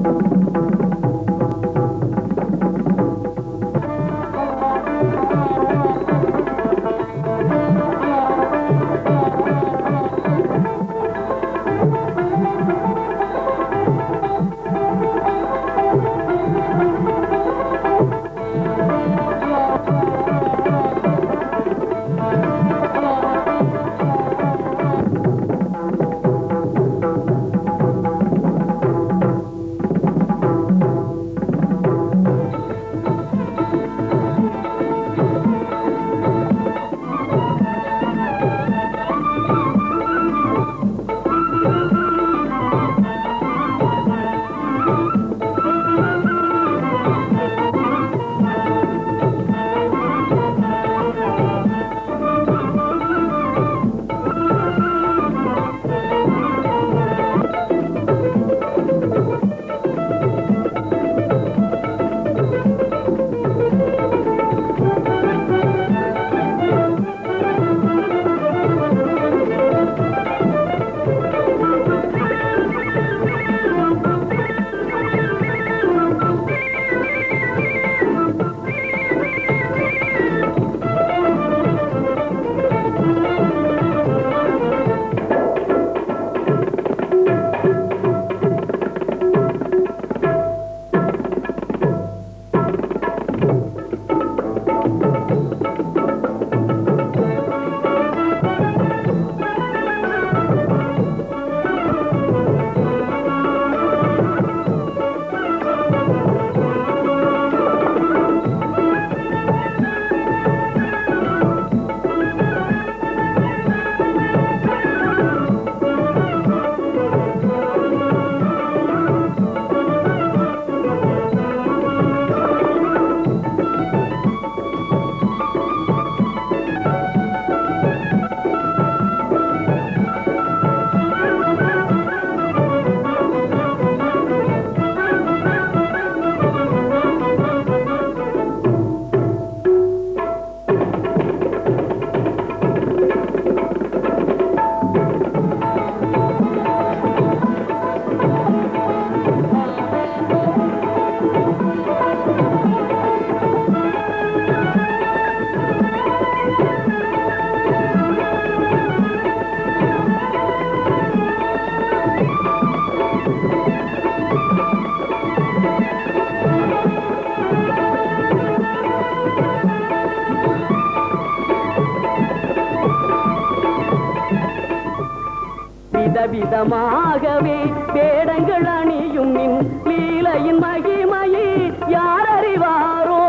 விதவிதமாகவே வேடங்கள் அணியும் நின் லீலையின் மகிமையை யார் அறிவாரோ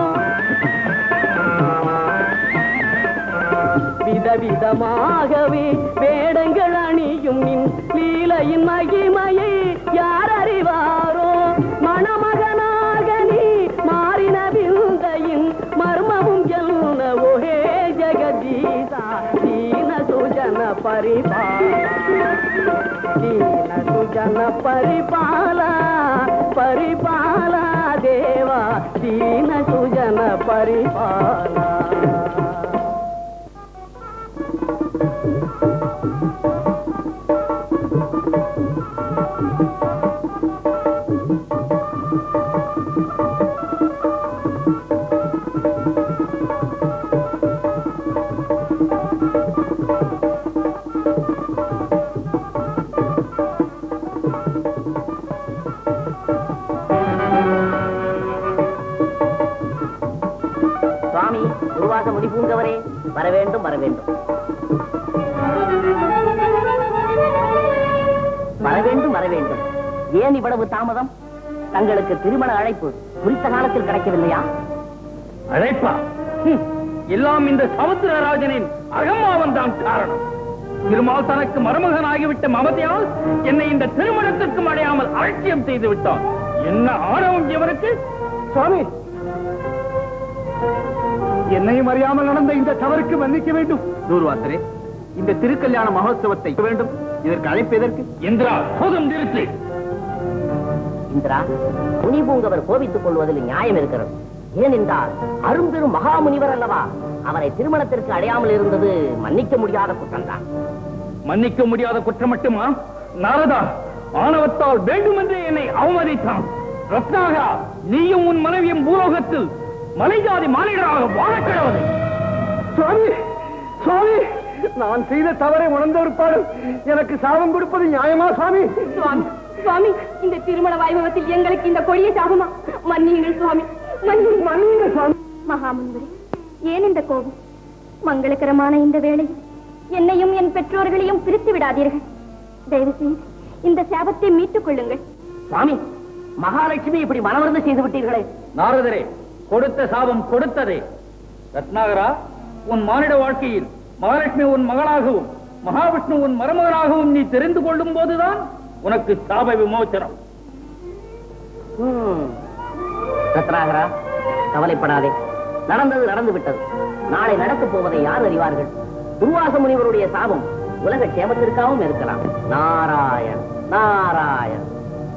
விதவிதமாகவே வேடங்கள் அணியும் நின் லீலையின் மகிமையை யார் அறிவாரோ மணமகனாக நீ மாறின விந்தையின் மர்மமும் ஜல்னவோ ஹே ஜெகதீசா தீன சுஜன பரிபாலா ದೀನ ಸುಜನ ಪರಿಪಾಲ ಪರಿಪಾಲ ದೇವ ದೀನ ಸುಜನ ಪರಿಪಾಲ சுவாமி துர்வாச முடி பூங்கவரே வர வேண்டும் வர வேண்டும் வர வேண்டும் வர வேண்டும் ஏன் இவ்வளவு தாமதம் தங்களுக்கு திருமண அழைப்பு குறித்த காலத்தில் கிடைக்கவில்லையா அழைப்பா ஹம், எல்லாம் இந்த சமுத்திரராஜனின் அகம்மாவன் தான் காரணம் திருமால் தனக்கு மருமகன் ஆகிவிட்ட மமதையால் என்னை இந்த திருமணத்திற்கும் அடையாமல் அலட்சியம் செய்து விட்டான் என்ன ஆணவம் இவருக்கு சுவாமி என்னையும் அறியாமல் நடந்த இந்த தவறுக்கு மன்னிக்க வேண்டும் தூர்வாசரே இந்த திருக்கல்யாண மகோத்சவத்தை வேண்டும் இதற்கு அழைப்பு எதற்கு இந்திரா போதும் நிறுத்து இந்திரா முனி பூங்கவர் கோபித்துக் கொள்வதில் நியாயம் இருக்கிறது ஏனென்றால் அரும்பெரும் மகாமுனிவர் அல்லவா அவரை திருமணத்திற்கு அடையாமல் இருந்தது மன்னிக்க முடியாத குற்றம்தான் மன்னிக்க முடியாத குற்றம் மட்டுமா நாரதா ஆணவத்தால் வேண்டுமென்றே என்னை அவமதித்தான் ரத்னாகரா நீயும் உன் மனைவியும் பூலோகத்தில் மலைஜாதி மாநிலராக வாழக் கிடவது சுவாமி சுவாமி நான் செய்த தவறை உணர்ந்த ஒரு பாடம் எனக்கு சாபம் கொடுப்பது நியாயமா சுவாமி சுவாமி சுவாமி இந்த திருமண வைபவத்தில் எங்களுக்கு இந்த கொடிய சாபமா மன்னியுங்கள் சுவாமி மன்னியுங்கள் மன்னிங்க சுவாமி மகாமுனிவரே ஏன் இந்த கோபம் மங்களகரமான இந்த வேளையில் என்னையும் என் பெற்றோர்களையும் பிரித்து விடாதீர்கள் தயவு செய்து இந்த சாபத்தை மீட்டுக் கொள்ளுங்கள் சுவாமி மகாலட்சுமி இப்படி மனவருந்து செய்து விட்டீர்களே நாரதரே கொடுத்த சாபம் கொடுத்ததே ரத்னாகரா உன் மானிட வாழ்க்கையில் மகாலட்சுமி உன் மகளாகவும் மகாவிஷ்ணு உன் மருமகனாகவும் நீ தெரிந்து கொள்ளும் போதுதான் உனக்கு சாப விமோச்சனம் ஹம். ரத்னாகரா கவலைப்படாதே நடந்தது நடந்து விட்டது நாளை நடக்கப் போவதை யார் அறிவார்கள் துர்வாச முனிவருடைய சாபம் உலக கேமத்திற்காகவும் இருக்கலாம் நாராயண் நாராயண்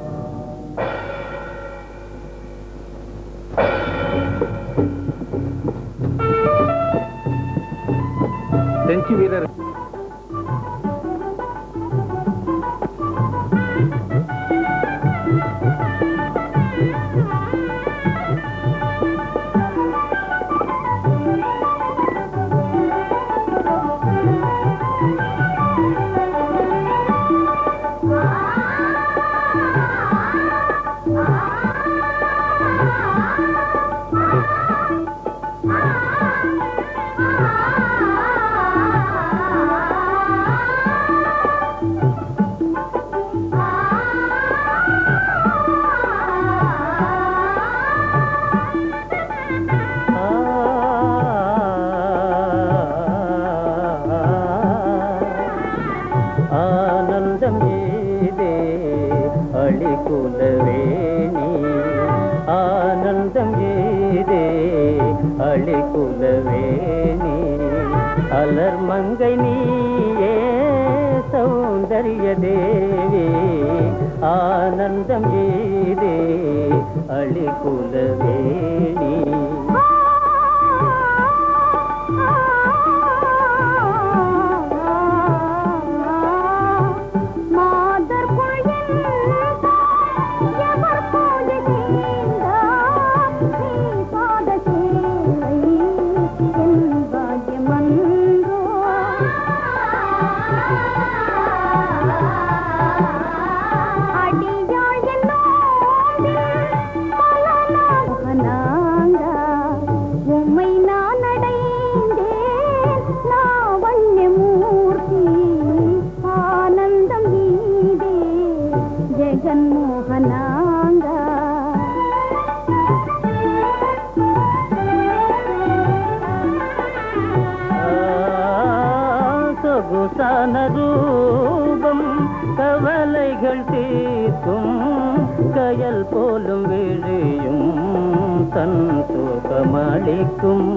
செஞ்சு வீரர் ஆனந்தம் ஏதே அழிகுலவேணி ஆனந்தம் ஏதே அழிகுலவேணி அலர் மங்கை நீயே சௌந்தரிய தேவி ஆனந்தம் ஏதே அழிகுலவேணி மாதர் எவர் பூஜை செய்தார் நீ பாத சேவை என் பாக்கியமன்றோ அடியாள் என்னோடு உம்மை நான் அடைந்தேன் லாவண்யமூர்த்தி ஆனந்தம் ஈதே ஜெகன்மோகனாங்கா சொகுசான ரூபம் கவலைகள் தீர்க்கும் கயல் போலும் விழியும் தன் சுகமளிக்கும்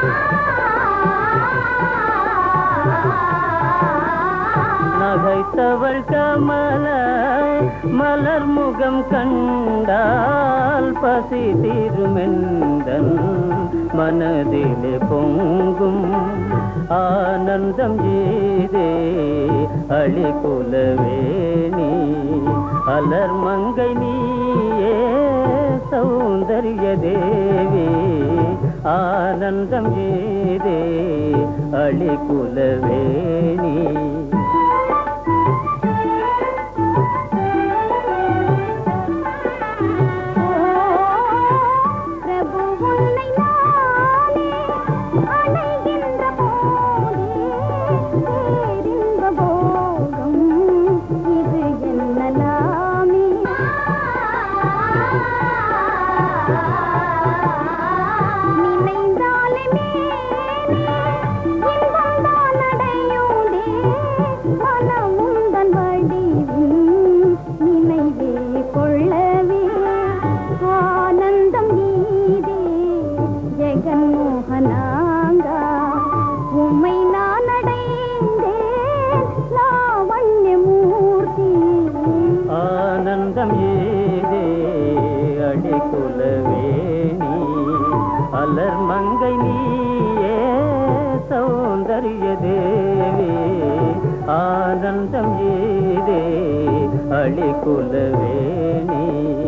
நகைத்தவள் கமல மலர் முகம் கண்டால் பசி தீருமெந்தன் மனதிலே பொங்கும் ஆனந்தம் ஏதே அழிகுலவேணி அலர் மங்கை நீயே சௌந்தரிய தேவி ஆனந்தம் ஏதே அழிகுலவேணி பிரபு உன்னை நானே அடைகின்ற போதே பேரின்ப போகம் இது என்னலாமே நினைந்தாலே மேலே இன்பம் தான் அடையுதே மனமுந்தன் வடிவின் நினைவே கொள்ளவே ஆனந்தம் நீதே ஜெகன்மோகனாங்கா உம்மை நான் அடைந்தேன் லாவண்யமூர்த்தி ஆனந்தம் ஏதே அடிக்குலவேணி அலர் மங்கை நீயே சௌந்தரிய தேவி ஆனந்தம் ஏதே அழிகுலவேணி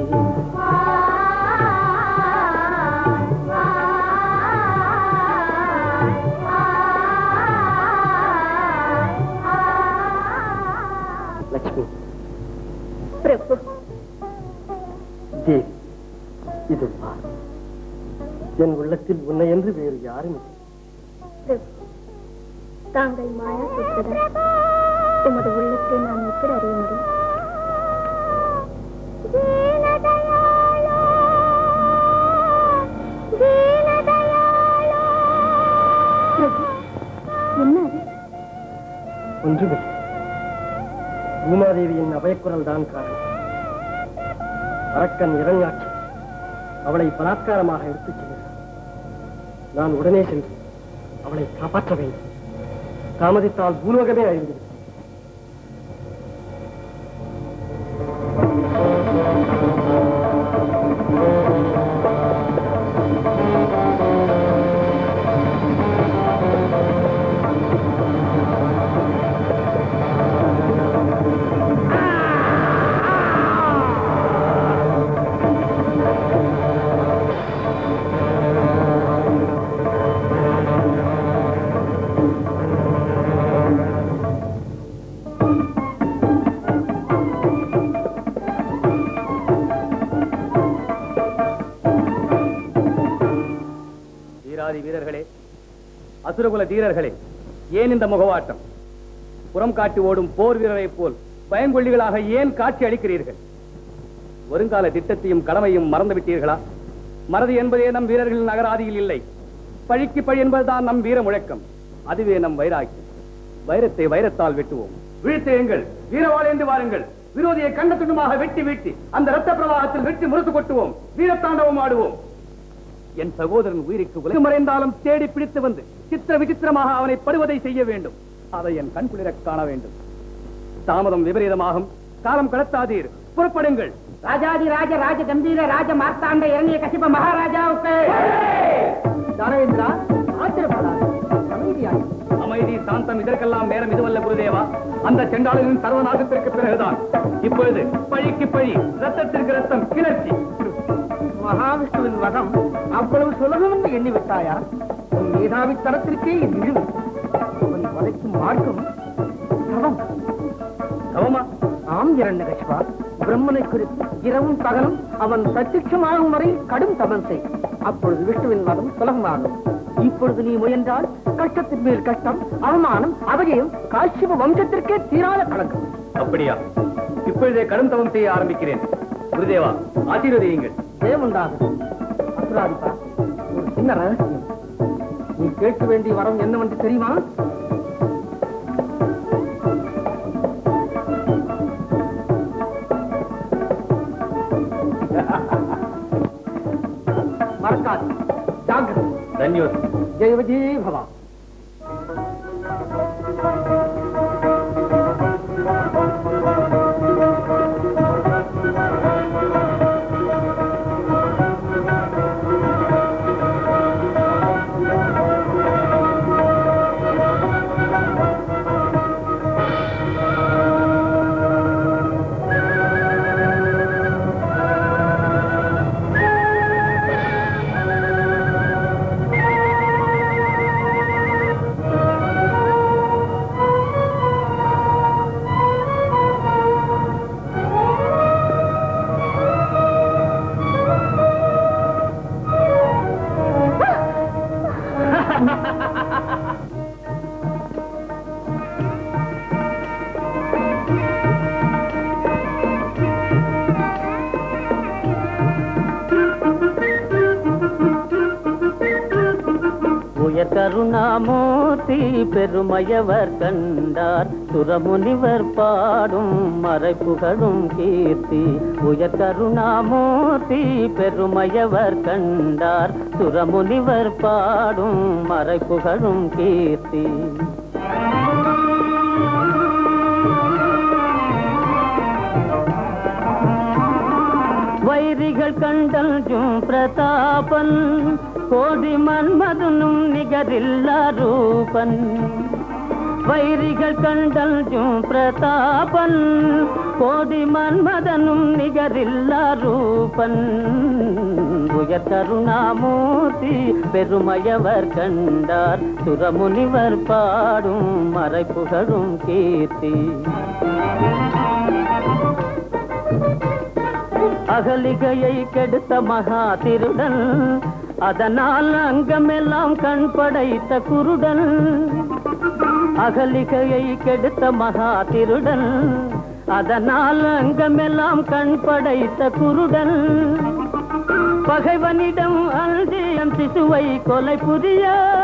லட்சுமி பிரபு தேவி இது பார் என் உள்ளத்தில் உன்னை என்று வேறு யாரும் இல்லை பிரபு தாங்கள் மாயா சுத்ததா உமது உள்ளத்தை நான் எப்படி அறிய முடியும் பிரபு, என்ன அது? ஒன்றுமில்லை பூமாதேவியின் அபயக்குரல் தான் காரணம் அரக்கன் இரண்யாட்சி அவளை பலாத்காரமாக எடுத்துச் செல்கிறார் நான் உடனே சென்று அவளை காப்பாற்ற வேண்டும் தாமதித்தால் பூலோகமே அழிந்துவிடும் வீராதி வீரர்களே அசுரகுல தீரர்களே ஏன் இந்த முகவாட்டம் புறம் காட்டி ஓடும் போர் வீரரைப் போல் பயங்கொள்ளிகளாக ஏன் காட்சி அளிக்கிறீர்கள் வருங்கால திட்டத்தையும் கடமையும் மறந்து விட்டீர்களா மறதி என்பதே நம் வீரர்களின் நகராதியில் இல்லை பழிக்கு பழி என்பதுதான் நம் வீர முழக்கம் அதுவே நம் வைராக்கியம் வைரத்தை வைரத்தால் வெட்டுவோம் வீழ்த்தேயுங்கள் வீரவாளேந்து வாருங்கள் விரோதியை கண்ட துண்டமாக வெட்டி வீட்டி அந்த ரத்த பிரவாகத்தில் வெட்டி முறுத்து கொட்டுவோம் வீரத்தாண்டவம் ஆடுவோம் என் சகோதரன் உயிருக்கு உலகம் மறைந்தாலும் தேடி பிடித்து வந்து சித்திர விசித்திரமாக அவனை படுவதை செய்ய வேண்டும் அதை என் கண் குளிரக் காண வேண்டும் தாமதம் விபரீதமாகும் காலம் கடத்தாதீர் புறப்படுங்கள் ராஜாதி ராஜ ராஜ கம்பீர ராஜ மார்த்தாண்ட இரணிய கசிப மகாராஜாவுக்கு தானவேந்திரா ஆச்சரியப்படாது அமைதியாக அமைதி சாந்தம் இதற்கெல்லாம் நேரம் இதுவல்ல குருதேவா அந்த செண்டாளனின் சர்வநாசத்திற்கு பிறகுதான் இப்பொழுது பழிக்கு பழி ரத்தத்திற்கு ரத்தம் கிளர்ச்சி மகாவிஷ்ணுவின் வதம் அவ்வளவு சுலபம் என்று எண்ணி விட்டாயா உன் மேதாவி தரத்திற்கே இது இழிவு அவன் வதைக்கும் மார்க்கம் தவம் கவமா ஆம் இரண்யகசிபா பிரம்மனை குறித்து இரவும் பகலும் அவன் பிரத்யட்சமாகும் வரை கடும் தபம் செய் அப்பொழுது விஷ்ணுவின் மதம் சுலபமாகும் இப்பொழுது நீ முயன்றால் கஷ்டத்தின் மேல் கஷ்டம் அவமானம் அவஜயம் காஷ்யப வம்சத்திற்கே தீராத கலக்கம் அப்படியா இப்பொழுதே கடும் தவம் செய்ய ஆரம்பிக்கிறேன் குருதேவா ஆசீர்வதியுங்கள் ஜெயமுண்டாகும் அசுராதிபா ஒரு சின்ன ரகசியம் நீ கேட்க வேண்டிய வரம் என்னவென்று தெரியுமா மறக்காது ஜாகிரதை தன்யோஸ் ஜெய விஜய் பவா உயர் கருணாமூர்த்தி பெருமையவர் கண்டார் சுரமுனிவர் பாடும் மறைப்புகழும் கீர்த்தி உயர் கருணாமூர்த்தி பெருமையவர் கண்டார் சுரமுனிவர் பாடும் மறைப்புகழும் கீர்த்தி வைரிகள் கண்டல்ஜும் பிரதாபன் கோடி மன்மதனும் நிகரில்லா ரூபன் வைரிகள் கண்டல்ஜும் பிரதாபன் கோடி மன்மதனும் நிகரில்லா ரூபன் உயர் கருணாமூர்த்தி பெருமையவர் கண்டார் சுரமுனிவர் பாடும் மறைப்புகழும் கீர்த்தி அகலிகையை கெடுத்த மகா திருடன் அதனால் அங்கமெல்லாம் கண் படைத்த குருடன் அகலிகையை கெடுத்த மகா திருடன் அதனால் அங்கமெல்லாம் கண் படைத்த குருடன் பகைவனிடம் அல்தியம் சிசுவை கொலை புரிய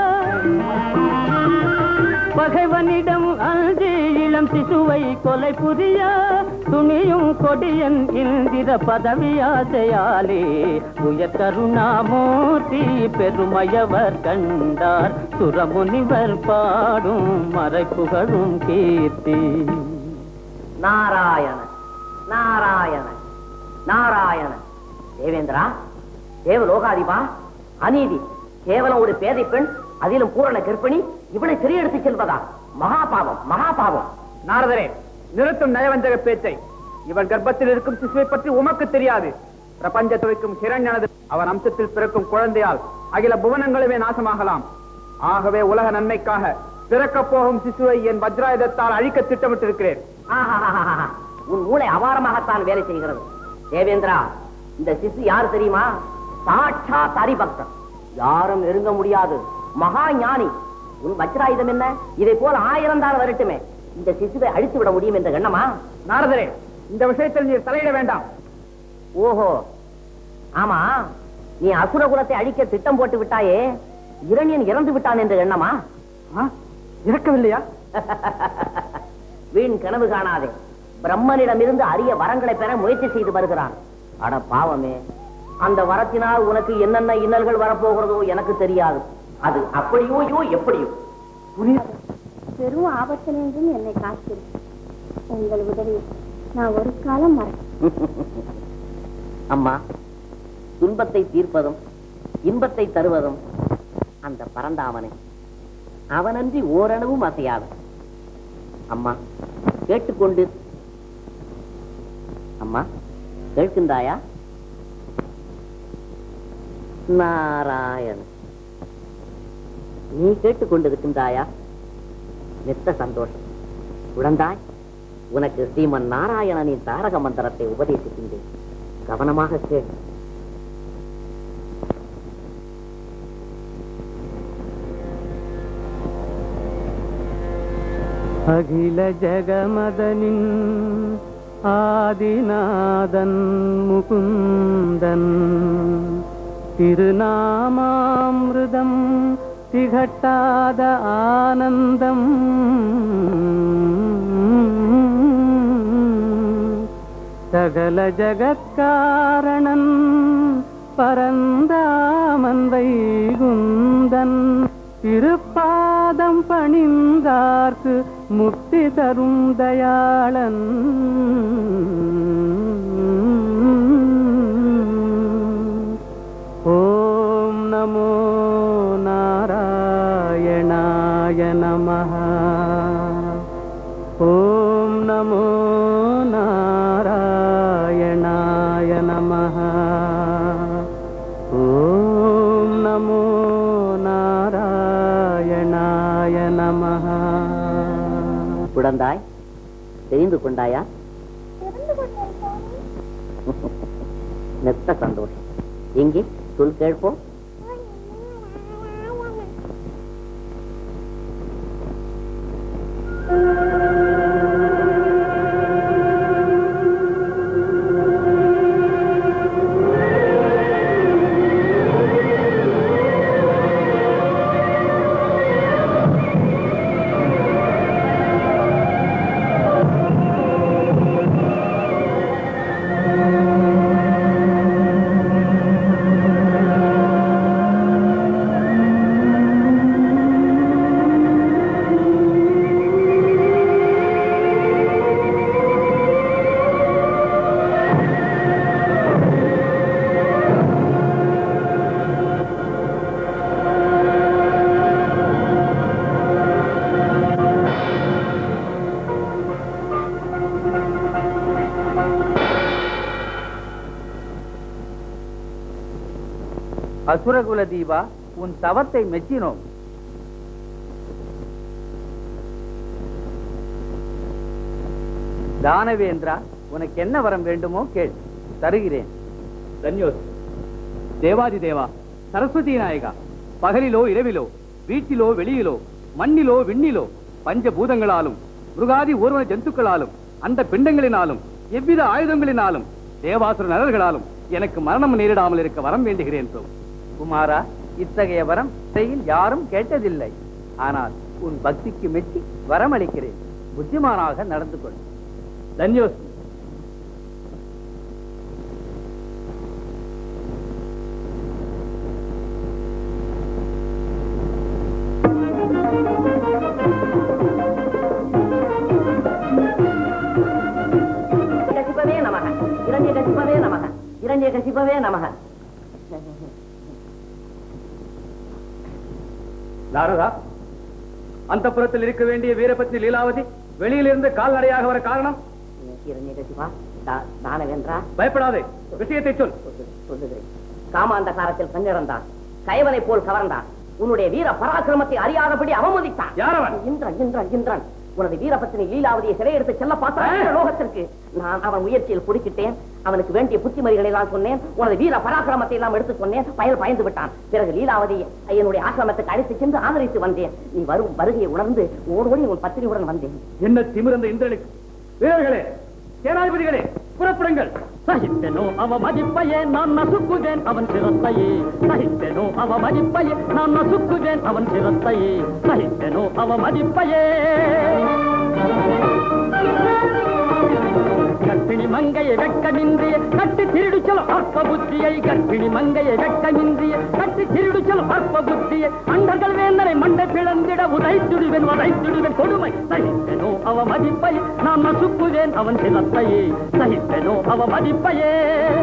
பகைவனிடம் அல்தி இளம் சிசுவை கொலை புரிய துணியும் கொடியன் இந்திர பதவி ஆசையாலே உயர் கருணாமூர்த்தி பெருமையவர் கண்டார் சுரமுனிவர் பாடும் மறைப்புகழும் கீர்த்தி நாராயண நாராயண நாராயண தேவேந்திரா தேவலோகாதிபா அநீதி கேவலம் ஒரு பேதை பெண் அதிலும் பூரண கர்ப்பிணி இவளை திரையெடுத்து செல்வதா மகாபாவம் மகாபாவம் நாரதரே நிறுத்தும் நயவஞ்சக பேச்சை இவன் கர்ப்பத்தில் இருக்கும் சிசுவை பற்றி உமக்கு தெரியாது பிரபஞ்சத்தை வைக்கும் ஹிரண்யனது அவன் அம்சத்தில் பிறக்கும் குழந்தையால் அகில புவனங்களுமே நாசமாகலாம் ஆகவே உலக நன்மைக்காக பிறக்கப் போகும் சிசுவை என் வஜ்ராயுதத்தால் அழிக்க திட்டமிட்டிருக்கிறேன் ஆஹாஹாஹாஹா. உன் மூளை அபாரமாகத்தான் வேலை செய்கிறது தேவேந்திரா இந்த சிசு யார் தெரியுமா சாட்சா தரிபக்தன் யாரும் நெருங்க முடியாது மகா ஞானி உன் வஜ்ராயுதம் என்ன இதை போல ஆயிரம் தான் வரட்டுமே இந்த சிசுவை அழித்து விட முடியும் என்ற எண்ணமா நாரதரே இந்த விஷயத்தில் நீர் தலையிட வேண்டாம் ஓஹோ ஆமா நீ அசுர குலத்தை அழிக்க திட்டம் போட்டு விட்டாயே இரணியன் இறந்து விட்டான் என்ற எண்ணமா ஆ? இறக்கவில்லையா வீண் கனவு காணாதே பிரம்மனிடமிருந்து அரிய வரங்களை பெற முயற்சி செய்து வருகிறான் அட பாவமே அந்த வரத்தினால் உனக்கு என்னென்ன இன்னல்கள் வரப்போகிறதோ எனக்கு தெரியாது அது அப்படியோ யோ எப்படியோ பெரும் ஆபத்தில் என்றும் என்னை காக்கிறேன் உங்கள் உதவி நான் ஒரு காலம் மறக்க அம்மா துன்பத்தை தீர்ப்பதும் இன்பத்தை தருவதும் அந்த பரந்தாமனை அவனன்றி ஓரளவும் அசையாது அம்மா கேட்டுக்கொண்டு அம்மா கேட்கின்றாயா நாராயண நீ கேட்டுக்கொண்டிருக்கின்றாயா மித்த சந்தோஷம் குழந்தாய் உனக்கு ஸ்ரீமன் நாராயணனின் தாரக மந்திரத்தை உபதேசிக்கின்றேன் கவனமாக கேள் அகில ஜெகமதனின் ஆதிநாதன் முகுந்தன் திருநாமாமிருதம் திகட்டாத ஆனந்தம் சகல ஜகத்காரணன் பரந்தாமன் வைகுந்தன் திருப்பாதம் பணிந்தார்க்கு முக்தி தரும் தயாளன் ஓம் நமோ நாராயணாய நமः ஓம் நமோ நாராயணாய நமः ஓம் நமோ நாராயணாய நமः குழந்தாய் தெரிந்து கொண்டாயா மெத்த சந்தோஷம் எங்கே சொல் கேட்போம் அசுரகுல தீபா உன் தவத்தை மெச்சினோம் தானவேந்திரா உனக்கு என்ன வரம் வேண்டுமோ கேள் தருகிறேன் தன்யோஸ் தேவாதி தேவா சரஸ்வதி நாயகா பகலிலோ இரவிலோ வீட்டிலோ வெளியிலோ மண்ணிலோ விண்ணிலோ பஞ்சபூதங்களாலும் மிருகாதி ஊர்வன ஜந்துக்களாலும் அந்த பிண்டங்களினாலும் எவ்வித ஆயுதங்களினாலும் தேவாசுர நலர்களாலும் எனக்கு மரணம் நேரிடாமல் இருக்க வரம் வேண்டுகிறேன் பிரபு குமாரா இத்தகைய வரம் இசையில் யாரும் கேட்டதில்லை ஆனால் உன் பக்திக்கு மெச்சி வரம் அளிக்கிறேன் புத்திமானாக நடந்து கொள் தன்யோஸ் கசிப்பவே நமக இரண்டிய கசிப்பவே நமக இரண்டிய கசிப்பவே நமக நாரதா அந்த புறத்தில் இருக்க வேண்டிய வீரபத்னி லீலாவதி வெளியிலிருந்து கால்நடையாக வர காரணம் இரண்டிய கசிப்பா தானவேன்றா பயப்படாதே விஷயத்தை சொல் சொல்லுகிறேன் காமாந்தகாரத்தில் கண்ணிறந்தான் கைவனை போல் கவர்ந்தான் உன்னுடைய வீர பராக்கிரமத்தை அறியாதபடி அவமதித்தான் யார் அவன்? இந்திரன் இந்திரன் இந்திரன் உனது வீரபத்தினி லீலாவதியை சிறையெடுத்து செல்ல பார்த்தான் லோகத்திற்கு நான் அவன் முயற்சியில் குறுக்கிட்டேன் அவனுக்கு வேண்டிய புத்திமதிகளை எல்லாம் சொன்னேன் உனது வீர பராக்கிரமத்தை எல்லாம் எடுத்து சொன்னேன் பயல் பயந்து விட்டான் பிறகு லீலாவதி என்னுடைய ஆசிரமத்துக்கு அழைத்து சென்று ஆதரித்து வந்தேன் நீ வரும் வருகையை உணர்ந்து ஓடோடி உன் பத்திரியுடன் வந்தேன் என்ன திமிரந்த இந்திரனுக்கு வீரர்களே சேனாதிபதிகளே புறப்படுங்கள் சகித்தனோ அவ மதிப்பையே நான் நசுக்குவேன் அவன் சிரத்தையே சகித்தனோ அவ மதிப்பையே நான் நசுக்குவேன் அவன் சிரத்தையே சகித்தனோ அவ மதிப்பையே கற்பிணி மங்கையை வெட்கமின்றிய கட்டி திருடு செல்லும் அற்ப புத்தியை கற்பிணி மங்கையை வெட்கமின்றிய கட்டி திருடு செல்லும் அற்ப புத்தியை அண்டர்கள் வேந்தனை மண்டை பிளந்திட உதைத்திடுவேன் வதைத்திடுவேன் கொடுமை சகித்தனோ அவ மதிப்பை நான் நசுக்குவேன் அவன் சிலத்தையே சகித்தனோ அவ மதிப்பையே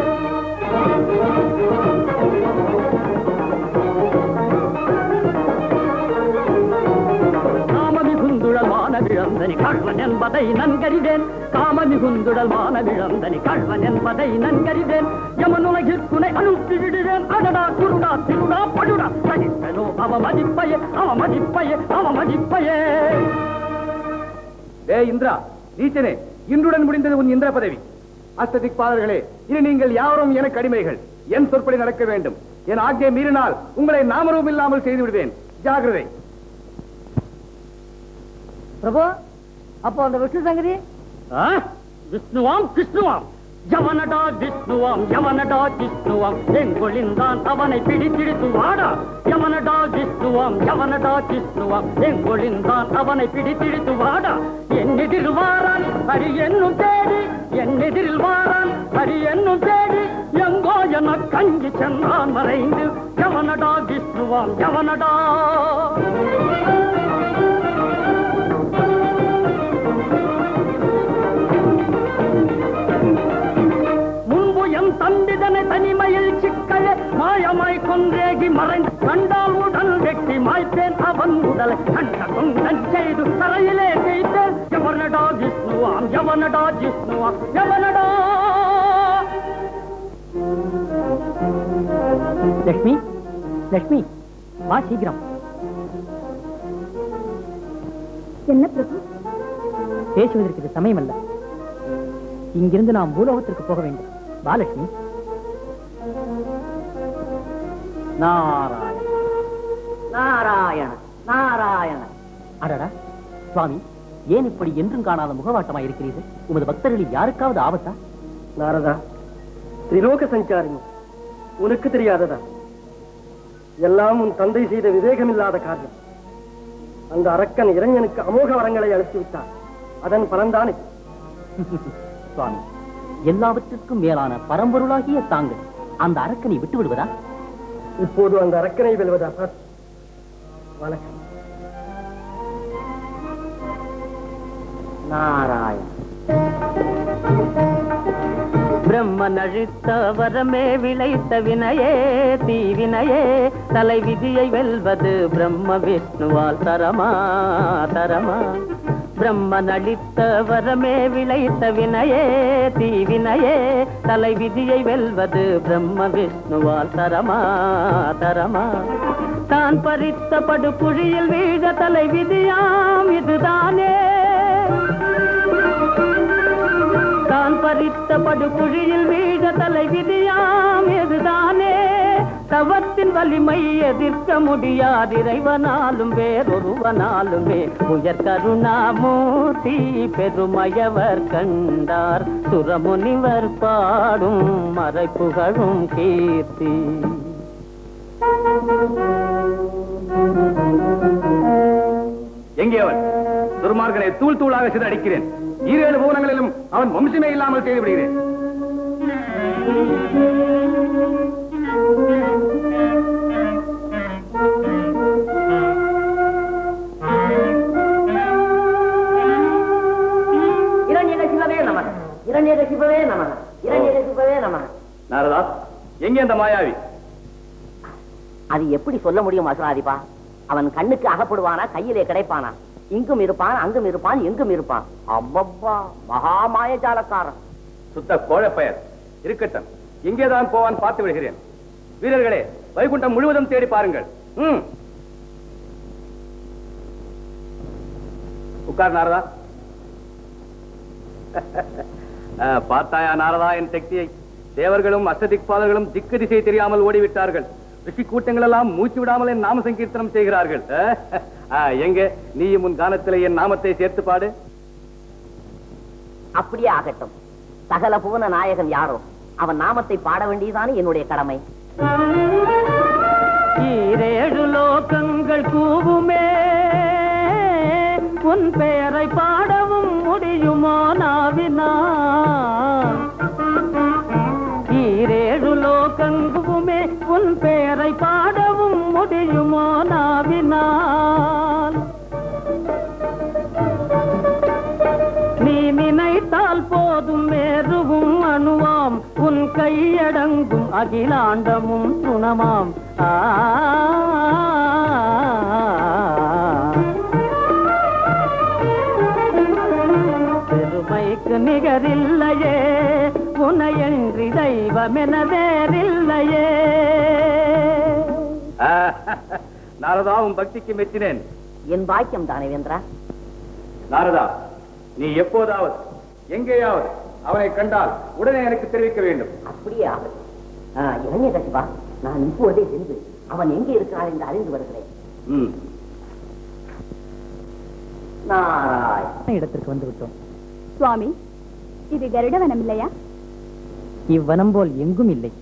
காமமிகுந்துழல் மானவிழந்தனி கள்வன் என்பதை நன்கறிவேன் காமமிகுந்துடல் மானவிழந்தனி கள்வன் என்பதை நன்கறிவேன் யமனுலகில் துணை அனுப்பி விடுவேன் அடடா குருடா திருடா படுடா சகித்தனோ அவ மதிப்பையே அவ மதிப்பையே அவ மதிப்பையே டே இந்திரா நீச்சனே இன்றுடன் முடிந்தது உன் இந்திர பதவி அஸ்ததிக்பாதர்களே இனி நீங்கள் யாவரும் எனக்கு அடிமைகள் என் சொற்படி நடக்க வேண்டும் என் ஆக்கியை மீறினால் உங்களை நாமரூபம் இல்லாமல் செய்து விடுவேன் ஜாகிரதை பிரபு அப்போ அந்த விஷ்ணு சங்கதி ஆ? விஷ்ணுவாம் கிருஷ்ணுவாம் யவனடா விஷ்ணுவாம் யவனடா விஷ்ணுவாம் எங்கொழிந்தான் அவனை பிடித்திடித்து வாடா யவனடா விஷ்ணுவாம் யவனடா விஷ்ணுவாம் எங்கொழிந்தான் அவனை பிடித்திடித்து வாடா என்னெதிரில் வாரான் ஹரி என்னும் தேடி என்னெதிரில் வாரான் ஹரி என்னும் தேடி எங்கோ என கஞ்சி சென்றான் மறைந்து யவனடா விஷ்ணுவாம் யவனடா முன்பு எம் தம்பிதனை தனிமையில் சிக்கல மாயமாய் கொன்றேகி மறைந்து கண்டால் உடல் வெட்டி மாய்த்தேன் அவன் உடலை கண்ட கொண்டன் செய்து தரையிலே செய்தேன் எவனடா விஷ்ணுவாம் எவனடா விஷ்ணுவாம் எவனடா லட்சுமி லட்சுமி வா சீக்கிரம் என்ன பிரபு பேசுவதற்கு இது சமயம் அல்ல இங்கிருந்து நாம் பூலோகத்திற்கு போக வேண்டும் பாலட்சுமி நாராயண நாராயண நாராயண அடடா சுவாமி ஏன் இப்படி என்றும் காணாத முகவாட்டமாய் இருக்கிறீர்கள் உமது பக்தர்களில் யாருக்காவது ஆபத்தா நாரதா திரிலோக சஞ்சாரி உனக்கு தெரியாததா எல்லாம் உன் தந்தை செய்த விவேகமில்லாத காரியம் அந்த அரக்கன் இளைஞனுக்கு அமோக வரங்களை அளித்து விட்டார் அதன் பலன்தானே சுவாமி எல்லாவற்றிற்கும் மேலான பரம்பொருளாகிய தாங்கள் அந்த அரக்கனை விட்டு விடுவதா இப்போது அந்த அரக்கனை வெல்வதா வணக்கம் நாராயண பிரம்மன் அழித்த வரமே விளைத்த வினையே தீவினையே தலை விதியை வெல்வது பிரம்ம விஷ்ணுவால் தரமா தரமா பிரம்மன் அளித்த வரமே விளைத்த வினையே தீவினையே தலை விதியை வெல்வது பிரம்ம விஷ்ணுவால் தரமா தரமா தான் பறித்த படுகுழியில் வீழ தலை விதியாம் இதுதானே தான் பறித்த படுகுழியில் வீழ தலை விதியாம் இதுதானே தவத்தின் வலிமை எதிர்க்க முடியாது இறைவனாலும் வேறொருவனாலுமே உயர் கருணாமூர்த்தி பெருமையவர் கண்டார் சுரமுனிவர் பாடும் மறைப்புகழும் கீர்த்தி எங்கே அவன் துர்மார்கனை தூள் தூளாக சிதறடிக்கிறேன் ஈரேழு பூவனங்களிலும் அவன் வம்சமே இல்லாமல் செய்து விடுகிறேன் இரண்யக சிவவே நமக இரண்யக சிவவே நமக இரண்யக சிவவே நமக நாரதா எங்கே அந்த மாயாவி அது எப்படி சொல்ல முடியும் அசுராதிபா அவன் கண்ணுக்கு அகப்படுவானா கையிலே கிடைப்பானா இங்கும் இருப்பான் அங்கும் இருப்பான் எங்கும் இருப்பான் அவ்வப்பா மகா மாயஜாலக்காரன் சுத்த கோழப்பெயர் இருக்கட்டும் எங்கேதான் போவான் பார்த்து விடுகிறேன் வீரர்களே வைகுண்டம் முழுவதும் தேடி பாருங்கள் ம் உட்கார் நாரதா ஆ, பார்த்தாயா நாரதா என் சக்தியை தேவர்களும் அஷ்டதிக்பாலர்களும் திக்கு திசை தெரியாமல் ஓடிவிட்டார்கள் ரிஷி கூட்டங்கள் எல்லாம் மூச்சு விடாமல் என் நாம சங்கீர்த்தனம் செய்கிறார்கள் ஆ, எங்க நீயும் உன் கானத்திலே என் நாமத்தை சேர்த்து பாடு அப்படியே ஆகட்டும் சகல புவன நாயகன் யாரோ அவன் நாமத்தை பாட வேண்டியதானே என்னுடைய கடமை ஈரேழு லோகங்கள் கூவுமே உன் பெயரை பாடவும் முடியுமோ நாவினால் ஈரேழு லோகங்குமே உன் பெயரை பாடவும் முடியுமோ நாவினால் நீ நினைத்தால் போதும் மேருவும் அணுவாம் உன் கையடங்கும் அகிலாண்டமும் துணமாம் ஆ பெருமைக்கு நிகரில்லையே உனையன்றி தெய்வமென வேறில்லையே ஆ, நாரதா உன் பக்திக்கு மெச்சினேன் என் பாக்கியம் தானே வென்றா நாரதா நீ எப்போதாவது எங்கேயாவது அவனை கண்டால் உடனே எனக்கு தெரிவிக்க வேண்டும் அப்படியே ஆகட்டும் இளைஞ கசிபா நான் இப்பொழுதே சென்று அவன் எங்கே இருக்கிறான் என்று அறிந்து வருகிறேன் ம். நாராய் இடத்திற்கு வந்து விட்டோம் சுவாமி இது கருடவனம் இல்லையா இவ்வனம் போல் எங்கும் இல்லை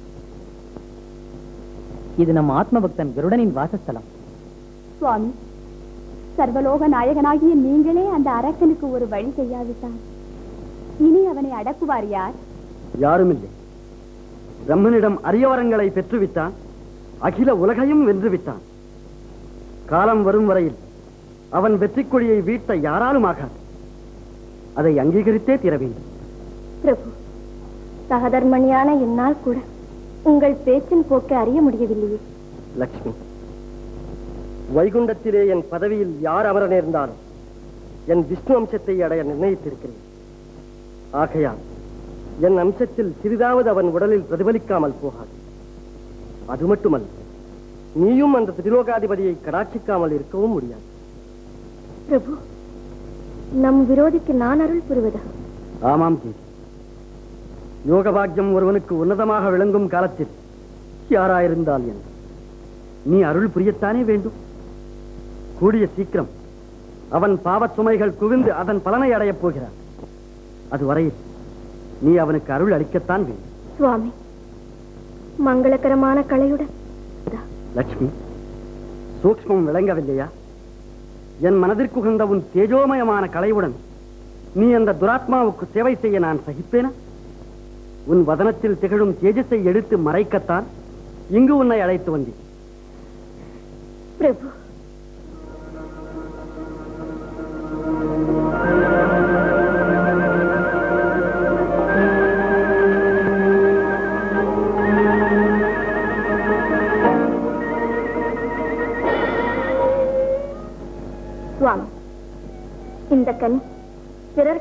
இது நம் ஆத்ம பக்தன் கருடனின் வாசஸ்தலம் சுவாமி சர்வலோக நாயகனாகிய நீங்களே அந்த அரக்கனுக்கு ஒரு வழி செய்யாவிட்டால் இனி அவனை அடக்குவார் யார் யாரும் இல்லை பிரம்மனிடம் அரியவரங்களை பெற்றுவிட்டான் அகில உலகையும் வென்று விட்டான் காலம் வரும் வரையில் அவன் வெற்றிக் கொடியை வீட்ட யாராலும் ஆகாது அதை அங்கீகரித்தே தீர வேண்டும் பிரபு சகதர்மணியான என்னால் கூட உங்கள் பேச்சின் போக்கை அறிய முடியவில்லையே லக்ஷ்மி வைகுண்டத்திலே என் பதவியில் யார் அமர நேர்ந்தாலும் என் விஷ்ணு அம்சத்தை அடைய நிர்ணயித்திருக்கிறேன் ஆகையால் என் அம்சத்தில் சிறிதாவது அவன் உடலில் பிரதிபலிக்காமல் போகாது அது மட்டுமல்ல நீயும் அந்த திரிலோகாதிபதியை கடாட்சிக்காமல் இருக்கவும் முடியாது பிரபு நம் விரோதிக்கு நான் அருள் புரிவதா ஆமாம் ஜி யோக பாக்கியம் ஒருவனுக்கு உன்னதமாக விளங்கும் காலத்தில் யாராயிருந்தால் என்ன நீ அருள் புரியத்தானே வேண்டும் கூடிய சீக்கிரம் அவன் பாவச் சுமைகள் குவிந்து அதன் பலனை அடையப் போகிறான் அதுவரையில் நீ அவனுக்கு அருள் அளிக்கத்தான் வேண்டும் சுவாமி மங்களகரமான கலையுடன் லட்சுமி சூக்ஷ்மம் விளங்கவில்லையா என் மனதிற்குகந்த உன் தேஜோமயமான கலையுடன் நீ அந்த துராத்மாவுக்கு சேவை செய்ய நான் சகிப்பேனா உன் வதனத்தில் திகழும் தேஜஸை எடுத்து மறைக்கத்தான் இங்கு உன்னை அழைத்து வந்தேன் பிரபு சுவாமி இந்த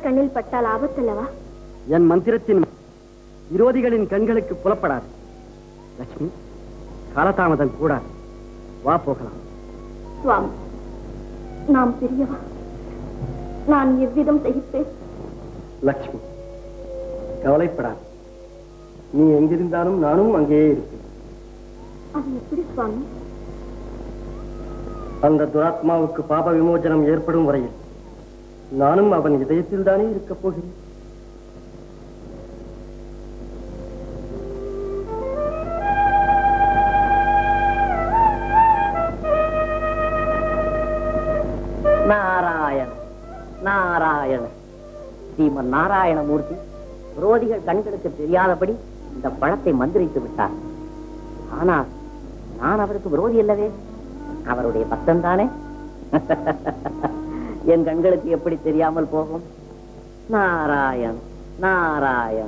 கண்ணில் பட்டால் ஆபத்தல்லவா என் மந்திரத்தின் விரோதிகளின் கண்களுக்கு புலப்படாது லட்சுமி காலதாமதம் கூடாது வா போகலாம் சுவாமி நாம் பெரியவா நான் எவ்விதம் சகிப்பேன் லட்சுமி கவலைப்படாது நீ எங்கிருந்தாலும் நானும் அங்கேயே இருப்பேன் அது எப்படி சுவாமி அந்த துராத்மாவுக்கு பாப விமோசனம் ஏற்படும் வரையில் நானும் அவன் இதயத்தில் தானே இருக்கப் போகிறேன் நாராயண நாராயண ஸ்ரீமன் நாராயணமூர்த்தி விரோதிகள் கண்களுக்கு தெரியாதபடி இந்த பழத்தை மந்திரித்து விட்டார் ஆனால் நான் அவருக்கு விரோதி அல்லவே அவருடைய பக்தன் தானே என் கண்களுக்கு எப்படி தெரியாமல் போகும் நாராயண் நாராயண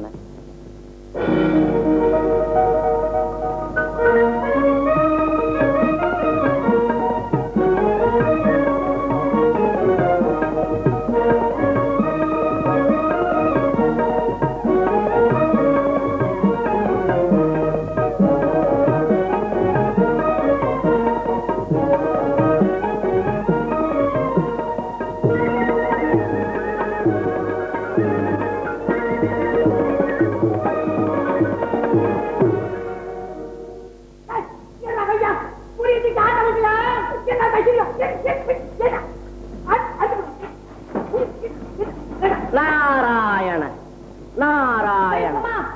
நாராயண நாராயண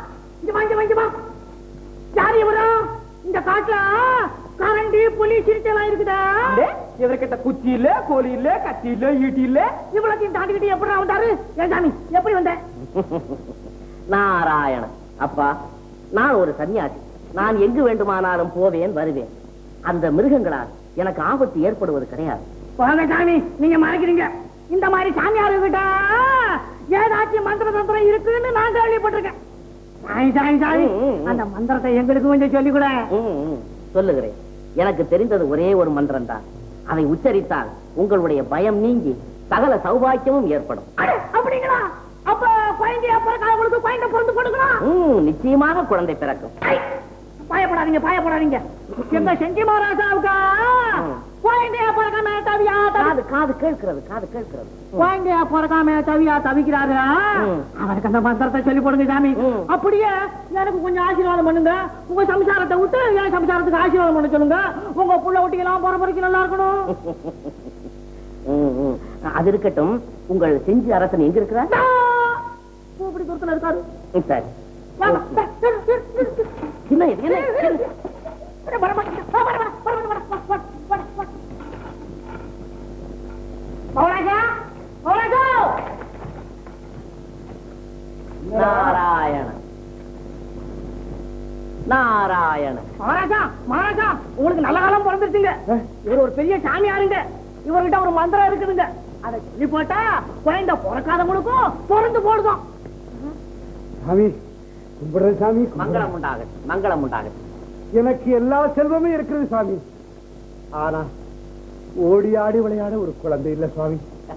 இந்த காட்டுல கரண்டி புலி சிரிச்செல்லாம் இருக்குதா இவர்கிட்ட குச்சி இல்ல கோலி இல்ல கத்தி இல்ல ஈட்டி இல்ல இவ்வளத்தையும் தாண்டிக்கிட்டு எப்படி வந்தாரு ஏன் சாமி எப்படி வந்த நாராயண அப்பா நான் ஒரு சன்னியாசி நான் எங்கு வேண்டுமானாலும் போவேன் வருவேன் அந்த மிருகங்களால் எனக்கு ஆபத்து ஏற்படுவது கிடையாது போங்க சாமி நீங்க மறைக்கிறீங்க இந்த மாதிரி சாமியாரு கிட்ட ஏதாச்சும் மந்திர தந்திரம் இருக்குன்னு நான் கேள்விப்பட்டிருக்கேன் சாமி சாமி சாமி ம், ம், ம். அந்த மந்திரத்தை எங்களுக்கு கொஞ்சம் சொல்லிக் கூட ம், ம், சொல்லுகிறேன் எனக்கு தெரிந்தது ஒரே ஒரு மந்திரம் தான் அதை உச்சரித்தால் உங்களுடைய பயம் நீங்கி சகல சௌபாக்கியமும் ஏற்படும் அப்படிங்களா அப்ப குழந்தைய பிறக்க அவங்களுக்கு குழந்தை பிறந்து கொடுக்கலாம் ம், நிச்சயமாக குழந்தை பிறக்கும் பயப்படாதீங்க பயப்படாதீங்க எங்க செஞ்சி மகாராஜாவுக்கா ம். குழந்தைய பிறக்காம தவியா தவி காது காது கேட்கிறது காது கேட்கிறது குழந்தைய பிறக்காம தவியா தவிக்கிறாரு ம். அவருக்கு அந்த மந்திரத்தை சொல்லி போடுங்க சாமி ம். அப்படியே எனக்கு கொஞ்சம் ஆசீர்வாதம் பண்ணுங்க உங்க சம்சாரத்தை விட்டு என் சம்சாரத்துக்கு ஆசீர்வாதம் பண்ண சொல்லுங்க உங்க புள்ள ஒட்டிக்கலாம் பரம்பரைக்கு நல்லா இருக்கணும் ம், ம். அது இருக்கட்டும் உங்கள் செஞ்சி அரசன் எங்க இருக்கிறார் இப்படி தூரத்துல இருக்காரு ம், சரி வாங்க. என்ன இது? என்ன இது? வர, வர, வர, வர, வர, வர, வர, வர, வர, வர, வர, வர. மௌலாஜா மௌலாஜா நாராயண நாராயண மகாராஜா மகாராஜா உங்களுக்கு நல்ல காலம் பிறந்துருச்சுங்க இவர் ஒரு பெரிய சாமியாருங்க இவர்கிட்ட ஒரு மந்திரம் இருக்குதுங்க அதை சொல்லி போட்டா குழந்தை பிறக்காதவங்களுக்கும் பிறந்து போடுதோம் சாமி கும்பிடுறேன் சாமி மங்களம் உண்டாகட்டும் மங்களம் உண்டாகட்டும் எனக்கு எல்லா செல்வமும் இருக்கிறது சாமி ஆனா ஓடி ஆடி விளையாட ஒரு குழந்தை இல்ல சுவாமி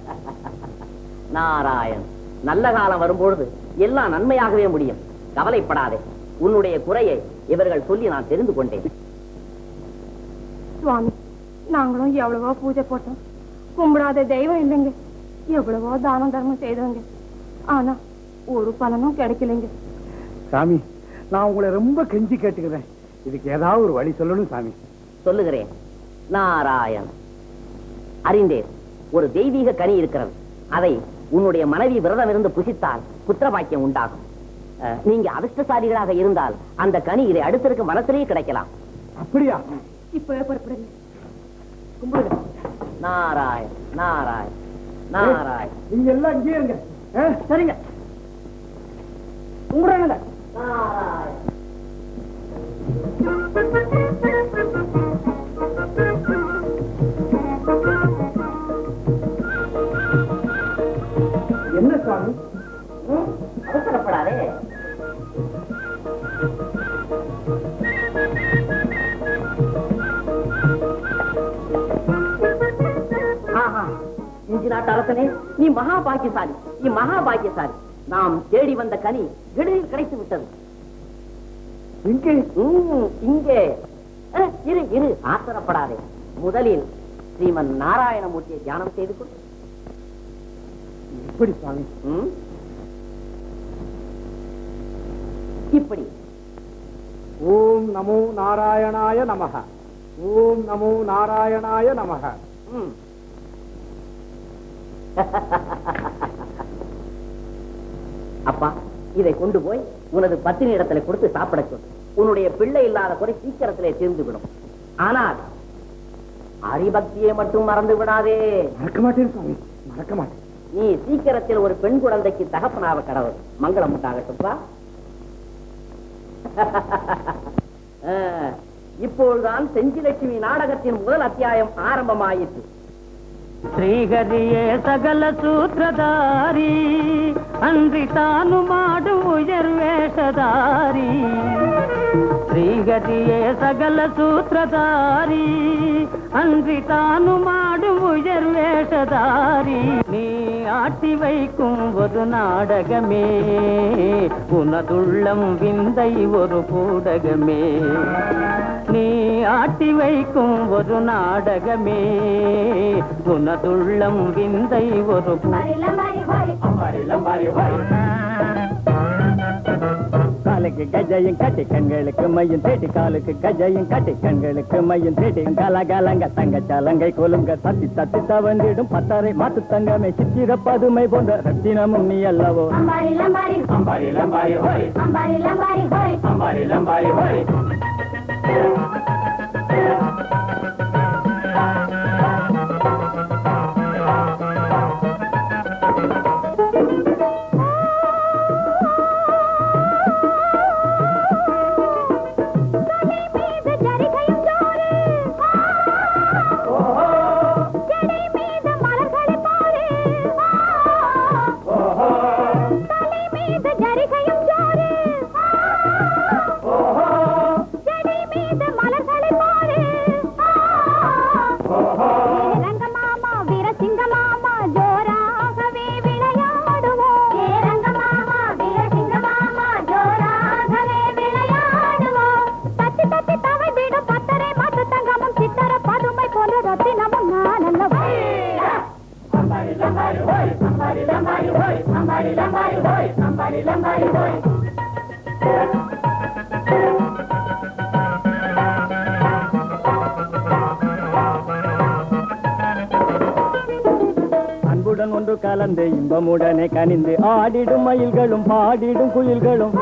நாராயண் நல்ல காலம் வரும்பொழுது எல்லாம் நன்மையாகவே முடியும் கவலைப்படாதே உன்னுடைய குறையை இவர்கள் சொல்லி நான் தெரிந்து கொண்டேன் சுவாமி நாங்களும் எவ்வளவோ பூஜை போட்டோம் கும்பிடாத தெய்வம் இல்லைங்க எவ்வளவோ தானம் தர்மம் செய்தோங்க ஆனா ஒரு பலனும் கிடைக்கலைங்க சாமி நான் உங்களை ரொம்ப கெஞ்சி கேட்டுக்கிறேன் இதுக்கு ஏதாவது ஒரு வழி சொல்லணும் சாமி சொல்லுகிறேன் நாராயண் அறிந்தேன் ஒரு தெய்வீக கனி இருக்கிறது அதை உன்னுடைய மனைவி விரதம் இருந்து புசித்தால் புத்திரபாக்கியம் உண்டாகும் அஹ், நீங்க அதிர்ஷ்டசாலிகளாக இருந்தால் அந்த கனி இதை அடுத்திருக்கும் மனத்திலேயே கிடைக்கலாம் அப்படியா இப்பவே புறப்படுங்க கும்பிடுங்க நாராயண் நாராயண் நாராயண் நீங்க எல்லாம் இங்கே இருங்க ஆ? சரிங்க கும்பிடுறாங்க நாராயண் என்ன சுவாமி ம், அவசரப்படாதே ஆஹா, இஞ்சி நாட்டு அரசனே நீ மகா பாக்கியசாலி இம்மகா பாக்கியசாலி நாம் தேடி வந்த கனி எளிதில் கிடைத்து விட்டது இங்கே ம், இங்கே அஹ், இரு இரு ஆத்திரப்படாதே முதலில் ஸ்ரீமன் நாராயணமூர்த்தியை தியானம் செய்து கொள் எப்படி சுவாமி ம்? இப்படி ஓம் நமோ நாராயணாய நமக ஓம் நமோ நாராயணாய நமக ம். அப்பா இதை கொண்டு போய் உனது பத்தினி இடத்துல கொடுத்து சாப்பிட சொல் உன்னுடைய பிள்ளை இல்லாத குறை சீக்கிரத்திலே தீர்ந்து விடும் ஆனால் ஹரிபக்தியை மட்டும் மறந்து விடாதே மறக்க மாட்டேன் சுவாமி மறக்க மாட்டேன் நீ சீக்கிரத்தில் ஒரு பெண் குழந்தைக்கு தகப்பனாக கடவுள் மங்களம் உண்டாகட்டும்பா அஹ், இப்பொழுதுதான் செஞ்சிலட்சுமி நாடகத்தின் முதல் அத்தியாயம் ஆரம்பமாயிற்று ಶ್ರೀಹರಿಯೇ ಸಕಲ ಸೂತ್ರಧಾರಿ ಅಂದ್ರಿ ತಾನು ಮಾಡು ಉಯರ್ ವೇಷಧಾರಿ ಶ್ರೀಹರಿಯೇ ಸಕಲ ಸೂತ್ರಧಾರಿ அன்றி தானு மாடும் உயர் வேஷதாரி நீ ஆட்டி வைக்கும் ஒரு நாடகமே உனதுள்ளம் விந்தை ஒரு பூடகமே நீ ஆட்டி வைக்கும் ஒரு நாடகமே உனதுள்ளம் விந்தை ஒரு பூ- காலுக்கு கஜையும் கட்டி கண்களுக்கு மையும் தேடி காலுக்கு கஜையும் கட்டி கண்களுக்கு மையும் தேடி கலகலங்க தங்க சலங்கை கொலுங்க தத்தி தத்தி தவந்திடும் பத்தரை மாத்து தங்கமே சித்திர பதுமை போன்ற ரத்தினமும் நீ அல்லவோ அம்பாரி லம்பாரி ஹோய் அம்பாரி லம்பாரி ஹோய் ஜோராகவே விளையாடுவோம் ரங்கமாமா வீரசிங்கமாமா ஜோராகவே விளையாடுவோம் தத்தி தத்தி தவை விடும் பத்தரை மாத்து தங்கமும் சித்தர பதுமை போன்ற ரத்தினமும் நான் அல்லவா அன்புடன் ஒன்று கலந்து இன்பமுடனே கனிந்து ஆடிடும் மயில்களும் பாடிடும் குயில்களும்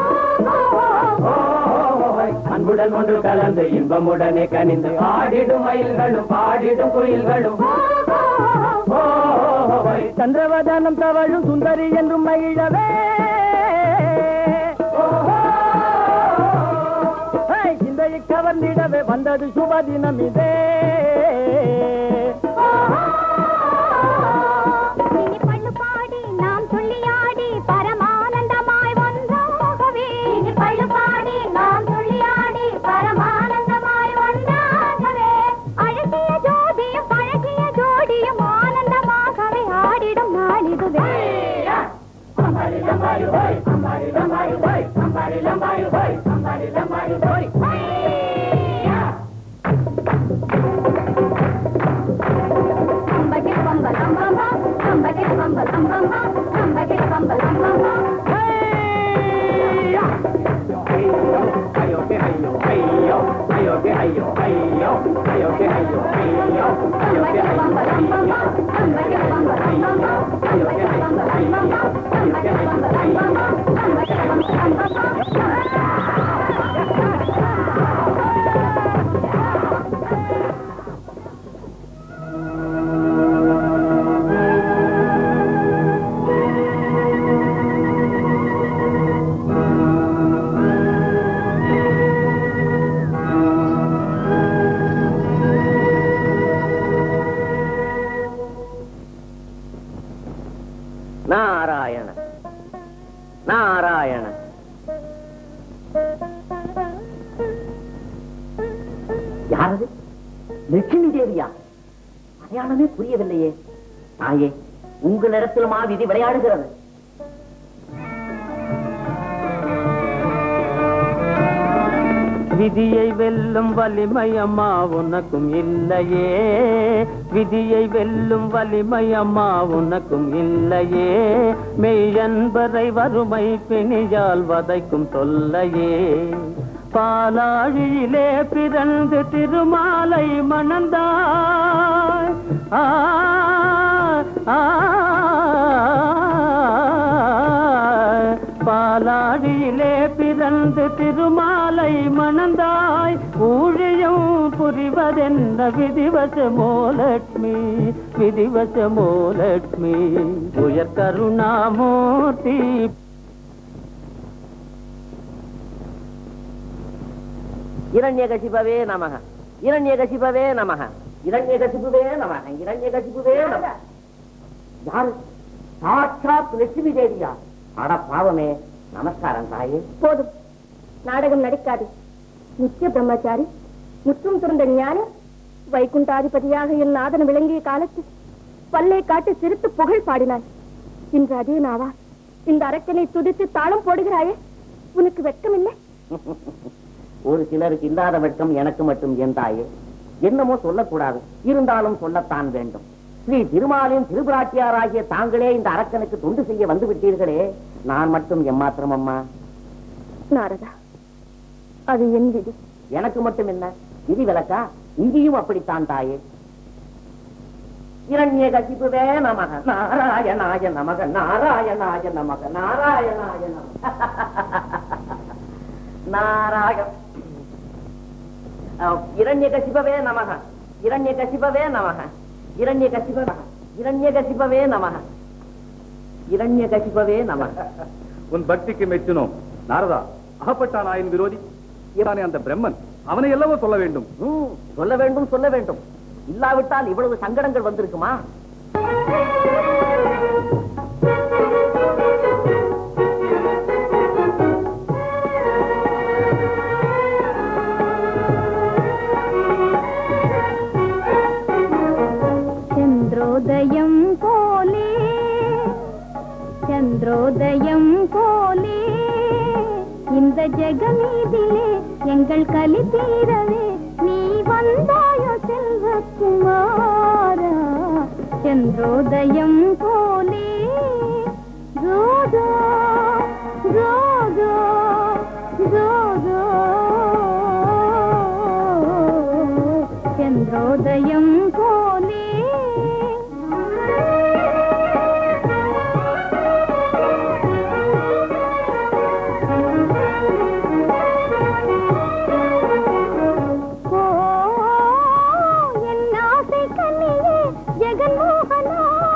அன்புடன் ஒன்று கலந்து இன்பமுடனே கனிந்து ஆடிடும் மயில்களும் பாடிடும் குயில்களும் சந்திரவதனம் தவழும் சுந்தரி என்றும் மகிழவே ஹே, சிந்தையை கவர்ந்திடவே வந்தது சுபதினம் இதே இனி பண்ணு பாடி நாம் துள்ளியாடி பரமானந்தமாய் ஒன்றாகவே இனி பள்ளு பாடி நாம் துள்ளியாடி பரமானந்தமாய் ஒன்றாகவே அழகிய ஜோதியும் பழகிய ஜோடியும் ஆனந்தமாகவே ஆடிடும் நாளிதுவே அம்பகே பம்பல் அம்பம்மா அம்பகே பம்பல் அம்பம்மா அம்பகே பம்பல் அம்பம்மா அம்பகே பம்பல் அம்பம்மா அம்பகே பம்பல் அம்பம்மா அம்பகே பம்பல் அம்பம்மா அம்பகே பம்பல் அம்பம்மா அம்பகே பம்பல் நாராயண நாராயண யாரது லட்சுமி தேவியா அடையாளமே புரியவில்லையே தாயே உங்களிடத்தில் மா விதி விளையாடுகிறது விதியை வெல்லும் வலிமை அம்மா உனக்கும் இல்லையே விதியை வெல்லும் வலிமை அம்மா உனக்கும் இல்லையே மெய்யன்பரை வறுமை பிணியால் வதைக்கும் தொல்லையே பாலாழியிலே பிறந்து திருமாலை மணந்தாய் ஆ ஆ பாலாடியிலே பிறந்து திருமாலை மணந்தாய் ஊழியம் புரிவதென்ன விதிவசமோ லட்சுமி விதிவசமோ லட்சுமி உயர் கருணாமூர்த்தி இரண்யகசிபவே நமக இரண்யகசிபவே நமக இரண்யகசிபுவே நமக இரண்யகசிபுவே நமக யாரு சாட்சாத் லட்சுமி தேவியா அட பாவமே நமஸ்காரம் தாயே போதும் நாடகம் நடிக்காது நித்திய பிரம்மச்சாரி முற்றும் துறந்த ஞான வைகுண்டாதிபதியாக என் நாதன் விளங்கிய காலத்தில் பல்லை காட்டி சிரித்து புகழ் பாடினாய் இன்று அதே நாவா இந்த அரக்கனை துதித்து தாளம் போடுகிறாயே உனக்கு வெட்கமில்லை ஒரு சிலருக்கு இல்லாத வெட்கம் எனக்கு மட்டும் என் தாயே என்னமோ சொல்லக்கூடாது இருந்தாலும் சொல்லத்தான் வேண்டும் ஸ்ரீ திருமாலின் திருபிராட்டியாராகிய தாங்களே இந்த அரக்கனுக்கு தொண்டு செய்ய வந்து விட்டீர்களே நான் மட்டும் எம்மாத்திரம் அம்மா நாரதா அது என் விதி எனக்கு மட்டும் என்ன விதி விலக்கா இங்கேயும் அப்படித்தான் தாயே இரண்ய கசிப்புவே நமக நாராயணாய நமக நாராயணாய நமக நாராயணாய நமக நாராயண இரண்ய கசிபவே நமக இரண்ய கசிபவே நமக இரண்ய கசிப இரண்ய கசிபவே நமக இரண்ய கசிபவே நமக உன் பக்திக்கு மெச்சினோம் நாரதா அகப்பட்டான் ஆயின் விரோதி இவனானே அந்த பிரம்மன் அவனை எல்லவோ சொல்ல வேண்டும் ம், சொல்ல வேண்டும் சொல்ல வேண்டும் இல்லாவிட்டால் இவ்வளவு சங்கடங்கள் வந்திருக்குமா ചന്ദ്രോദയം പോലെ ചന്ദ്രോദയം പോലെ இந்த ஜெகமீதிலே எங்கள் கலி தீரவே நீ வந்தாயோ செல்வக்குமாரா சந்திரோதயம் போலே ஜோதோ ஜோதோ ஜோதோ சந்திரோதயம் போலே ஓ என் ஆசை கண்ணியே ஜெகன்மோகனா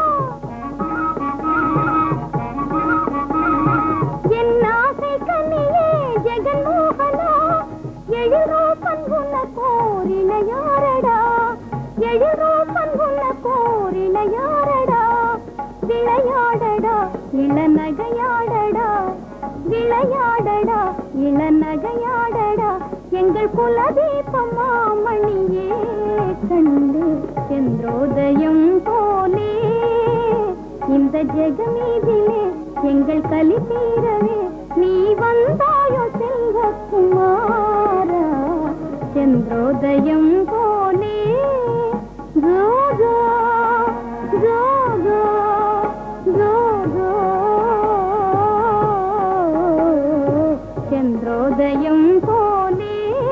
என் ஆசை கண்ணியே ஜெகன்மோகனா எழுரோ பண்புள்ள கோரிலையாரடா எழுரோ பண்புள்ள கோரிலையாரடா விளையாடடா இளநகையாடடா விளையாடடா இளநகையாடடா எங்கள் குலதீபம் மாமணியே கண்டு சென்றோதயம் போலே இந்த ஜெகமீதிலே எங்கள் கலி தீரவே நீ வந்தாயோ செல்வக்குமாரா சென்றோதயம் போலே ஜோஜோ ஜோஜோ ஜோஜோ ചന്ദ്രോദയം പോലെ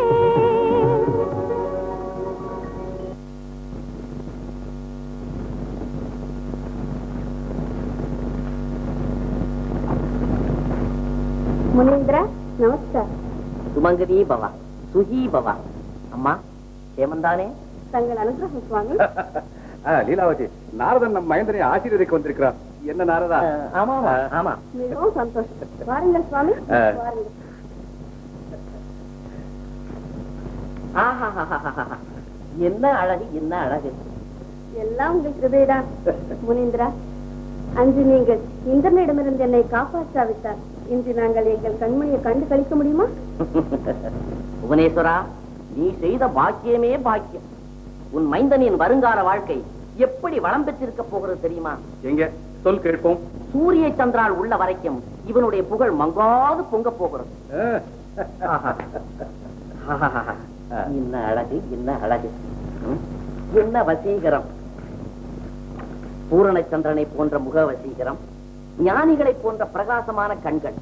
ಮುನೀಂದ್ರ ನಮಸ್ಕಾರ சுமங்கதி பவா சுகி பவா அம்மா ஏமந்தானே தங்கள் அனுகிரகம் சுவாமி லீலாவதி நாரதன் நம் மகேந்திரனை ஆசீர்வதிக்க வந்திருக்கிறார் என்ன நாரதா அஹ், ஆமா ஆமா, ஆமா மிகவும் சந்தோஷம் வாருங்கள் சுவாமி ஆ. வாருங்கள் ஆஹாஹாஹாஹா. என்ன அழகு என்ன அழகு எல்லாம் உங்கள் கிருபைதான் முனீந்திரா அன்று நீங்கள் இந்திரனிடமிருந்து என்னை காப்பாற்றாவிட்டால் இன்று நாங்கள் எங்கள் கண்மணியை கண்டு கழிக்க முடியுமா புவனேஸ்வரா நீ செய்த பாக்கியமே பாக்கியம் உன் மைந்தனின் வருங்கால வாழ்க்கை எப்படி வளம் பெற்றிருக்க போகிறது தெரியுமா எங்க சொல் கேட்போம் சூரிய சந்திரால் உள்ள வரைக்கும் இவனுடைய புகழ் மங்காது பொங்க போகிறது அஹ், ஆஹா. என்ன அழகு என்ன அழகு ம்? என்ன வசீகரம் பூரணச்சந்திரனை போன்ற முக வசீகரம் ஞானிகளை போன்ற பிரகாசமான கண்கள்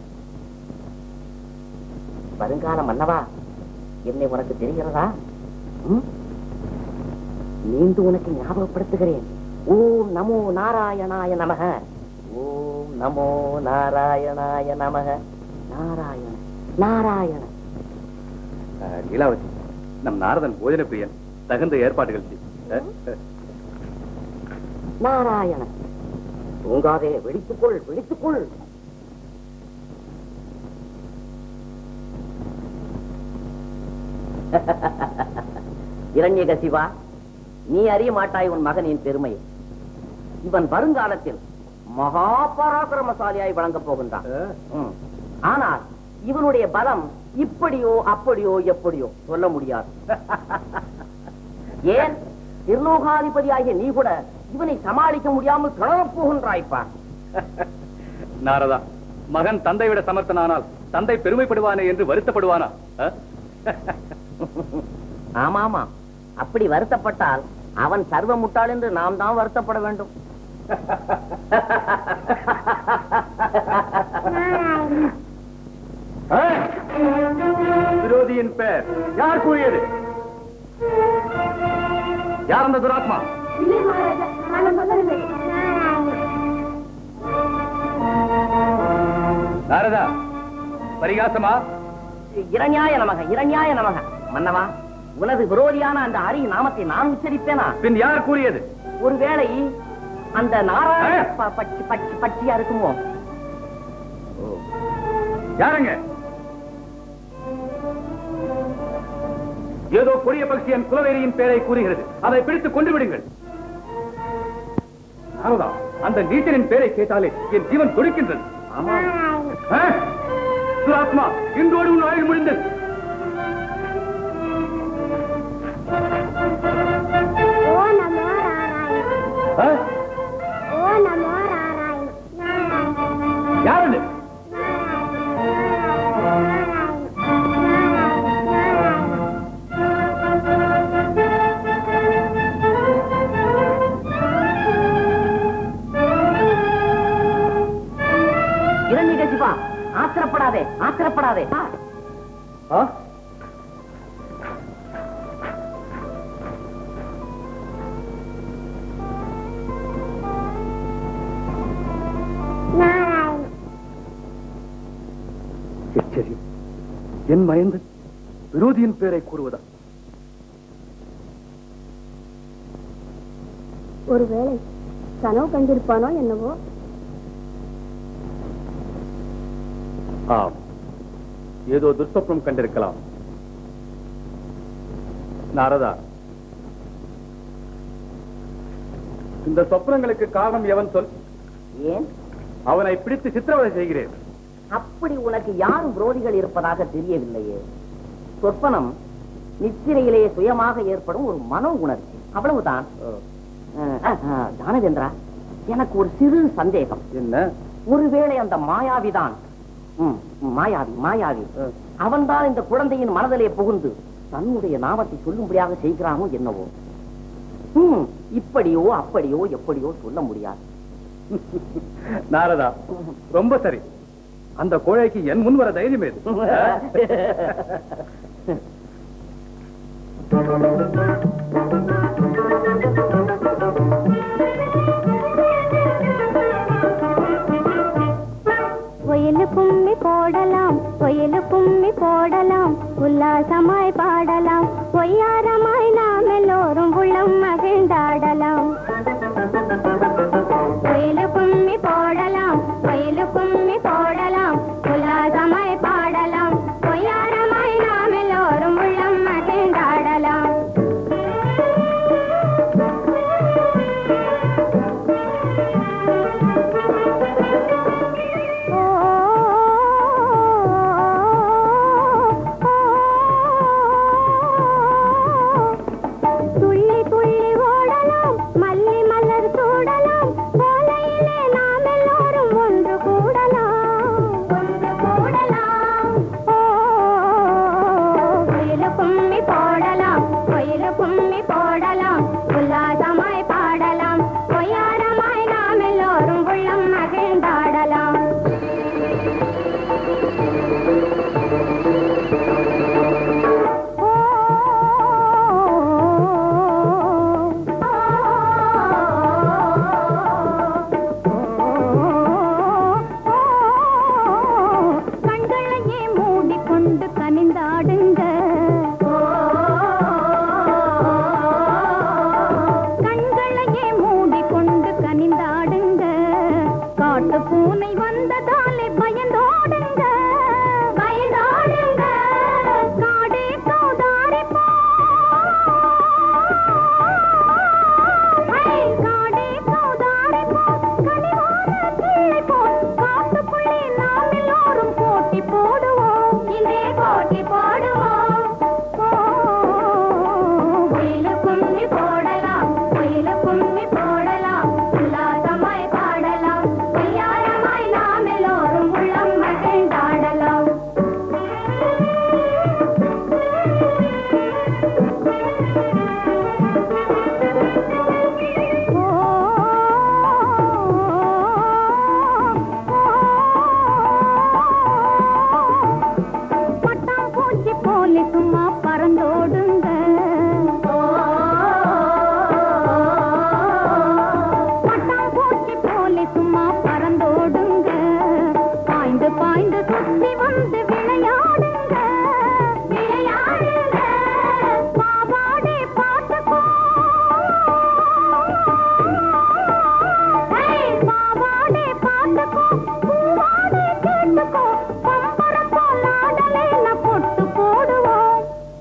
வருங்காலம் அல்லவா என்னை உனக்கு தெரிகிறதா ம்? மீண்டும் உனக்கு ஞாபகப்படுத்துகிறேன் ஓம் நமோ நாராயணாய நமக ஓம் நமோ நாராயணாய நமக நாராயண நாராயண லீலாவதி நம் நாரதன் போஜன பிரியன் தகுந்த ஏற்பாடுகள் செய். அஹ், அஹ். நாராயண தூங்காதே விழித்துக்கொள் விழித்துக்கொள் இரண்யகசிவா நீ அறிய மாட்டாய் உன் மகனின் பெருமை இவன் வருங்காலத்தில் மகா பராக்கிரமசாலியாய் வழங்கப் போகின்றான் ம். ஆனால் இவனுடைய பலம் இப்படியோ அப்படியோ எப்படியோ சொல்ல முடியாது ஏன் திருலோகாதிபதியாகிய நீ கூட இவனை சமாளிக்க முடியாமல் தொடரப் போகின்றாய்ப்பா நாரதா மகன் தந்தை விட சமர்த்தனானால் தந்தை பெருமைப்படுவானே என்று வருத்தப்படுவானா அஹ்? ஆமாமா அப்படி வருத்தப்பட்டால் அவன் சர்வ முட்டாள் என்று நாம் தான் வருத்தப்பட வேண்டும் அஹ்? விரோதியின் பெயர் யார் கூறியது யார் அந்த துராத்மா நாரதா பரிகாசமா இரண்யாய நமக இரண்யாய நமக மன்னவா உனது விரோதியான அந்த ஹரி நாமத்தை நான் உச்சரிப்பேனா பின் யார் கூறியது ஒருவேளை அந்த நாராயண ஆ. ப- பட்சி பட்சி பட்சியா இருக்குமோ யாருங்க ஏதோ கொடிய பக்ஷி என் குலவேரியின் பெயரை கூறுகிறது அதை பிடித்து கொண்டு விடுங்கள் நாரதா அந்த நீச்சனின் பெயரை கேட்டாலே என் ஜீவன் துடிக்கின்றது ஆமா ஆ? துராத்மா இன்றோடு உன் ஆயுள் முடிந்தது ஓ நமோ நாராயண ஆ? ஓ நமோ நாராயண நாராயண யார் அது இரண்யகசிபா ஆத்திரப்படாதே ஆத்திரப்படாதே ஆ. ஆ? நாராயண எச்சரி என் மயந்து விரோதியின் பெயரை கூறுவதா ஒருவேளை கனவு கண்டிருப்பானோ என்னவோ ஆம் ஏதோ துர்ஸ்வப்னம் கண்டிருக்கலாம் நாரதா இந்த சொப்னங்களுக்கு காரணம் எவன் சொல் ஏன் அவனை பிடித்து சித்திரவதை செய்கிறேன் அப்படி உனக்கு யாரும் விரோதிகள் இருப்பதாக தெரியவில்லையே சொற்பனம் நித்திரையிலேயே சுயமாக ஏற்படும் ஒரு மனோ உணர்ச்சி அவ்வளவுதான் அஹ், அஹ், தானவேந்திரா எனக்கு ஒரு சிறு சந்தேகம் என்ன ஒருவேளை அந்த மாயாவிதான் ம், மாயாவி மாயாவி அவன்தான் இந்த குழந்தையின் மனதிலே புகுந்து தன்னுடைய நாமத்தை சொல்லும்படியாக செய்கிறானோ என்னவோ ம், இப்படியோ அப்படியோ எப்படியோ சொல்ல முடியாது நாரதா ரொம்ப சரி அந்த கோழைக்கு என் முன் வர தைரியம் ஏது ஒயிலு கும்மி போடலாம் ஒயிலு கும்மி போடலாம் உல்லாசமாய் பாடலாம் ஒய்யாரமாய் நாம் எல்லோரும் உள்ளம் மகிழ்ந்தாடலாம் ஒயிலு கும்மி போடலாம் ஒயிலு கும்மி போடலாம் உல்லாசமாய் பாடலாம் ஒய்யாரமாய் நாம் எல்லோரும் உள்ளம் மகிழ்ந்தாடலாம் துள்ளி துள்ளி ஓடலாம் மல்லி மலர் சூடலாம் கோலையிலே நாம் எல்லோரும் கனிந்தாடுங்க கண்களையே மூடிக்கொண்டு கனிந்தாடுங்க காட்டு பூனை வந்ததாலே பயந்தோடுங்க பயந்தோடுங்க காடே கௌதாரி போ காடே கௌதாரி போ கனிவான பிள்ளை போல் காட்டுக்குள்ளே நாம் எல்லோரும் போட்டி போடுவோம் இங்கே போட்டி போடுவோம் குயில கும்மி போடலாம் குயில கும்மி போடலாம் உல்லாசமாய் பாடலாம் கல்யாணமாய் நாம் எல்லோரும் உள்ளம் மகிழ்ந்தாடலாம் பட்டாம்பூச்சி போல சும்மா பறந்தோடுங்க பட்டாம்பூச்சி போல சும்மா பறந்தோடுங்க பாய்ந்து பாய்ந்து சுத்தி வந்து விளையாடுங்க விளையாடுங்க பாவாடே பாட்டுக்கோ பாவாடே பாட்டுக்கோ பூவாடே கேட்டுக்கோ பம்பரம் போல் ஆடலேன பொட்டு போடுவோம்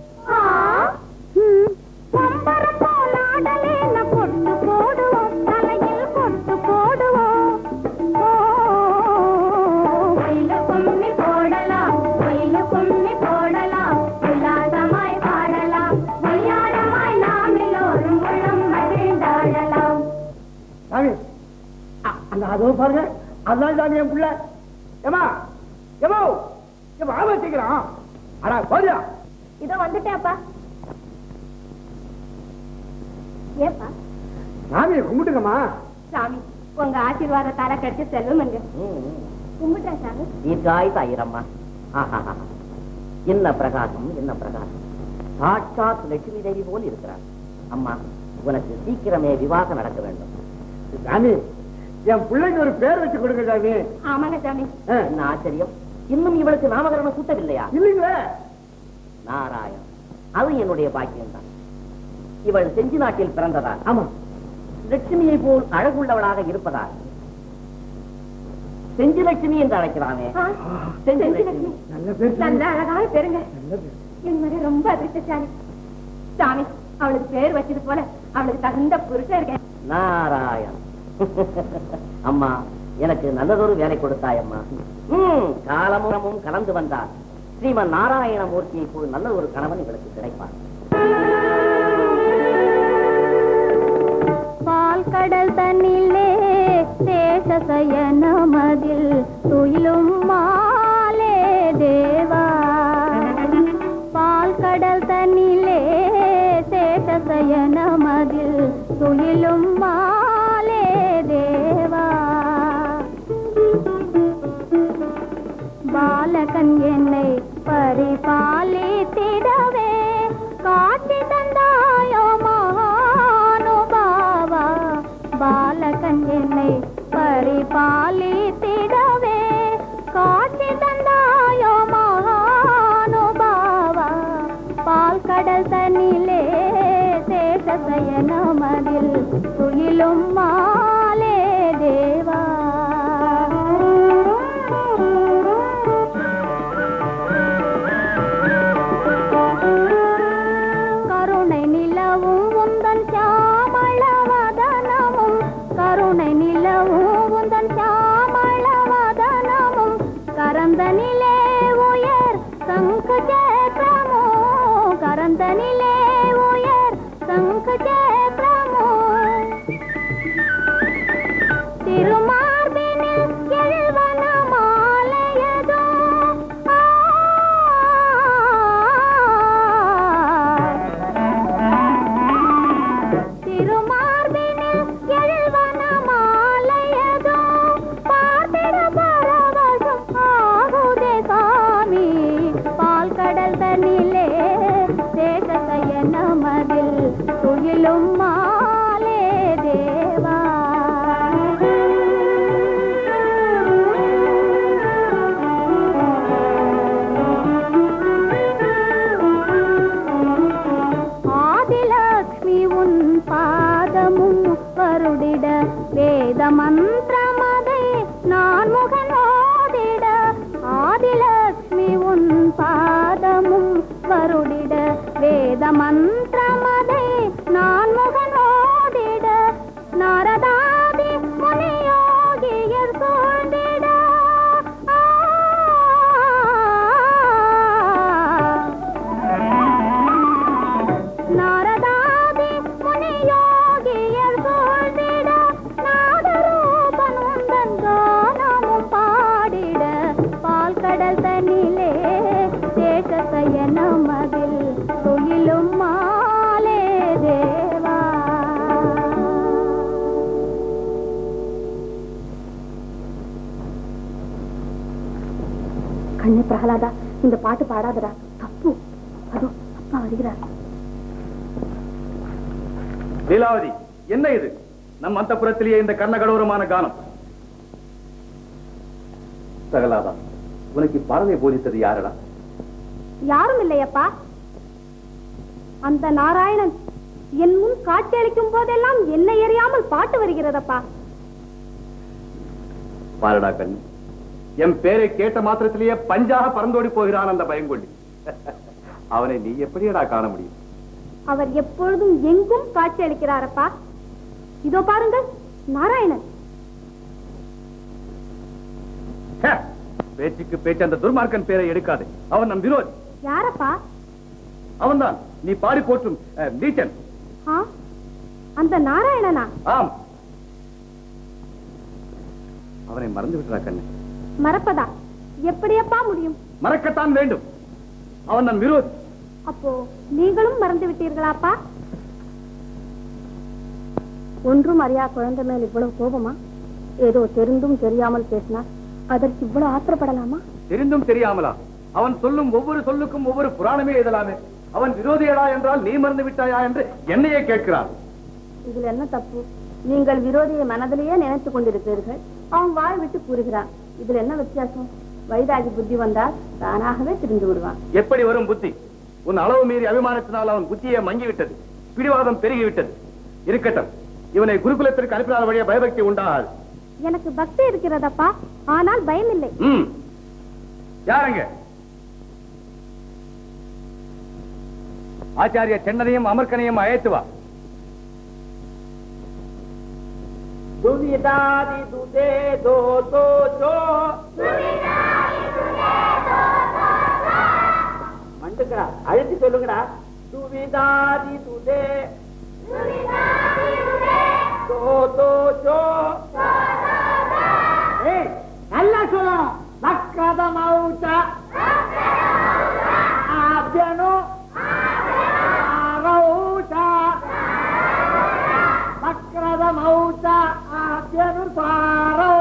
பம்பரம் போல் ஆடலேன பொட்டு போடுவோம் தலையில் பொட்டு போடுவோம் ஒயில கும்மி போடலாம் ஒயில கும்மி போடலாம் உல்லாசமாய் பாடலாம் ஒய்யாரமாய் நாம் எல்லோரும் உள்ளம் மகிழ்ந்தாடலாம் சாமி அ- அந்த அதோ பாருங்க அதான் சாமி என் புள்ள ஏமா ஏமா ஏமா ஆமா வச்சுக்கிறான் அடா போறியா இதோ வந்துட்டேன் அப்பா ஏப்பா சாமியை கும்பிட்டுங்கம்மா சாமி உங்க ஆசீர்வாதத்தால கிடைச்ச செல்வம் கும்பிட்டேன் சாமி தீர்காயுத ஐயரம்மா ஆஹாஹா. என்ன பிரகாசம் என்ன பிரகாசம் சாட்சாத் லட்சுமி தேவி போல் இருக்கிறார் அம்மா உனக்கு சீக்கிரமே விவாகம் நடக்க வேண்டும் சாமி என் பிள்ளைக்கு ஒரு பேர் வச்சு கொடுங்க சாமி ஆமாங்க சாமி ஆ, என்ன ஆச்சரியம் இன்னும் இவளுக்கு நாமகரணம் சூட்டவில்லையா இல்லைங்களே நாராயண் அது என்னுடைய பாக்கியம்தான் இவள் செஞ்சி நாட்டில் பிறந்ததால் ஆமா லட்சுமியை போல் அழகுள்ளவளாக இருப்பதால் செஞ்சி லட்சுமி என்று அழைக்கிறானே ஆ, செஞ்சி செஞ்சி லட்சுமி லட்சுமி. நல்ல பேர் சாமி. நல்ல அழகாக பெருங்க நல்ல பேர் என் மகன் ரொம்ப அதிர்ஷ்டசாலி சாமி அவளுக்கு பேர் வச்சது போல அவளுக்கு தகுந்த புருஷன் இருக்கேன் நாராயண் அம்மா எனக்கு நல்லதொரு வேலை கொடுத்தாய் அம்மா ம், காலமும் கலந்து வந்தார் ஸ்ரீமன் நாராயணமூர்த்தியை போல் நல்ல ஒரு கணவன் இவளுக்கு கிடைப்பார் பால் கடல் தன்னிலே தேச சயனமதில் துயிலும் மாலே தேவா பால் கடல் தன்னிலே சேஷ சயனமதில் துயிலும் மாலே தேவா பாலகன் என்னை பரிபாலித்திடவே காட்சி தந்தாயோ மகானுபாவா பாலகன் என்னை பரிபாலித்திடவே காட்சி தந்தாயோ மகானுபாவா பால் கடல் தனிலே சேஷ சயனமதில் துயிலும் மாலே தேவா கருணை நிலவும் உந்தன் சாமளவதனமும் கருணை நிலவும் உந்தன் சாமளவதனமும் கரந்த நிலே உயர் சங்கு சேத்திரமோ கரந்த நிலே உயர் சங்கு சேத்திரமோ திருமார்பினில் எழுவன மாலையதோ திருமார்பினில் எழுவன மாலையதோ பார்த்திட பரவசம் ஆகுதே சாமி பால் கடல் தன்னிலே சேஷசய நமதில் துயிலும் மாலே தேவா பாதமும் வருடிட வேத மந்திரமதை நான் முகனோடிட நாரதாதி முனியோகியர் சூழ்ந்திட நாரதாதி முனியோகியர் சூழ்ந்திட நாதரூபனுந்தன் கானமும் பாடிட பால் கடல் தனிலே சேஷசயனம் அதில் துயிலும் மாலே தேவா கண்ணு பிரகலாதா இந்த பாட்டு பாடாதடா தப்பு அதோ அப்பா வருகிறார் லீலாவதி என்ன இது நம் அந்தப்புறத்திலேயே இந்த கர்ணகடோரமான கானம் சகலாதா உனக்கு பாடலை போதித்தது யாரடா யாரும் இல்லையப்பா அந்த நாராயணன் என் முன் காட்சியளிக்கும் போதெல்லாம் என்னை எறியாமல் பாட்டு வருகிறதப்பா பாரடா கண்ணு என் பேரை கேட்ட மாத்திரத்திலேயே பஞ்சாக பறந்தோடி போகிறான் அந்த பயங்கொள்ளி அவனை நீ எப்படியடா காண முடியும் அவர் எப்பொழுதும் எங்கும் காட்சியளிக்கிறாரப்பா இதோ பாருங்கள் நாராயணன் ஹே, பேச்சுக்கு பேச்சு அந்த துர்மார்க்கன் பேரை எடுக்காதே அவன் நம் விரோதி யாரப்பா அவன்தான் நீ பாடி போற்றும் அஹ், நீச்சன் ஆ அந்த நாராயணனா ஆம் அவனை மறந்து விட்டுறா கண்ணு மறப்பதா எப்படியப்பா முடியும் மறக்கத்தான் வேண்டும் அவன் நம் விரோதி அப்போ நீங்களும் மறந்து விட்டீர்களாப்பா ஒன்றும் அறியா குழந்தை மேல் இவ்வளவு கோபமா ஏதோ தெரிந்தும் தெரியாமல் பேசினார் அதற்கு இவ்வளவு ஆத்திரப்படலாமா தெரிந்தும் தெரியாமலா அவன் சொல்லும் ஒவ்வொரு சொல்லுக்கும் ஒவ்வொரு புராணமே எழுதலாமே அவன் விரோதியடா என்றால் நீ மறந்து விட்டாயா என்று என்னையே கேட்கிறான் இதுல என்ன தப்பு நீங்கள் விரோதியை மனதிலேயே நினைத்துக் கொண்டிருக்கிறீர்கள் அவன் வாய் விட்டு கூறுகிறான் இதுல என்ன வித்தியாசம் வைராகி புத்தி வந்தால் தானாகவே திரிந்து விடுவான் எப்படி வரும் புத்தி உன் அளவு மீறி அபிமானத்தினால் அவன் புத்தியை மங்கிவிட்டது பிடிவாதம் பெருகிவிட்டது இருக்கட்டும் இவனை குருகுலத்திற்கு அனுப்பினால் வழிய பயபக்தி உண்டாகாது எனக்கு பக்தி இருக்கிறதப்பா ஆனால் பயமில்லை ம் யாருங்க ஆச்சாரிய சென்னனையும் அமர்க்கனையும் அழைத்து வா துவிதாதி துதே தோ தோ சோ மண்டுக்கடா அழுத்தி சொல்லுங்கடா துவிதாதி துதே தோ தோ சோ ஏய் நல்லா சொல்லணும் மக்கத மௌச்ச ஆப்யனு ஆரௌச்ச மக்ரத மௌச்ச ஆப்யனு பாரௌ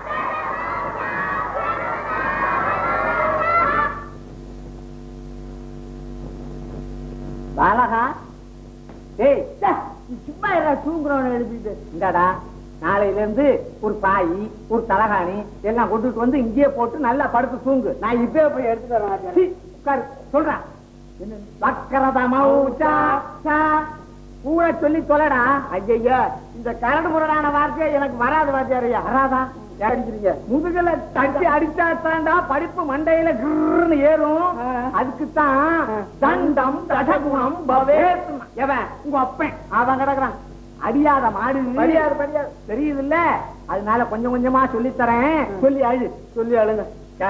பாலகா ஏய் ச்சே, நீ சும்மா என்ன தூங்குறவன எழுப்பிட்டு இந்தாடா நாளையில இருந்து ஒரு பாய் ஒரு தலகாணி எல்லாம் கொண்டுட்டு வந்து இங்கேயே போட்டு நல்லா படுத்து தூங்கு நான் இப்பவே போய் எடுத்துட்டு வரேன் சீ, உட்காரு சொல்றேன் வக்கரதமௌச்சா சா கூட சொல்லி தொலைடா ஐயா இந்த கரடு முரடான வார்த்தையே எனக்கு வராது வாத்தியாரையா வராதா அடிக்கிறீங்க முதுகுல தட்டி அடிச்சா தாண்டா படிப்பு மண்டையில கிருன்னு ஏறும் அதுக்கு தான் தண்டம் தடகுணம் பவே எவன் உங்க அப்பன் அவன் கிடக்குறான் அடியாத மாடு படியாது படியாது தெரியுது இல்ல அதனால கொஞ்சம் கொஞ்சமா சொல்லி தரேன் சொல்லி அழு சொல்லி அழுங்க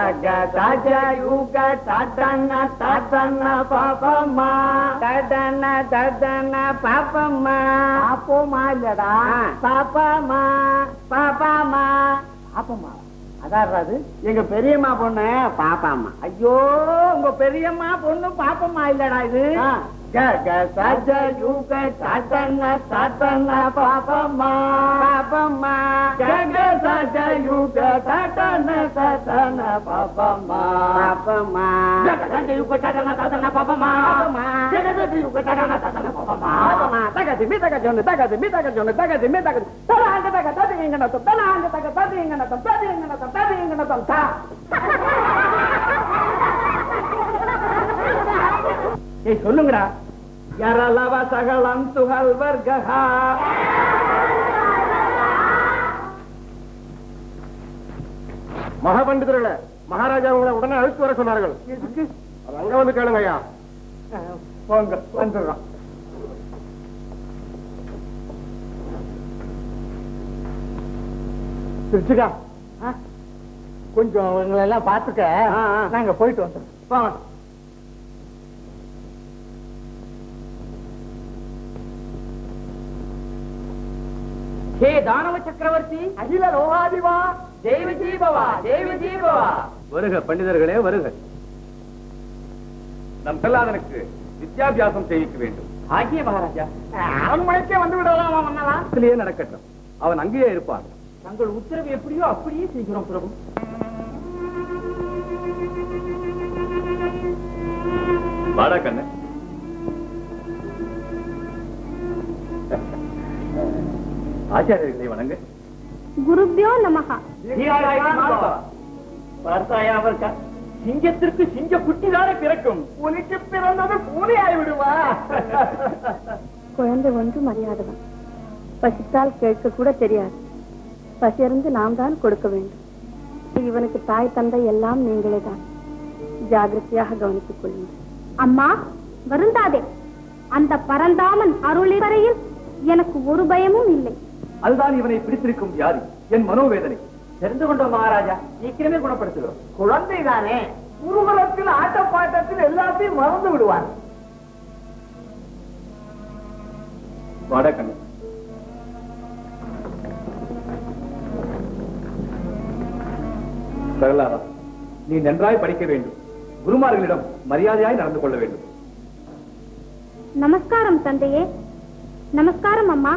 பாப்போமா இல்லடா பாப்பாமா பாப்பாமா பாப்பம்மா அதாவது எங்க பெரியம்மா பொண்ணு பாப்பாம்மா ஐயோ உங்க பெரியம்மா பொண்ணு பாப்பம்மா இல்லடா இது க க சஜ யுக சதன சதன பாப்பம்மா பாப்பம்மா க க சஜ யுக சதன சதன பாப்பம்மா பாப்பம்மா க க சஜ யுக சதன சதன பாப்பம்மா க க சஜ யுக சதன சதன பாப்பம்மா பாப்பம்மா தக திமி தக ஜொன்னு தக திமி தக ஜொன்னு தக திமி தக தல அங்க தக ததி இங்க நத்தம் தல அங்க தக ததி இங்க நத்தம் ததி இங்க நத்தம் ததி இங்க நத்தம் தா ஏய் சொல்லுங்கடா யரலவ சகலம் துகள் வர்க்கஹா மகாபண்டிதர்களே மகாராஜா உங்களை உடனே அழைத்து வர சொன்னார்கள் அங்க வந்து கேளுங்க ஐயா போங்க வந்துடுறோம் திருச்சிக்கா கொஞ்சம் இவங்களை எல்லாம் பாத்துக்க நாங்க போயிட்டு வந்துடுறோம் வாங்க ஹே தானவ சக்கரவர்த்தி அகில லோகாதிவா தேவி ஜீபவா தேவி ஜீபவா வருக பண்டிதர்களே வருக நம் பிரகலாதனுக்கு வித்யாபியாசம் செய்விக்க வேண்டும் ஆகிய மகாராஜா அரண்மனைக்கே வந்து விடலாம் மன்னலாம் அதிலேயே நடக்கட்டும் அவன் அங்கேயே இருப்பான் தங்கள் உத்தரவு எப்படியோ அப்படியே செய்கிறோம் பிரபு வாடா கண்ணு ஆச்சாரியர்களை வணங்க குருபியோ நமகா பார்த்தாயா அவர்க்கா சிங்கத்திற்கு சிங்க குட்டிதானே பிறக்கும் புலிக்கு பிறந்தது பூனை ஆகிவிடுவா குழந்தை ஒன்றும் அறியாதவன் பசித்தால் கேட்க கூட தெரியாது பசியறிந்து நாம் தான் கொடுக்க வேண்டும் இவனுக்கு தாய் தந்தை எல்லாம் நீங்களே தான் ஜாகிரதையாக கவனித்துக் கொள்ளுங்கள் அம்மா வருந்தாதே அந்த பரந்தாமன் அருளி வரையில் எனக்கு ஒரு பயமும் இல்லை அதுதான் இவனை பிடித்திருக்கும் வியாதி என் மனோவேதனை தெரிந்து கொண்டோம் மகாராஜா சீக்கிரமே குணப்படுத்துகிறோம் குழந்தைதானே குருகுலத்தில் ஆட்டப்பாட்டத்தில் எல்லாத்தையும் மறந்து விடுவார் வாடா கண்ணு பிரகலாதா நீ நன்றாய் படிக்க வேண்டும் குருமார்களிடம் மரியாதையாய் நடந்து கொள்ள வேண்டும் நமஸ்காரம் தந்தையே நமஸ்காரம் அம்மா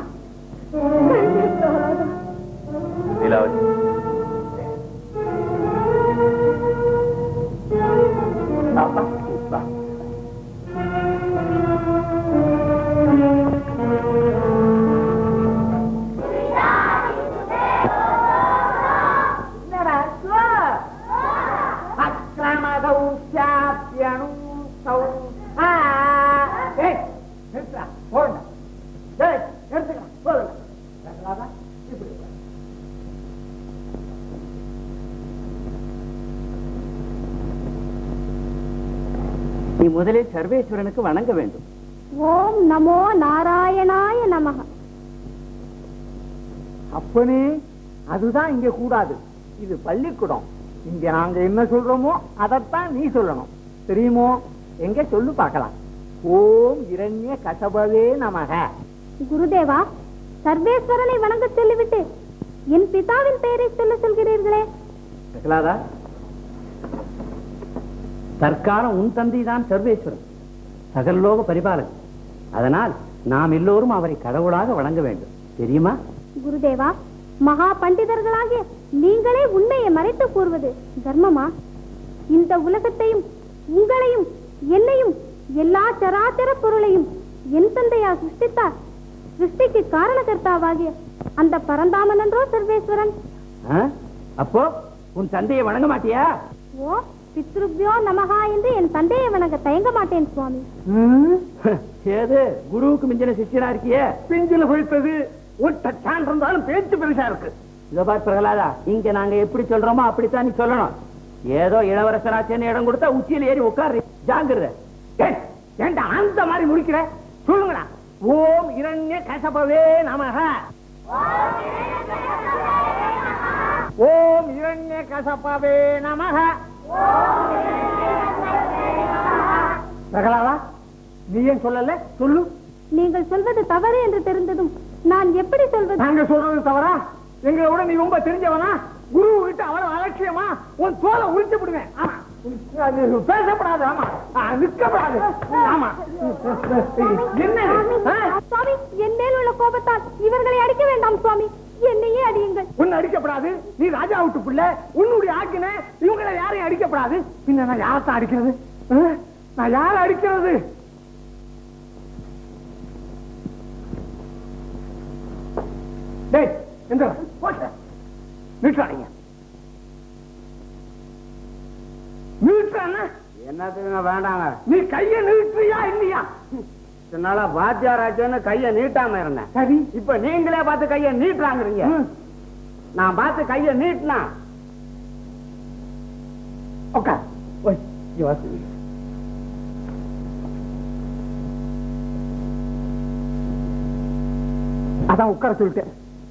லீலாவதி நீ முதலில் சர்வேஸ்வரனுக்கு வணங்க வேண்டும் ஓம் நமோ நாராயணாய நமக அப்பனே அதுதான் இங்க கூடாது இது பள்ளிக்கூடம் இங்க நாங்க என்ன சொல்றோமோ அதைத்தான் நீ சொல்லணும் தெரியுமோ எங்க சொல்லு பார்க்கலாம் ஓம் இரண்ய கசபவே நமக குருதேவா சர்வேஸ்வரனை வணங்க சொல்லிவிட்டு என் பிதாவின் பெயரை சொல்ல சொல்கிறீர்களே பிரகலாதா தற்காலம் உன் தந்தை தான் சர்வேஸ்வரன் சகல்லோக பரிபாலகன் அதனால் நாம் எல்லோரும் அவரை கடவுளாக வணங்க வேண்டும் தெரியுமா குருதேவா மகா பண்டிதர்களாகிய நீங்களே உண்மையை மறைத்து கூறுவது தர்மமா இந்த உலகத்தையும் உங்களையும் என்னையும் எல்லா சராச்சர பொருளையும் என் தந்தையா சிருஷ்டித்தார் சிருஷ்டிக்கு காரணகர்த்தாவாகிய அந்த பரந்தாமன் என்றோ சர்வேஸ்வரன் ஆ? அப்போ உன் தந்தையை வணங்க மாட்டியா ஓ பித்ருபியோ நமகா என்று என் தந்தையை வணங்க தயங்க மாட்டேன் சுவாமி ஏது குருவுக்கு மிஞ்சின சிஷ்யனா இருக்கியே பிஞ்சில போய்த்தது ஒட்ட சான் இருந்தாலும் பேச்சு பெருசா இருக்கு இதோ பார் பிரகலாதா இங்க நாங்க எப்படி சொல்றோமோ அப்படித்தான் நீ சொல்லணும் ஏதோ இளவரசனாச்சேன்னு இடம் கொடுத்தா உச்சியில ஏறி உட்காரு ஜாங்கிரத ஏய், ஏன்டா அந்த மாதிரி முடிக்கிற சொல்லுங்களா ஓம் இரண்ய கசபவே நமக ஓம் இரண்ய கசபவே நமக பிரகலாதா நீ ஏன் சொல்லல சொல்லு நீங்கள் சொல்வது தவறு என்று தெரிந்ததும் நான் எப்படி சொல்வது நாங்க சொல்றது தவறா எங்களை விட நீ ரொம்ப தெரிஞ்சவனா குரு கிட்ட அவ்வளவு அலட்சியமா உன் தோலை உரிச்சு விடுவேன் ஆமா அது பேசப்படாது ஆமா ஆ, நிற்கப்படாது ஆமா என்ன இது? ஆ? சுவாமி என் மேல் உள்ள கோபத்தால் இவர்களை அடிக்க வேண்டாம் சுவாமி என்னையே அடியுங்கள் உன்னை அடிக்கப்படாது நீ ராஜா விட்டு பிள்ளை உன்னுடைய ஆக்கின இவங்களை யாரையும் அடிக்கப்படாது பின்ன நான் யாரத்தான் அடிக்கிறது ஆ? நான் யாரை அடிக்கிறது டேய் எந்த போட்ட நிற்காதீங்க நிறுத்தானா என்னத்துக்குங்க வேண்டாங்க நீ கைய நிறுத்துறியா இல்லையா இதனால வாத்தியாராச்சோன்னு கைய நீட்டாம இருந்தேன் சரி இப்ப நீங்களே பார்த்து கைய நீட்டுறாங்கிறீங்க ம். நான் பார்த்து கைய நீட்டினா உட்கார் ஓய் இங்க வா சொல்லு. அதான் உட்கார சொல்லிட்டேன்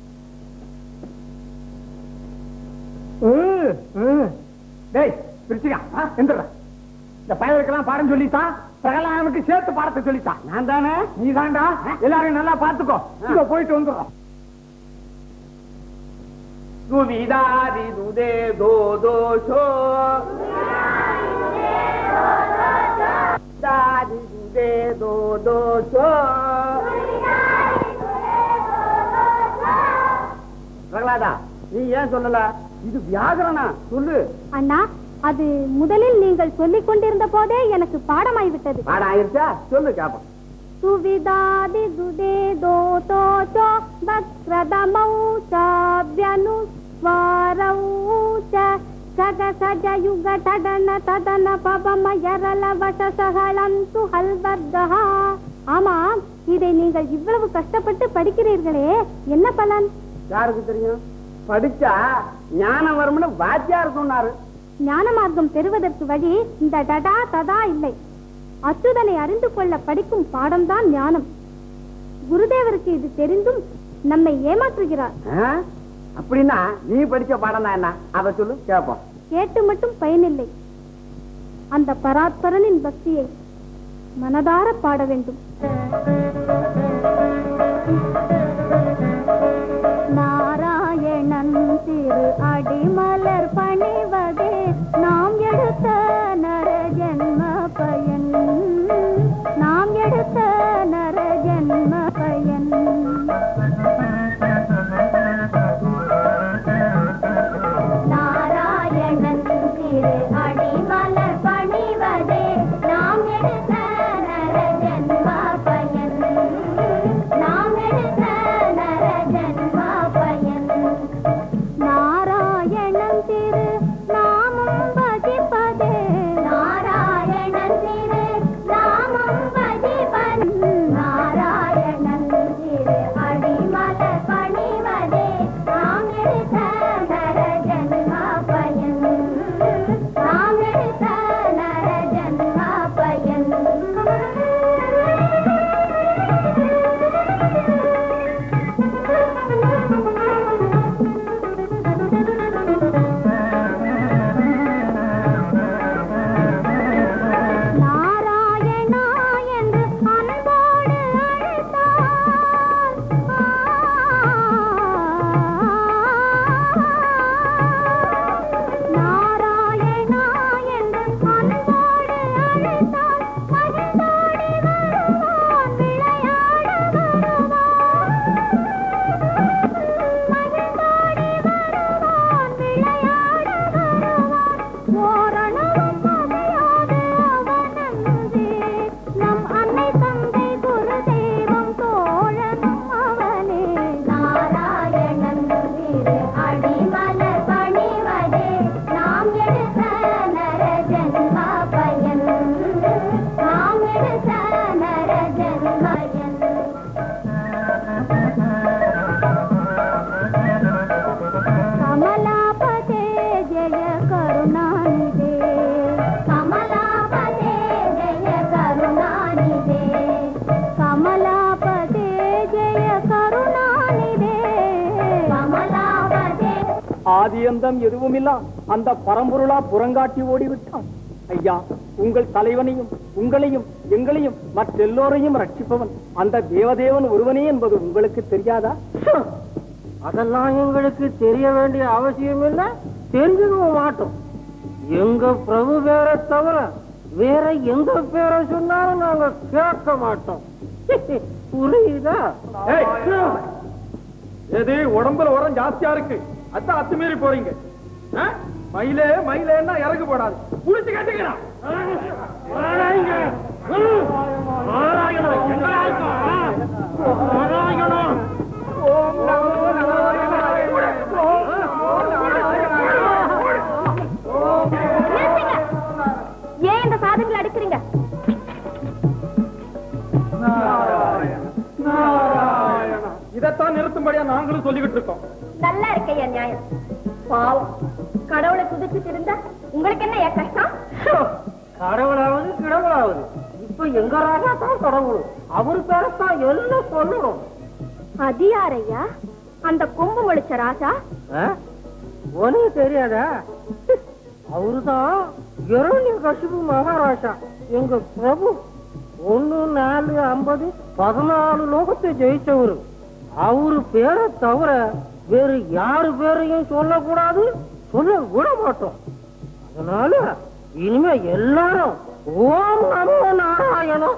ம், ம். டேய் பிரிச்சிகா எந்திரா இந்த பயலுக்கெல்லாம் பாடம் சொல்லித்தான் பிரகலாதனுக்கு சேர்த்து பாடத்தை சொல்லித்தான் நான் தானே நீ தான்டா எல்லாரையும் நல்லா பாத்துக்கோ இங்க போயிட்டு வந்துடுறோம் துவிதாதி துதே தோ தோஷோ தாதி துதே தோ தோஷோ பிரகலாதா நீ ஏன் சொல்லல இது வியாகரணா சொல்லு அண்ணா அது முதலில் நீங்கள் சொல்லிக் கொண்டிருந்த போதே எனக்கு பாடமாய் விட்டது பாடம் ஆயிருச்சா சொல்லு கேப்போம் சுவிதாதி துதே தோ தோச்சோ வக்ரதமௌ சாவ்யனு ஸ்வாரௌ ச சக சஜ யுக தடன ததன பவம யரல வச சகலந்து ஹல்வர்கஹ ஆமாம் இதை நீங்கள் இவ்வளவு கஷ்டப்பட்டு படிக்கிறீர்களே என்ன பலன் யாருக்கு தெரியும் படிச்சா ஞானம் வரும்னு வாத்தியார் சொன்னாரு ஞான மார்க்கம் பெறுவதற்கு வழி இந்த டடா ததா இல்லை அச்சுதனை அறிந்து கொள்ள படிக்கும் பாடம்தான் ஞானம் குருதேவருக்கு இது தெரிந்தும் நம்மை ஏமாற்றுகிறார் ஆ? அப்படின்னா நீ படிச்ச பாடம் என்ன அத சொல்லு கேப்போம் கேட்டு மட்டும் பயனில்லை அந்த பராத்பரனின் பக்தியை மனதார பாட வேண்டும் நாராயணன் திரு அடிமலர் பணிவதே நாம் எடுத்த நர ஜென்ம பயன் நாம் எடுத்த நர ஜென்ம பயன் நாராயணன் திரு அடிமலர் பணிவதே நாம் எடுத்த நர ஜென்ம பயன் நாம் எடுத்த நர ஜென்ம பயன் நாராயணன் திரு நாமம் பஜிப்பதே நாராயணன் திரு நாமம் பஜிப்பன் நாராயணன் திரு அடிமலர் பணிவதே நாம் எடுத்த நர ஜென்ம பயன் நாம் எடுத்த நர ஜென்ம பயன் நாராயணா என்று அன்போடு அழைத்தால் நாராயணா என்று அன்போடு அழைத்தால் மகிழ்ந்தோடி வருவான் விளையாட வருவான் மகிழ்ந்தோடி வருவான் விளையாட வருவான் ஓரணமும் பகையாது அவனன்றே நம் அன்னை தந்தை குரு தெய்வம் தோழனும் அவனே நாராயணன் திரு அடிமலர் பணிவதே நாம் எடுத்த நர ஜென்ம பயன் நாம் எடுத்த நர ஜென்ம பயன் கமலாபதே ஜெய கருணாநிதே கமலாபதே ஜெய கருணாநிதே கமலாபதே ஜெய கருணாநிதே கமலாபதே ஆதியந்தம் எதுவுமில்லா அந்த பரம்பொருளா புறங்காட்டி ஓடிவிட்டான் ஐயா உங்கள் தலைவனையும் உங்களையும் எங்களையும் மற்றெல்லோரையும் ரட்சிப்பவன் அந்த தேவதேவன் ஒருவனே என்பது உங்களுக்கு தெரியாதா அதெல்லாம் எங்களுக்கு தெரிய வேண்டிய அவசியம் இல்லை தெரிஞ்சுக்கவும் மாட்டோம் எங்க பிரபு பேரை தவிர வேற எங்க பேரை சொன்னாலும் நாங்க கேட்க மாட்டோம் புரியுதா ஏய், எது உடம்புல உரம் ஜாஸ்தியா இருக்கு அதான் அத்துமீறி போறீங்க ஆ? மயிலே மயிலேன்னா இறகு போடாது புடிச்சு கட்டுக்கிறான் நிறுத்துங்க. ஏன் இந்த சாதங்களை அடிக்கிறீங்க இதைத்தான் நிறுத்தும்படியா நாங்களும் சொல்லிக்கிட்டு இருக்கோம் நல்லா இருக்கையா நியாயம் பாவம் கடவுளை குதிச்சுட்டு இருந்தா உங்களுக்கு என்ன ஏன் கஷ்டம் கடவுளாவது கிடவுளாவது இப்ப எங்க ராஜா தான் கடவுள் அவரு பேரத்தான் எல்லாம் சொல்லணும் அது யாரையா அந்த கொம்பு முளைச்ச ராசா உனக்கு தெரியாதா அவருதான் இரண்ய கசிப்பு மகாராஜா எங்க பிரபு ஒண்ணு நாலு ஐம்பது பதினாலு லோகத்தை ஜெயிச்சவரு அவரு பேரை தவிர வேறு யாரு பேரையும் சொல்லக்கூடாது சொல்ல விட மாட்டோம் அதனால இனிமே எல்லாரும் ஓம் நமோ நாராயணம்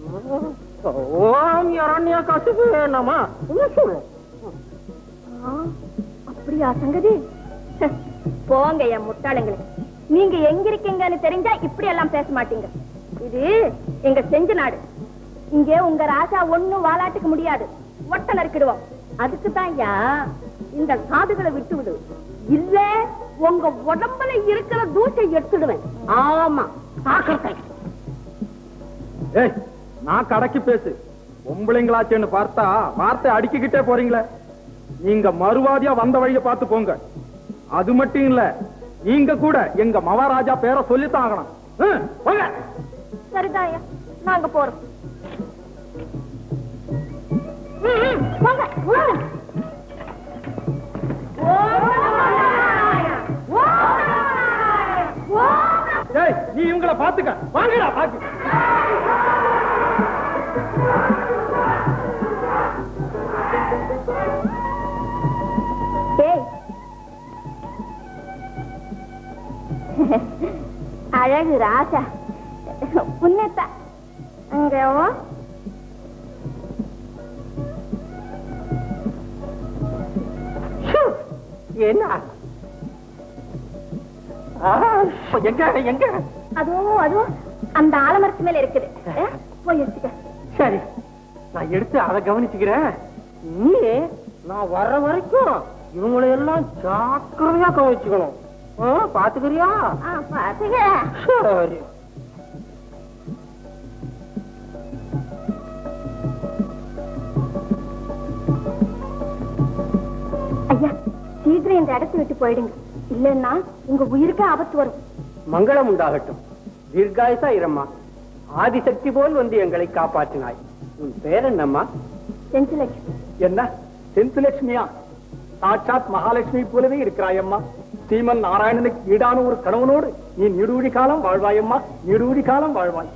ஓம் இரண்ய கசிப்பு நம சொல்லும் ஆ, அப்படியா சங்கதி போங்க என் முட்டாளுங்களே நீங்க எங்க இருக்கீங்கன்னு தெரிஞ்சா இப்படி எல்லாம் பேச மாட்டீங்க இது எங்க செஞ்ச நாடு இங்க உங்க ராஜா ஒண்ணும் வாலாட்டுக்க முடியாது ஒட்ட நறுக்கிடுவோம் அதுக்கு தான் இந்த காதுகளை விட்டு விடு இல்ல உங்க உடம்புல இருக்கிற தூசை எடுத்துடுவேன் ஆமா சாக்கத்தை ஏய் நான் கடைக்கு பேசு பொம்பளைங்களாச்சேன்னு பார்த்தா வார்த்தை அடிக்கிக்கிட்டே போறீங்களே நீங்க மறுவாதியா வந்த வழிய பார்த்து போங்க அது மட்டும் இல்ல நீங்க கூட எங்க மகாராஜா பேரை சொல்லித்தான் ஆகணும் ம், போங்க சரிதாயா நாங்க போறோம் ம், ம், போங்க போங்க. ஓம் நமோ நாராயண. ஓம் நமோ நாராயண. ஓம் நமோ- ஏய் நீ இவங்கள பாத்துக்க வாங்கடா பாத்து ஏய். அழகு ராசா புன்னத்தா அங்க வா. என்ன ஆ, எங்க எங்க அதுவும் அதுவும் அந்த ஆலமரத்து மேல இருக்குது அஹ், போய் எடுத்துக்க சரி நான் எடுத்து அதை கவனிச்சுக்கிறேன் நீ நான் வர்ற வரைக்கும் இவங்களை எல்லாம் ஜாக்கிரதையா கவனிச்சுக்கணும் ஆ, பாத்துக்கிறியா ஆ, பாத்துக்க சரி ஐயா சீக்கிரம் இந்த இடத்தை விட்டு போயிடுங்க இல்லன்னா உங்க உயிருக்கு ஆபத்து வரும் மங்களம் உண்டாகட்டும் தீர்காயசா இரம்மா ஆதிசக்தி போல் வந்து எங்களை காப்பாற்றினாய் உன் பேர் என்னம்மா செஞ்சலட்சுமி என்ன செந்திலட்சுமியா சாட்சாத் மகாலட்சுமி போலவே இருக்கிறாயம்மா ஸ்ரீமன் நாராயணனுக்கு ஈடான ஒரு கணவனோடு நீ நீடூழி காலம் வாழ்வாயம்மா நீடூழி காலம் வாழ்வாய்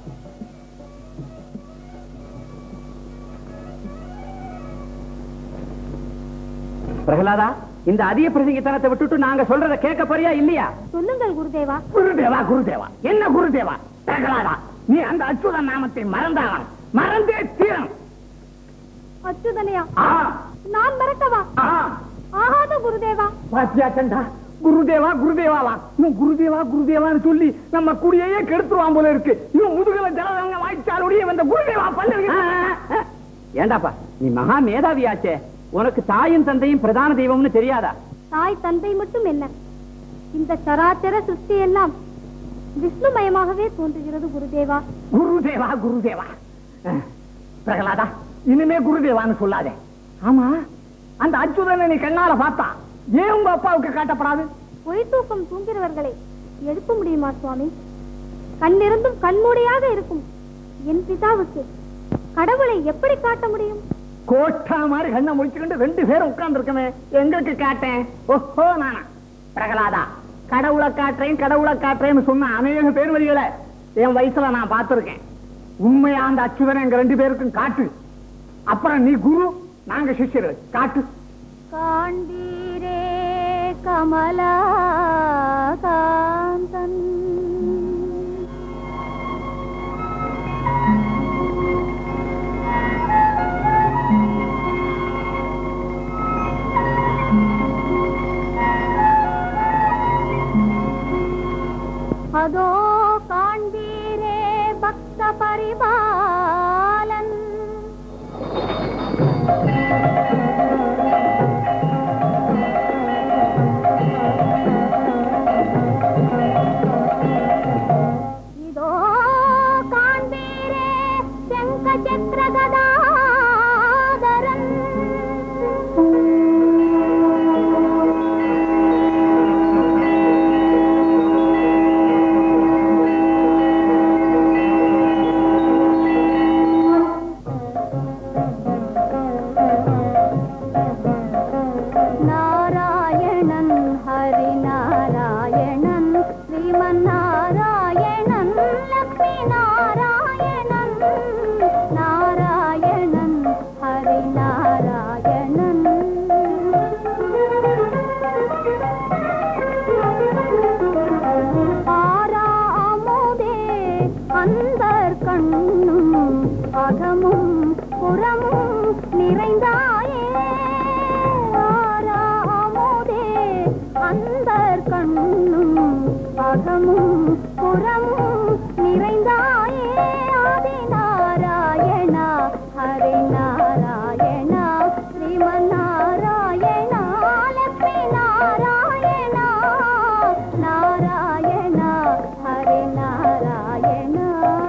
பிரகலாதா இந்த அதிக பிரசங்கித்தனத்தை விட்டுட்டு நாங்க சொல்றத கேட்க போறியா இல்லையா சொல்லுங்கள் குருதேவா குருதேவா குருதேவா என்ன குருதேவா பிரகலாதா நீ அந்த அச்சுத நாமத்தை மறந்தாகணும் மறந்தே தீரணும் அச்சுதனையா ஆ, நான் மறக்கவா ஆ. ஆகாத குருதேவா பாத்தியா சண்டா குருதேவா குருதேவாவா இவன் குருதேவா குருதேவான்னு சொல்லி நம்ம குடியையே கெடுத்துருவான் போல இருக்கு இவன் முதுகல ஜலதங்க வாய்ச்சாலுடைய வந்த குருதேவா பல்லு ஆ, ஆ, ஆ. ஏண்டாப்பா நீ மகா மேதாவியாச்சே உனக்கு தாயும் தந்தையும் பிரதான தெய்வம்னு தெரியாதா தாய் தந்தை மட்டும் என்ன இந்த சராச்சர சிருஷ்டி எல்லாம் விஷ்ணுமயமாகவே தோன்றுகிறது குருதேவா குருதேவா குருதேவா அஹ், பிரகலாதா இனிமே குருதேவான்னு சொல்லாதே ஆமா அந்த அச்சுதனை நீ கண்ணால பார்த்தா ஏன் உங்க அப்பாவுக்கு காட்டப்படாது பொய் தூக்கம் தூங்கிறவர்களை எழுப்ப முடியுமா சுவாமி கண்ணிருந்தும் கண்மூடியாக இருக்கும் என் பிதாவுக்கு கடவுளை எப்படி காட்ட முடியும் கோட்டா மாதிரி கண்ணை முடிச்சுக்கிட்டு ரெண்டு பேரும் உட்கார்ந்து இருக்கமே எங்களுக்கு காட்டேன் ஓஹோ நானா பிரகலாதா கடவுளை காட்டுறேன் கடவுளை காட்டுறேன்னு சொன்ன அநேக பேர் வழிகளை என் வயசுல நான் பார்த்திருக்கேன் உண்மையா அந்த அச்சுதனை எங்க ரெண்டு பேருக்கும் காட்டு அப்புறம் நீ குரு நாங்க சிஷ்யர்கள் காட்டு காண்பீரே கமலா காந்தன் அதோ காண்பீரே பக்த பரிபாலன் அந்தர் கண்ணும் அகமும் புறமும் நிறைந்தாயே ஆறாமுதே அந்தர் கண்ணும் அகமும் புறமும் நிறைந்தாயே ஆதி நாராயணா ஹரி நாராயணா ஸ்ரீமன் நாராயணா லக்ஷ்மி நாராயணா நாராயணா ஹரி நாராயணா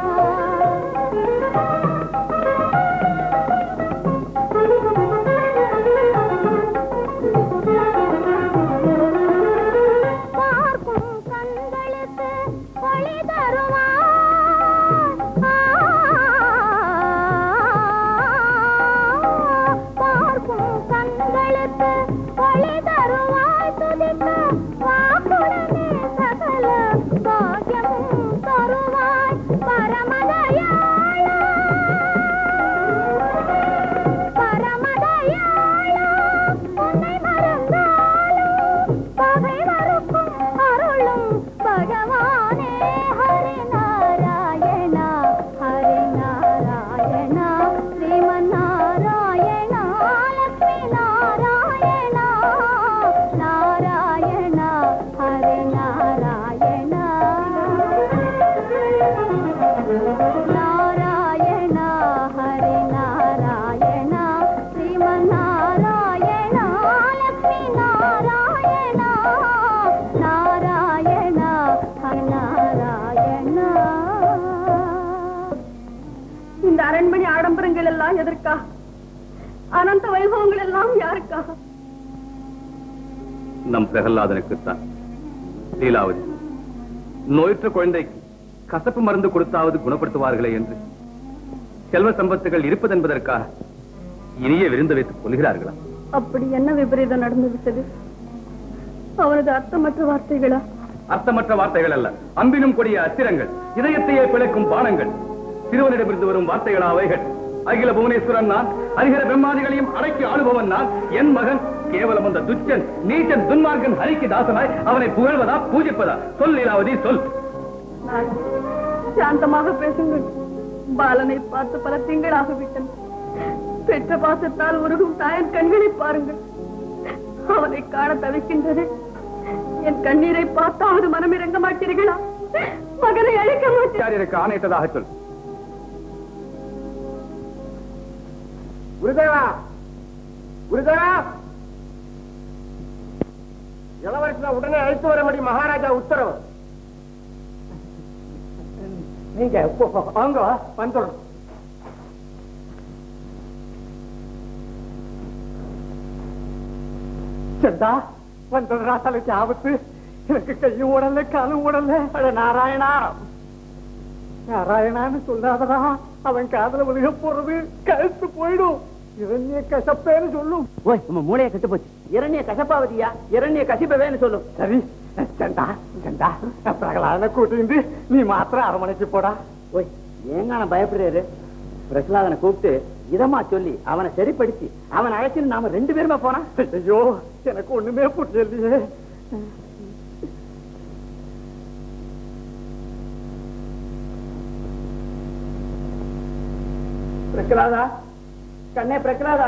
பார்க்கும் கண்களுக்கு ஒளி தருவார் பார்க்கும் கண்களுக்கு ஒளி தருவாய் துதிக்க வாக்குடனே சகல பாக்கியமும் தருவாய் பரமதயாளா பரமதயாளா உன்னை மறந்தாலும் பகைவருக்கும் அருளும் பகவானே ஹரி நாராயணா ஹரி நாராயணா ஸ்ரீமன் நாராயணா லக்ஷ்மி நாராயணா நாராயணா ஹரி நாராயணா நாராயணா ஹரி நாராயணா ஸ்ரீமன் நாராயணா லக்ஷ்மி நாராயணா நாராயணா ஹரி நாராயணா இந்த அரண்மனை ஆடம்பரங்கள் எல்லாம் எதற்கா அனந்த வைபவங்கள் எல்லாம் யாருக்காக நம் பிரகலாதனுக்குத்தான் லீலாவதி நோயுற்ற குழந்தைக்கு கசப்பு மருந்து கொடுத்தாவது குணப்படுத்துவார்களே என்று செல்வ சம்பத்துகள் இருப்பதென்பதற்காக இனிய விருந்து வைத்துக் கொள்கிறார்களா அப்படி என்ன விபரீதம் நடந்து விட்டது அவனது அர்த்தமற்ற வார்த்தைகளா அர்த்தமற்ற வார்த்தைகள் அல்ல அம்பினும் கொடிய அத்திரங்கள் இதயத்தையே பிளக்கும் பானங்கள் சிறுவனிடமிருந்து வரும் வார்த்தைகளா அவைகள் அகில புவனேஸ்வரன் நான் ஹரிஹர பிரம்மாதிகளையும் அடக்கி ஆளுபவன் நான் என் மகன் கேவலம் அந்த துச்சன் நீச்சன் துன்மார்க்கன் ஹரிக்கு தாசனாய் அவனை புகழ்வதா பூஜிப்பதா சொல் லீலாவதி சொல் நாயகி, சாந்தமாக பேசுங்கள் பாலனை பார்த்து பல திங்களாக விட்டன பெற்ற பாசத்தால் உருகும் தாயன் கண்களை பாருங்கள் அவனை காண தவிக்கின்றது என் கண்ணீரை பார்த்தாவது மனம் இறங்க மாட்டீர்களா மகனை அழைக்க மாட்டேன் யார் எனக்கு ஆணையிட்டதாக சொல் குருதேவா குருதேவா இளவரசனை உடனே அழைத்து வரும்படி மகாராஜா உத்தரவு நீங்க வாங்க வந்துடும் செந்தா வந்துடுறா தலைக்கு ஆபத்து எனக்கு கையும் உடல காலும் உடல அட நாராயணா நாராயணான்னு சொல்லாதடா அவன் காதுல விழுக போறது கழுத்து போயிடும் இரண்ய கசப்பேன்னு சொல்லும் ஓய் நம்ம மூளைய கெட்டு போச்சு இரண்ய கசப்பாவதியா இரண்ய கசிப்பவேன்னு சொல்லும் சரி செண்டா செண்டா பிரகலாதனை கூட்டிட்டு நீ மாத்திரம் அரமனைக்கு போடா ஓய் ஏங்கான பயப்படுறாரு பிரகலாதனை கூப்பிட்டு இதமா சொல்லி அவனை சரிப்படுத்தி அவன் அழைச்சின்னு நாம ரெண்டு பேருமே போனா ஐயோ எனக்கு ஒண்ணுமே புரியலையே பிரகலாதா கண்ணே பிரகலாதா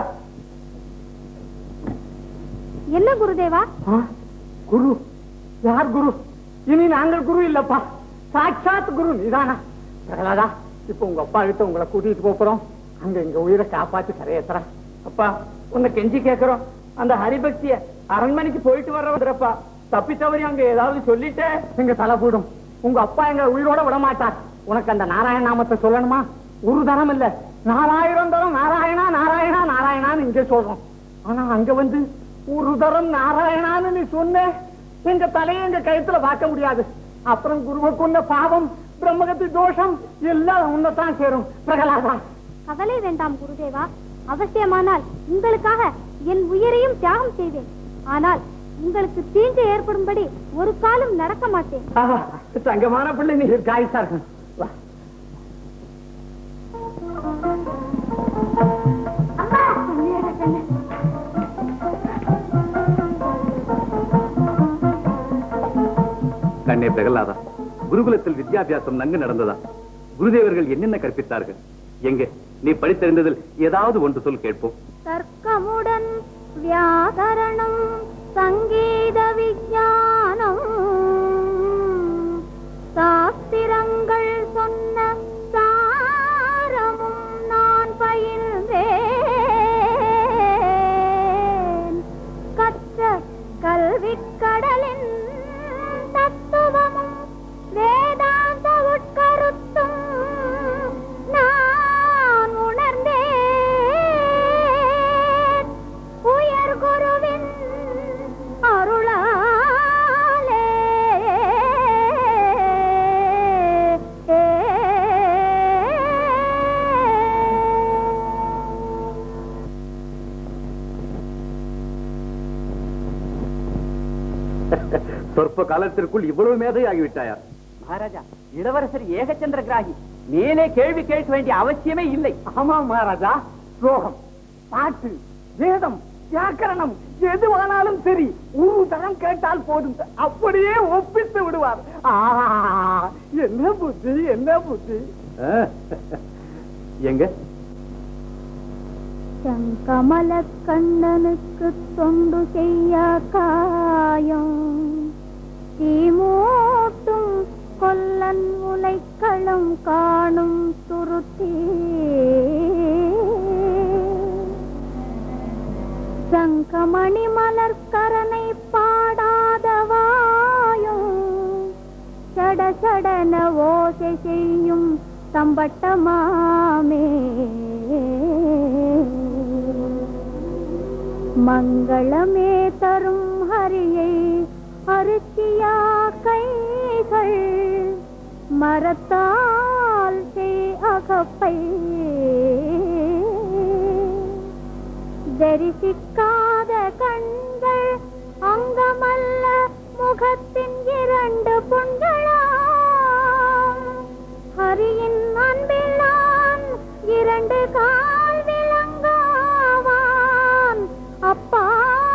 என்ன குருதேவா ஆ, குரு யார் குரு இனி நாங்கள் குரு இல்லப்பா சாட்சாத் குரு நீதானா பிரகலாதா இப்ப உங்க அப்பா கிட்ட உங்களை கூட்டிட்டு போப் போறோம் அங்க எங்க உயிரை காப்பாத்தி கரையேத்துற அப்பா உன்னை கெஞ்சி கேக்குறோம் அந்த ஹரிபக்திய அரண்மனைக்கு போயிட்டு வர்றவன்றப்பா தப்பி தவறி அங்க ஏதாவது சொல்லிட்டே எங்க தலை போடும் உங்க அப்பா எங்க உயிரோட விட மாட்டார் உனக்கு அந்த நாராயண நாமத்தை சொல்லணுமா ஒரு தரம் இல்ல நாலாயிரம் தரம் நாராயணா நாராயணா நாராயணான்னு இங்க சொல்றோம் ஆனா அங்க வந்து ஒரு தரம் நாராயணான்னு நீ சொன்ன எங்க தலையை எங்க கழுத்துல பார்க்க முடியாது அப்புறம் குருவை கொண்ட பாவம் பிரம்மகத்தி தோஷம் எல்லாம் உன்னதான் சேரும் பிரகலாதா கவலை வேண்டாம் குருதேவா அவசியமானால் உங்களுக்காக என் உயிரையும் தியாகம் செய்வேன் ஆனால் உங்களுக்கு தீங்கு ஏற்படும்படி ஒரு காலம் நடக்க மாட்டேன் ஆஹா, தங்கமான பிள்ளை நீ காய்ச்சா இருக்கணும் வா கண்ணே பிரகலாதா குருகுலத்தில் வித்யாபியாசம் நன்கு நடந்ததா குருதேவர்கள் என்னென்ன கற்பித்தார்கள் எங்க நீ படித்தறிந்ததில் ஏதாவது ஒன்று சொல் கேட்போம் தர்க்கமுடன் வியாகரணம் சங்கீத விஞ்ஞானம் சாஸ்திரங்கள் சொன்ன சாரமும் நான் பயில்வேன் கற்ற கல்விக் கடலின் தத்துவமும் வேதாந்த உட்கருத்தும் நான் உணர்ந்தேன் உயர் குருவின் அருளாலே சொற்ப காலத்திற்குள் இவ்வளவு மேதை ஆகிவிட்டாயா மகாராஜா இளவரசர் ஏகச்சந்திர கிராகி மேலே கேள்வி கேட்க வேண்டிய அவசியமே இல்லை ஆமா மகாராஜா ஸ்லோகம் பாட்டு வேதம் வியாக்கரணம் எதுவானாலும் சரி ஒரு தரம் கேட்டால் போதும் அப்படியே ஒப்பித்து விடுவார் ஆஹா, என்ன புத்தி என்ன புத்தி ஆ? எங்க செங்கமல கண்ணனுக்கு தொண்டு செய்ய காயம் தீமூட்டும் கொல்லன் உலைக்களம் காணும் துருத்தி சங்கமணி மலர்கரனை பாடாத வாயும் சட சடன ஓசை செய்யும் தம்பட்டமாமே மங்களமே தரும் ஹரியை அருச்சியா கைகள் மரத்தால் செய் அகப்பை தரிசிக்காத கண்கள் அங்கமல்ல முகத்தின் இரண்டு புண்களாம் ஹரியின் அன்பில் நான் இரண்டு கால் விளங்காவான் அப்பா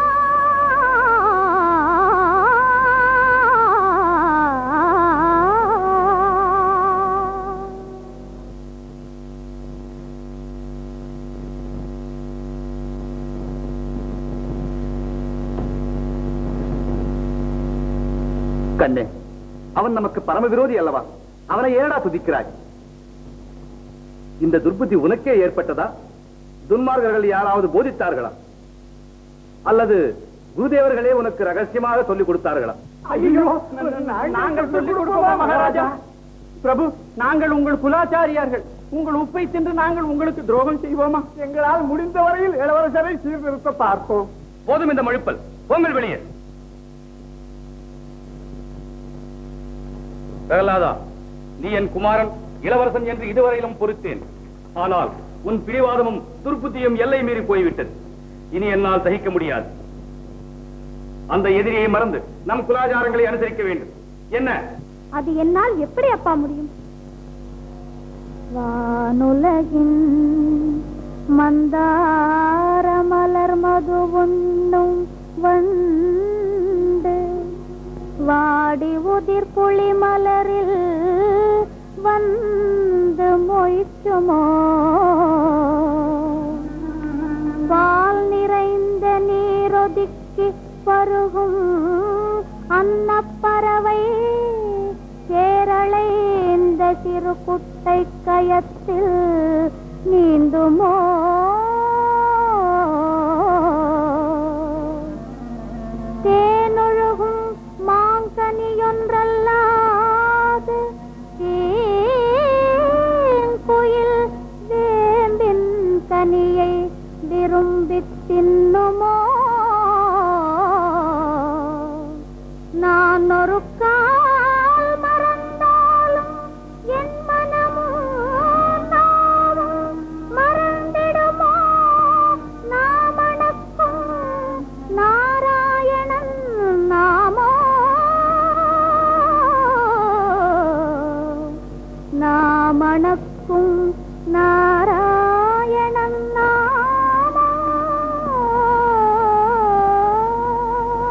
கண்ணே அவன் நமக்கு பரம விரோதி அல்லவா அவனை ஏடா துதிக்கிறாய் இந்த துர்புத்தி உனக்கே ஏற்பட்டதா துன்மார்கர்கள் யாராவது போதித்தார்களா அல்லது குருதேவர்களே உனக்கு ரகசியமாக சொல்லிக் கொடுத்தார்களா ஐயோ நாங்கள் சொல்லிக் கொடுப்போமா மகாராஜா பிரபு நாங்கள் உங்கள் குலாச்சாரியார்கள் உங்கள் உப்பை தின்று நாங்கள் உங்களுக்கு துரோகம் செய்வோமா எங்களால் முடிந்த வரையில் இளவரசரை சீர்திருத்த பார்ப்போம் போதும் இந்த மழுப்பல் போங்கள் வெளியே பிரகலாதா நீ என் குமாரன் இளவரசன் என்று இதுவரையிலும் பொறுத்தேன் ஆனால் உன் பிடிவாதமும் துர்புத்தியும் எல்லை மீறி போய்விட்டது இனி என்னால் சகிக்க முடியாது அந்த எதிரியை மறந்து நம் குலாச்சாரங்களை அனுசரிக்க வேண்டும் என்ன அது என்னால் எப்படி அப்பா முடியும் வானுலகின் மந்தார மலர் மது உண்ணும் வண்டு வாடி உதிர் புளி மலரில் வந்து மொய்ச்சுமோ பால் நிறைந்த நீரொதுக்கி பருகும் அன்னப்பறவை சேரளைந்த சிறு குட்டை கயத்தில் நீந்துமோ தேனொழுகும் மாங்கனியொன்றல்லாது குயில் வேம்பின் கனியை விரும்பித் தின்னுமோ நான் ஒரு கால் மறந்தாலும் என் மனமும் நாவும் மறந்திடுமோ நாமணக்கும் நாராயணன் நாமோ நாமணக்கும் நாராயணன்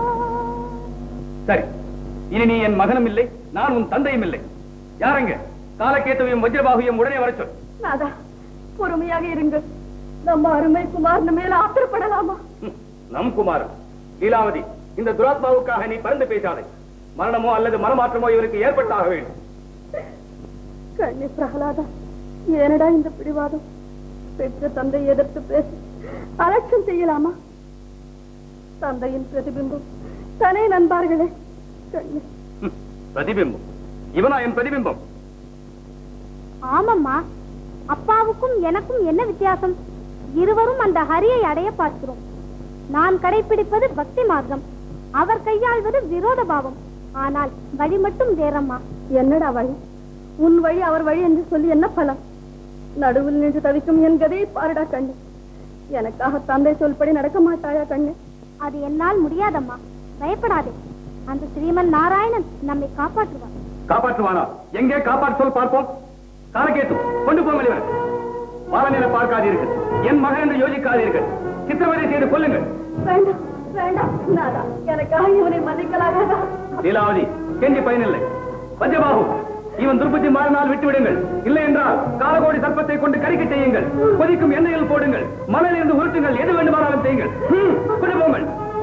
நாமோ சரி இனி நீ என் மகனும் இல்லை நான் உன் தந்தையும் இல்லை யாரங்க காலக்கேத்துவையும் வஜ்ரபாகுவையும் உடனே வரச் சொல் நாதா பொறுமையாக இருங்கள் நம்ம அருமை குமாரன் மேல ஆத்திரப்படலாமா ஹம், நம் குமாரன் லீலாவதி இந்த துராத்மாவுக்காக நீ பறந்து பேசாதே மரணமோ அல்லது மனமாற்றமோ இவருக்கு ஏற்பட்டாக வேண்டும் கண்ணி பிரகலாதா ஏனடா இந்த பிடிவாதம் பெற்ற தந்தை எதிர்த்து பேசி அலட்சம் செய்யலாமா தந்தையின் பிரதிபிம்பம் தனே நண்பார்களே கண்ணி ஹம், பிரதிபிம்பம் இவனா என் பிரதிபிம்பம் ஆமாம்மா அப்பாவுக்கும் எனக்கும் என்ன வித்தியாசம் இருவரும் அந்த ஹரியை அடைய பார்க்கிறோம் நான் கடைபிடிப்பது பக்தி மார்க்கம் அவர் கையாள்வது விரோத பாவம் ஆனால் வழி மட்டும் வேறம்மா என்னடா வழி உன் வழி அவர் வழி என்று சொல்லி என்ன பலம் நடுவில் நின்று தவிக்கும் என் கதையை பாருடா கண்ணு எனக்காக தந்தை சொல்படி நடக்க மாட்டாயா கண்ணு அது என்னால் முடியாதம்மா பயப்படாதே அந்த ஸ்ரீமன் நாராயணன் நம்மை காப்பாற்றுவார் காப்பாற்றுவானா எங்கே காப்பாற்ற சொல் பார்ப்போம் காலக்கேத்து கொண்டு போங்கள் இவன் பாலனில பார்க்காதீர்கள் என் மகன் என்று யோசிக்காதீர்கள் சித்திரவதை செய்து கொல்லுங்கள் வேண்டாம் வேண்டாம் நாதா எனக்காக இவனை மன்னிக்கலாகாதா லீலாவதி கெஞ்சி பயனில்லை வஜ்ரபாகு இவன் துர்புத்தி மாறினால் விட்டு விடுங்கள் இல்லை என்றால் காலகோடி சர்ப்பத்தை கொண்டு கறிக்க செய்யுங்கள் கொதிக்கும் எண்ணெயில் போடுங்கள் மணலில் இருந்து உருட்டுங்கள் எது வேண்டுமானாலும் செய்யுங்கள் ஹம், கொண்டு போங்கள்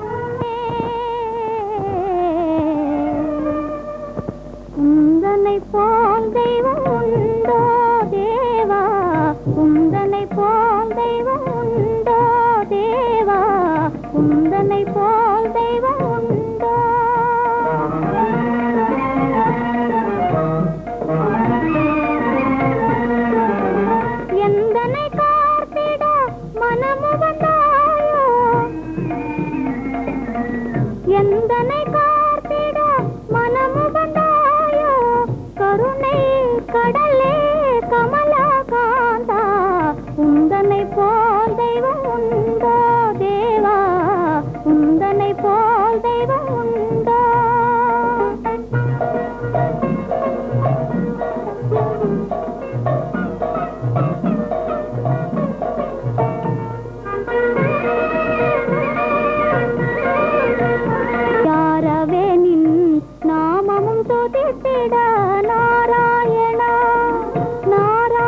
உந்தனை போல் தெய்வம் உண்டோ தேவா உந்தனை போல் தெய்வம் உண்டோ தேவா உந்தனை போல் தெய்வம் உண்டோ எந்தனை காத்திட மனமு வந்தாயோ எந்தனை காத்திட மனமு வந்தாயோ கருணை கடலே கமலா காந்தா உந்தனை போல் தெய்வம் உண்டோ தேவா உந்தனை போல் தெய்வம் உண்டோ யாரவே நின் நாமமும் துதித்திட நாராயணா நாராயணா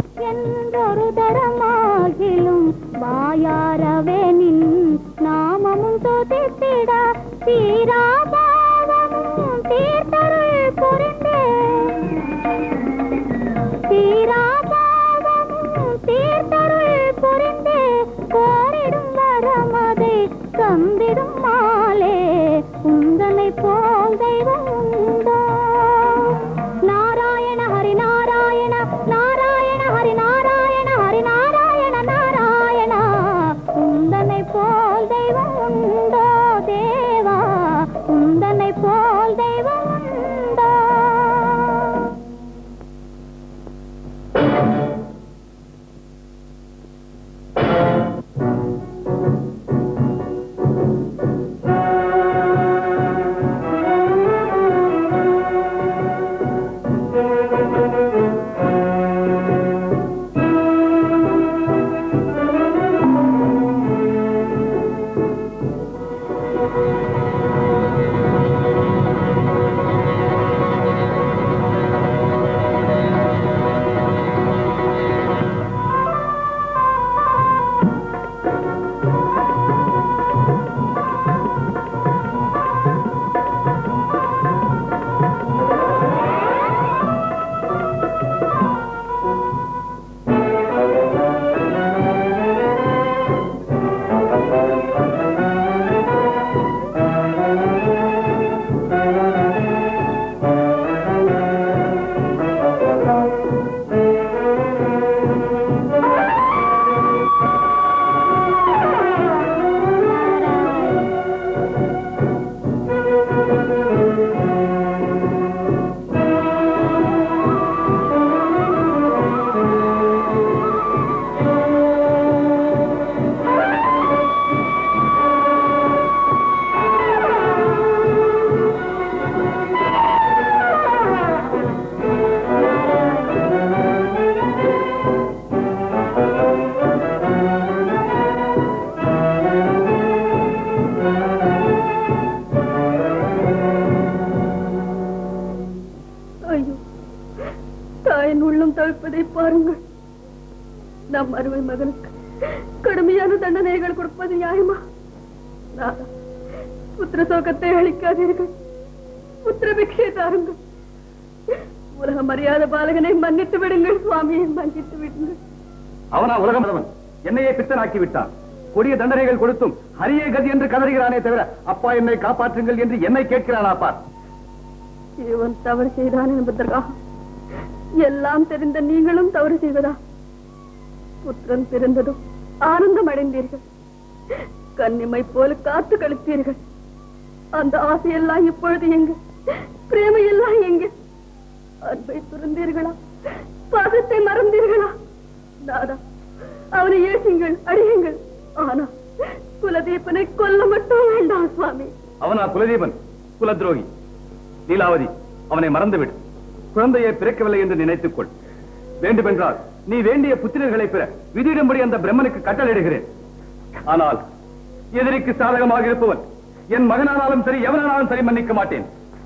கொடுப்பதை பாருங்கள் நம் அருமை மகனுக்கு கடுமையான தண்டனைகள் கொடுப்பது நியாயமா நாதா, புத்திர சோகத்தை அளிக்காதீர்கள் புத்திர பிக்ஷை தாருங்கள் உலக மரியாத பாலகனை மன்னித்து விடுங்கள் சுவாமியை மன்னித்து விடுங்கள் அவனா உலகம் என்னையே பித்தனாக்கி விட்டான் கொடிய தண்டனைகள் கொடுத்தும் ஹரியே கதி என்று கதறுகிறானே தவிர அப்பா என்னை காப்பாற்றுங்கள் என்று என்னை கேட்கிறானா பார் இவன் தவறு செய்தான் என்பதற்காக எல்லாம் தெரிந்த நீங்களும் தவறு செய்வதா புத்திரன் பிறந்ததும் ஆனந்தம் அடைந்தீர்கள் கண்ணிமை போல காத்து கழித்தீர்கள் அந்த ஆசையெல்லாம் இப்பொழுது எங்க பிரேமையெல்லாம் எங்க அன்பை துறந்தீர்களா பாசத்தை மறந்தீர்களா தாதா அவனை ஏசுங்கள் அழியுங்கள் ஆனா குலதீபனை கொல்ல மட்டும் வேண்டாம் சுவாமி அவனா குலதீபன் குலத்ரோகி லீலாவதி அவனை மறந்துவிடு குழந்தையை பிறக்கவில்லை என்று நினைத்துக் கொள் வேண்டுமென்றால் நீ வேண்டிய புத்திரர்களை பெற விதியிடும்படி அந்த பிரம்மனுக்கு கட்டளையிடுகிறேன் ஆனால் எதிரிக்கு சாதகமாக இருப்பவன் என் மகனானாலும் சரி எவனானாலும் சரி மன்னிக்க மாட்டேன்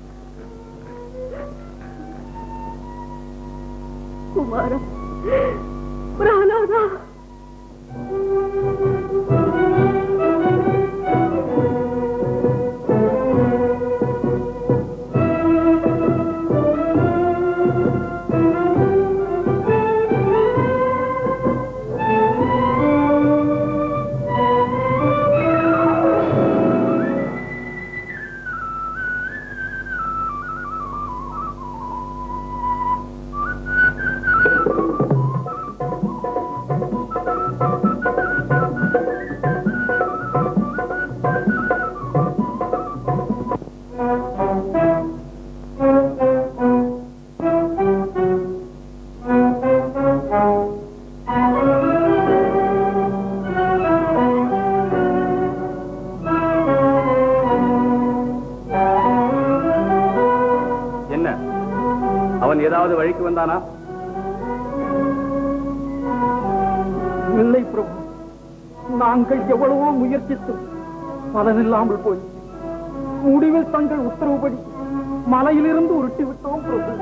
குமாரா பிராணாதா என்ன அவன் ஏதாவது வழிக்கு வந்தானா இல்லை பிரபு நாங்கள் எவ்வளவோ முயற்சித்தும் பலனில்லாமல் போய் முடிவில் தங்கள் உத்தரவுப்படி மலையிலிருந்து உருட்டி விட்டோம் பிரபு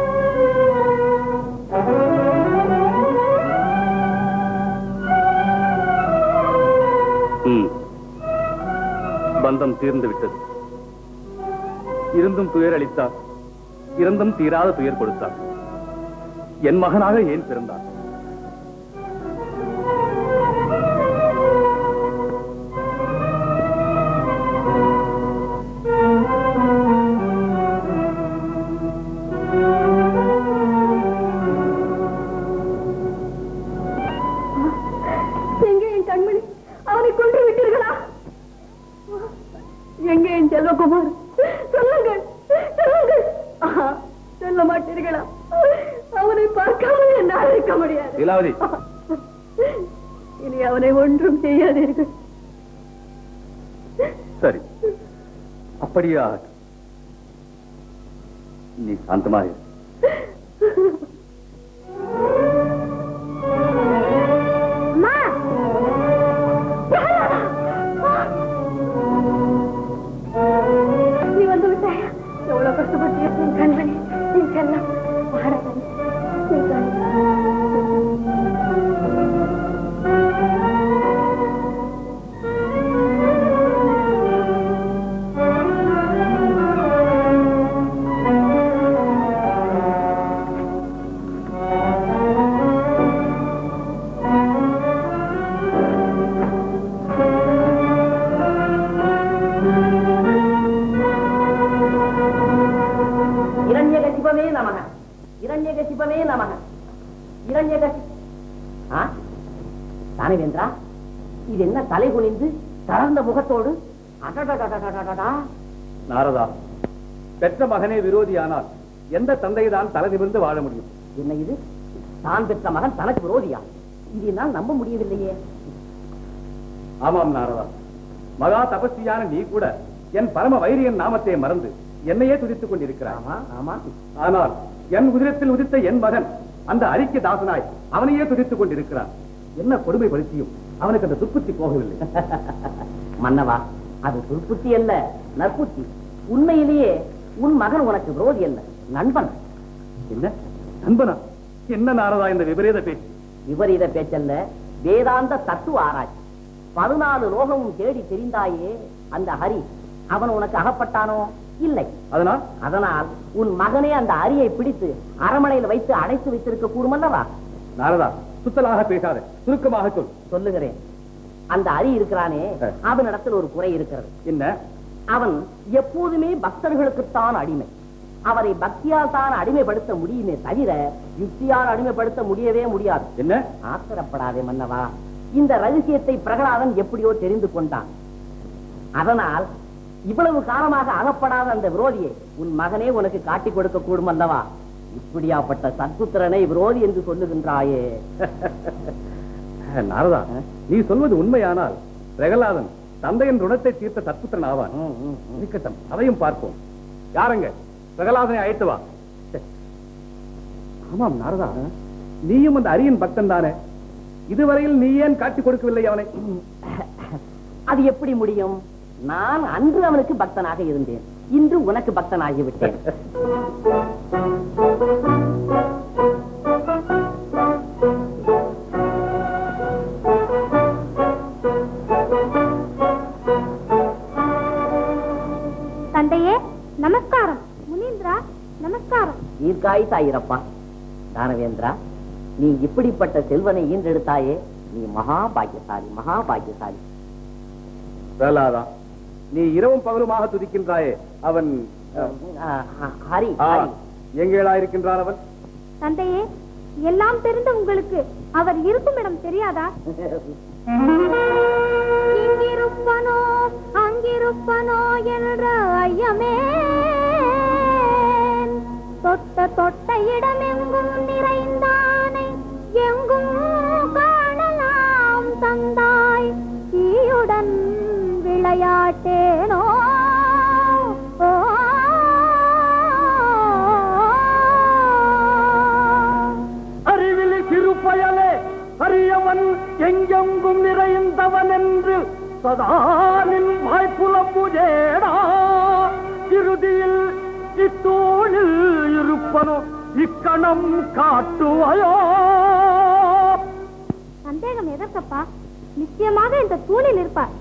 ம். பந்தம் தீர்ந்து விட்டது இருந்தும் துயர் அளித்தார் இருந்தும் தீராத துயர் கொடுத்தார் என் மகனாக ஏன் பிறந்தார் எங்கே என் கண்மணி அவனை கொன்று விட்டீர்களா எங்கே என் செல்வகுமார் சொல்லுங்கள் சொல்லுங்கள் ஆஹா, சொல்ல மாட்டீர்களா அவனை பார்க்காமல் என்னால் இருக்க முடியாது லீலாவதி இனி அவனை ஒன்றும் செய்யாதீர்கள் சரி அப்படியே ஆகட்டும். நீ சாந்தமாக இரு. அம்மா நீ வந்து விட்டாயா எவ்வளவு கஷ்டப்பட்டு என் கண்மணி என் செல்லம் மகாராஜா நீ கண் இரண்யகசிபமே நமக இரண்யகசிபமே நமக இரண்யகசி ஆ? தானவேந்திரா இது என்ன தலை குனிந்து தளர்ந்த முகத்தோடு அடடடடடடடா. நாரதா பெற்ற மகனே விரோதியானால் எந்த தந்தைதான் தலை நிமிர்ந்து வாழ முடியும் என்ன இது தான் பெற்ற மகன் தனக்கு விரோதியா இது என்னால் நம்ப முடியவில்லையே ஆமாம் நாரதா மகா தபஸ்வியான நீ கூட என் பரம வைரியன் நாமத்தை மறந்து என்னையே துதித்துக் கொண்டிருக்கிறாய் ஆமா ஆமா ஆனால் என் உதிரத்தில் உதித்த என் மகன் அந்த அரிக்க தாசனாய் அவனையே துதித்துக் கொண்டிருக்கிறான் என்ன கொடுமை படுத்தியும் அவனுக்கு அந்த துப்புத்தி போகவில்லை மன்னவா அது துர்ப்புத்தி அல்ல நற்புத்தி உண்மையிலேயே உன் மகன் உனக்கு விரோதி அல்ல நண்பன் என்ன நண்பனா என்ன நாரதா இந்த விபரீத பேச்சு விபரீத பேச்சல்ல வேதாந்த தத்துவ ஆராய்ச்சி பதினாலு லோகமும் தேடி தெரிந்தாயே அந்த ஹரி அவன் உனக்கு அகப்பட்டானோ இல்லை அதனால் அதனால் உன் மகனே அந்த அரியை பிடித்து அரமனையில் வைத்து அடைத்து வைத்திருக்க கூடுமல்லவா நாரதா சுத்தலாக பேசாத சுருக்கமாக சொல் சொல்லுகிறேன் அந்த அரி இருக்கிறானே அவனிடத்தில் ஒரு குறை இருக்கிறது என்ன அவன் எப்போதுமே பக்தர்களுக்குத்தான் அடிமை அவரை பக்தியால் தான் அடிமைப்படுத்த முடியுமே தவிர யுக்தியால் அடிமைப்படுத்த முடியவே முடியாது என்ன ஆத்திரப்படாதே மன்னவா இந்த ரகசியத்தை பிரகலாதன் எப்படியோ தெரிந்து கொண்டான் அதனால் இவ்வளவு காலமாக அகப்படாத அந்த விரோதியை உன் மகனே உனக்கு காட்டிக் கொடுக்க கூடும் அல்லவா இப்படியாப்பட்ட சத்புத்திரனை விரோதி என்று சொல்லுகின்றாயே நாரதா நீ சொல்வது உண்மையானால் பிரகலாதன் தந்தையின் ருணத்தை தீர்த்த தத்புத்திரன் ஆவான் ம், ம், ம். இருக்கட்டும் அதையும் பார்ப்போம் யாருங்க பிரகலாதனை அழைத்து வா ஆமாம் நாரதா நீயும் அந்த அரியன் பக்தன் தானே இதுவரையில் நீ ஏன் காட்டிக் கொடுக்கவில்லை அவனை அது எப்படி முடியும் நான் அன்று அவனுக்கு பக்தனாக இருந்தேன் இன்று உனக்கு பக்தனாகி விட்டேன் தந்தையே நமஸ்காரம் முனீந்திரா நமஸ்காரம் தீர்க்காய் தாயிரப்பா தானவேந்திரா நீ இப்படிப்பட்ட செல்வனை ஈன்றெடுத்தாயே நீ மகா பாக்கியசாலி மகா பாக்கியசாலி பிரகலாதா நீ இரவும் பகலுமாக துதிக்கின்றாயே அவன் அஹ், அஹ், ஹரி ஆ, ஹரி எங்கேடா இருக்கின்றான் அவன் தந்தையே எல்லாம் தெரிந்த உங்களுக்கு அவர் இருக்கும் இடம் தெரியாதா இங்கிருப்பனோ அங்கிருப்பனோ என்ற ஐயமே தொட்ட தொட்ட இடமெங்கும் நிறைந்தானை எங்கும் காணலாம் தந்தாய் தீயுடன் விளையாட்டேனோ அறிவிலி சிறுபயலே அரியவன் எங்கெங்கும் நிறைந்தவன் என்று சதானின் வாய்ப்புலம்புதேடா இறுதியில் இத்தோளில் இருப்பனோ இக்கணம் காட்டுவாயோ சந்தேகம் எதற்கப்பா நிச்சயமாக இந்த தூணில் இருப்பார்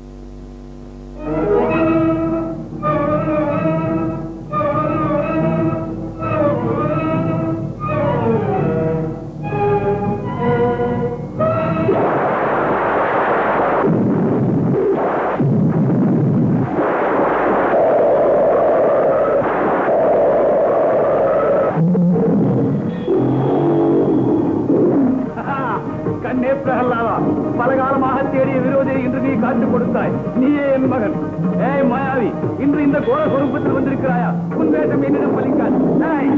கண்ணே பிரகலாதா பல காலமாக தேடிய விரோதியை இன்று நீ காட்டுக் கொடுத்தாய் நீயே என் மகன் ஏய் மாயாவி இன்று இந்த கோர சொரூபத்தில் வந்திருக்கிறாயா உன் வேஷம் என்னிடம் பலிக்காது ஏய்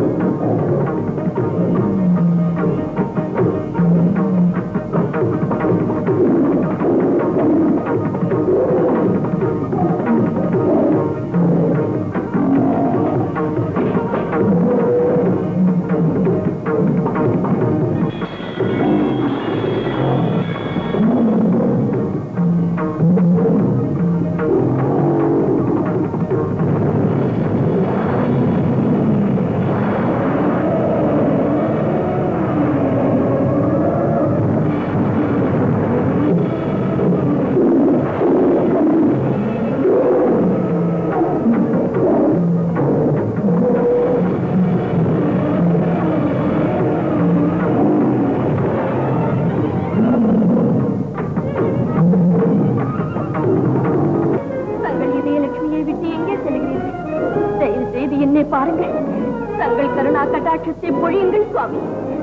தங்கள் இதயலட்சுமியை விட்டு எங்கே செல்கிறீர்கள் தயவு செய்து என்னை பாருங்கள் தங்கள் கருணா கட்டாட்சத்தை பொழியுங்கள் சுவாமி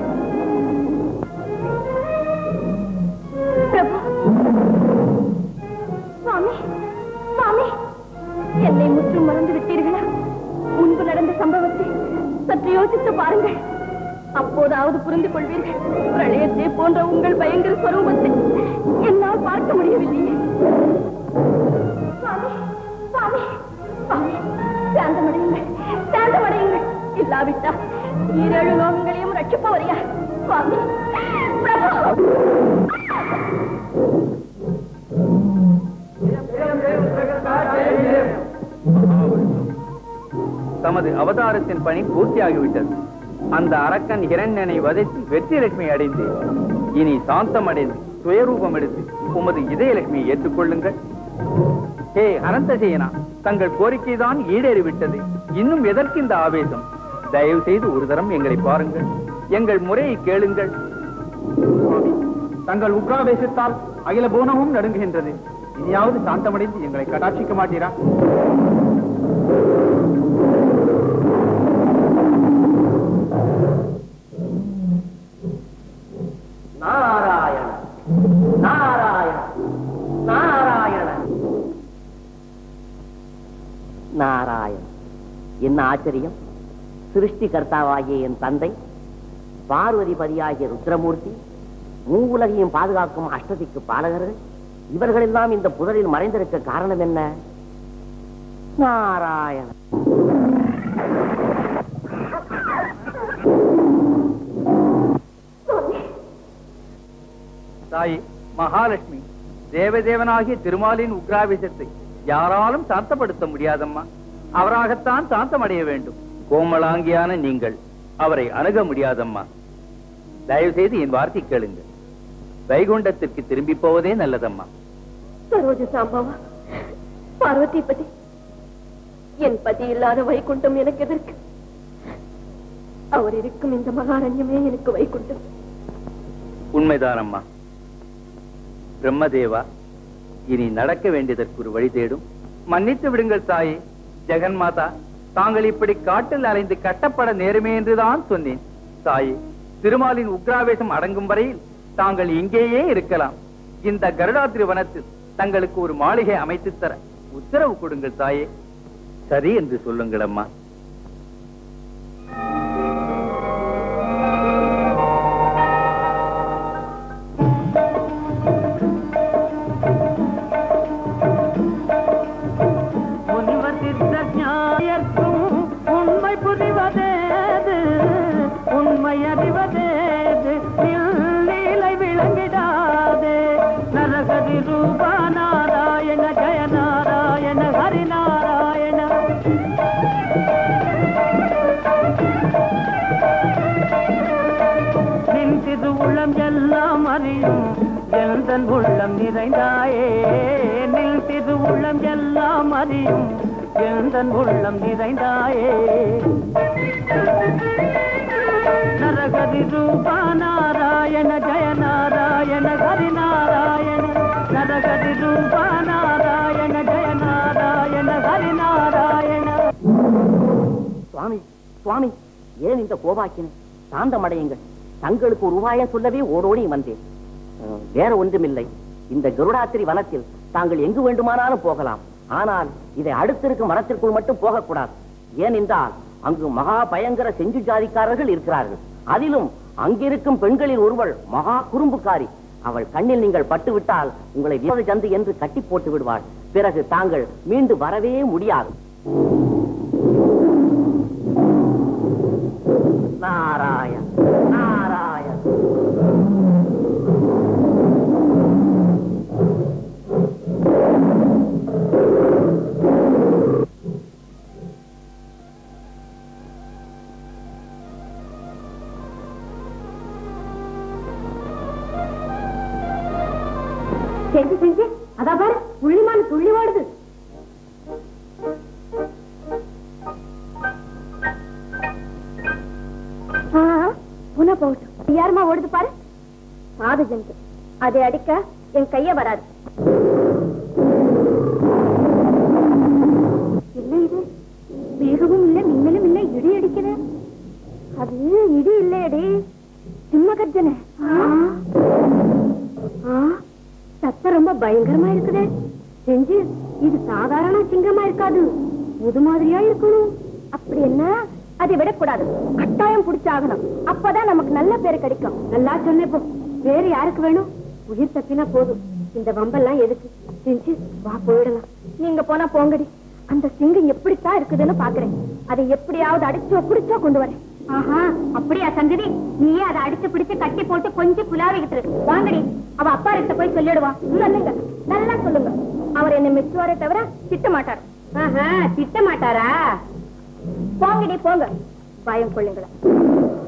பிரபு சுவாமி சுவாமி என்னை முற்றும் மறந்து விட்டீர்களா முன்பு நடந்த சம்பவத்தை சற்று யோசித்து பாருங்கள் அப்போதாவது புரிந்து கொள்வீர்கள் பிரளயத்தை போன்ற உங்கள் பயங்கர ஸ்வரூபத்தை என்னால் பார்க்க முடியவில்லையே சுவாமி சுவாமி சுவாமி சாந்தமடையுங்கள் சாந்தமடையுங்கள் இல்லாவிட்டால் ஈரேழு லோகங்களையும் ரட்சிப்பவர் யார் சுவாமி பிரபு தமது அவதாரத்தின் பணி பூர்த்தியாகிவிட்டது அந்த அரக்கன் இரண்டனை வதைத்து வெற்றிலட்சுமி அடைந்தேன் இனி சாந்தம் அடைந்து சுயரூபம் எடுத்து உமது இதயலட்சுமியை ஏற்றுக்கொள்ளுங்கள் ஹே அனந்தசேனா தங்கள் கோரிக்கைதான் ஈடேறிவிட்டது இன்னும் எதற்கு இந்த ஆவேசம் தயவு செய்து ஒரு தரம் எங்களை பாருங்கள் எங்கள் முறையை கேளுங்கள் சுவாமி தங்கள் உக்ராவேசத்தால் அகில புவனமும் நடுங்குகின்றது இனியாவது சாந்தமடைந்து எங்களை கடாட்சிக்க மாட்டீரா நாராயண நாராயண நாராயண நாராயண என்ன ஆச்சரியம் சிருஷ்டிகர்த்தாவாகிய என் தந்தை பார்வதிபதியாகிய ருத்ரமூர்த்தி மூவுலகையும் பாதுகாக்கும் அஷ்டதிக்கு பாலகர்கள் இவர்களெல்லாம் இந்த புதரில் மறைந்திருக்க காரணம் என்ன நாராயண தாயே மகாலட்சுமி தேவதேவனாகிய திருமாலின் உக்ராவேசத்தை யாராலும் சாந்தப்படுத்த முடியாதம்மா அவராகத்தான் சாந்தமடைய வேண்டும் கோமளாங்கியான நீங்கள் அவரை அணுக முடியாதம்மா தயவு செய்து என் வார்த்தை கேளுங்கள் வைகுண்டத்திற்கு திரும்பி போவதே நல்லதம்மா சரோஜ சாம்பாவா பார்வதி பதி என் பதி இல்லாத வைகுண்டம் எனக்கு எதற்கு அவர் இருக்கும் இந்த மகாரண்யமே எனக்கு வைகுண்டம் உண்மைதான் அம்மா பிரம்மதேவா இனி நடக்க வேண்டியதற்கு ஒரு வழி தேடும் மன்னித்து விடுங்கள் தாயே ஜெகன் மாதா தாங்கள் இப்படி காட்டில் அலைந்து கட்டப்பட நேருமே என்றுதான் சொன்னேன் தாயே திருமாலின் உக்ராவேசம் அடங்கும் வரையில் தாங்கள் இங்கேயே இருக்கலாம் இந்த கருடாத்திரி வனத்தில் தங்களுக்கு ஒரு மாளிகை அமைத்து தர உத்தரவு கொடுங்கள் தாயே சரி என்று சொல்லுங்கள் அம்மா முனிவர் சித்தஞாயர்க்கும் உண்மை புரிவதேது உண்மை அறிவதேது லீலை விளங்கிடாதே நரகதி ரூபா நாராயண ஜெய நாராயண ஹரி நாராயண நின் திரு உள்ளம் எல்லாம் அறியும் எந்தன் உள்ளம் நிறைந்தாயே நில் திரு உள்ளம் எல்லாம் அறியும் எந்தன் உள்ளம் நிறைந்தாயே நரகதி ரூபா நாராயண ஜெய நாராயண ஹரி நாராயண நரகதி ரூபா நாராயண ஜெய நாராயண ஹரி நாராயண சுவாமி சுவாமி ஏன் இந்த கோபாக்கினை சாந்தமடையுங்கள் தங்களுக்கு ஒரு உபாயம் சொல்லவே ஓடோடி வந்தேன் அஹ், வேற ஒன்றுமில்லை இந்த கருடாத்திரி வனத்தில் தாங்கள் எங்கு வேண்டுமானாலும் போகலாம் ஆனால் இதை அடுத்திருக்கும் மரத்திற்குள் மட்டும் போகக்கூடாது ஏனென்றால் அங்கு மகா பயங்கர செஞ்சு ஜாதிக்காரர்கள் இருக்கிறார்கள் அதிலும் அங்கிருக்கும் பெண்களில் ஒருவள் மகா குறும்புக்காரி அவள் கண்ணில் நீங்கள் பட்டுவிட்டால் உங்களை விரோத ஜந்து என்று கட்டி போட்டு விடுவாள் பிறகு தாங்கள் மீண்டு வரவே முடியாது நாராயண் நாராயண் செஞ்சு செஞ்சு அதா பாரு புள்ளிமான் துள்ளி ஓடுது புன போகட்டும் யாருமா ஓடுது பாரு சாது ஜந்து அதை அடிக்க என் கைய வராது என்ன இது வேகவும் இல்லை மின்னலும் இல்லை இடி அடிக்குது அது இடி இல்லையடி சிம்ம கர்ஜனை ஆ சத்தம் ரொம்ப பயங்கரமா இருக்குதே செஞ்சு இது சாதாரண சிங்கமா இருக்காது புது மாதிரியா இருக்கணும் அப்படி என்ன அதை விடக்கூடாது கட்டாயம் புடிச்சாகணும் அப்பதான் நமக்கு நல்ல பேர் கிடைக்கும் நல்லா சொன்னப்போ வேற யாருக்கு வேணும் உயிர் தப்பினா போதும் இந்த வம்பெல்லாம் எதுக்கு செஞ்சு வா போயிடலாம் நீங்க போனா போங்கடி அந்த சிங்கம் எப்படித்தான் இருக்குதுன்னு பாக்குறேன் அதை எப்படியாவது அடிச்சோ பிடிச்சோ கொண்டு வரேன் ஆஹா அப்படியா சங்கதி நீயே அதை அடிச்சு பிடிச்சு கட்டி போட்டு கொஞ்சம் குலாவிக்கிட்டு இருக்கு வாங்கடி அவ அப்பா கிட்ட போய் சொல்லிடுவா சொல்லுங்க நல்லா சொல்லுங்க அவர் என்ன மெச்சுவாரே தவிர திட்ட மாட்டார் ஆஹா திட்ட மாட்டாரா போங்கடி போங்க பயம் கொள்ளுங்களேன்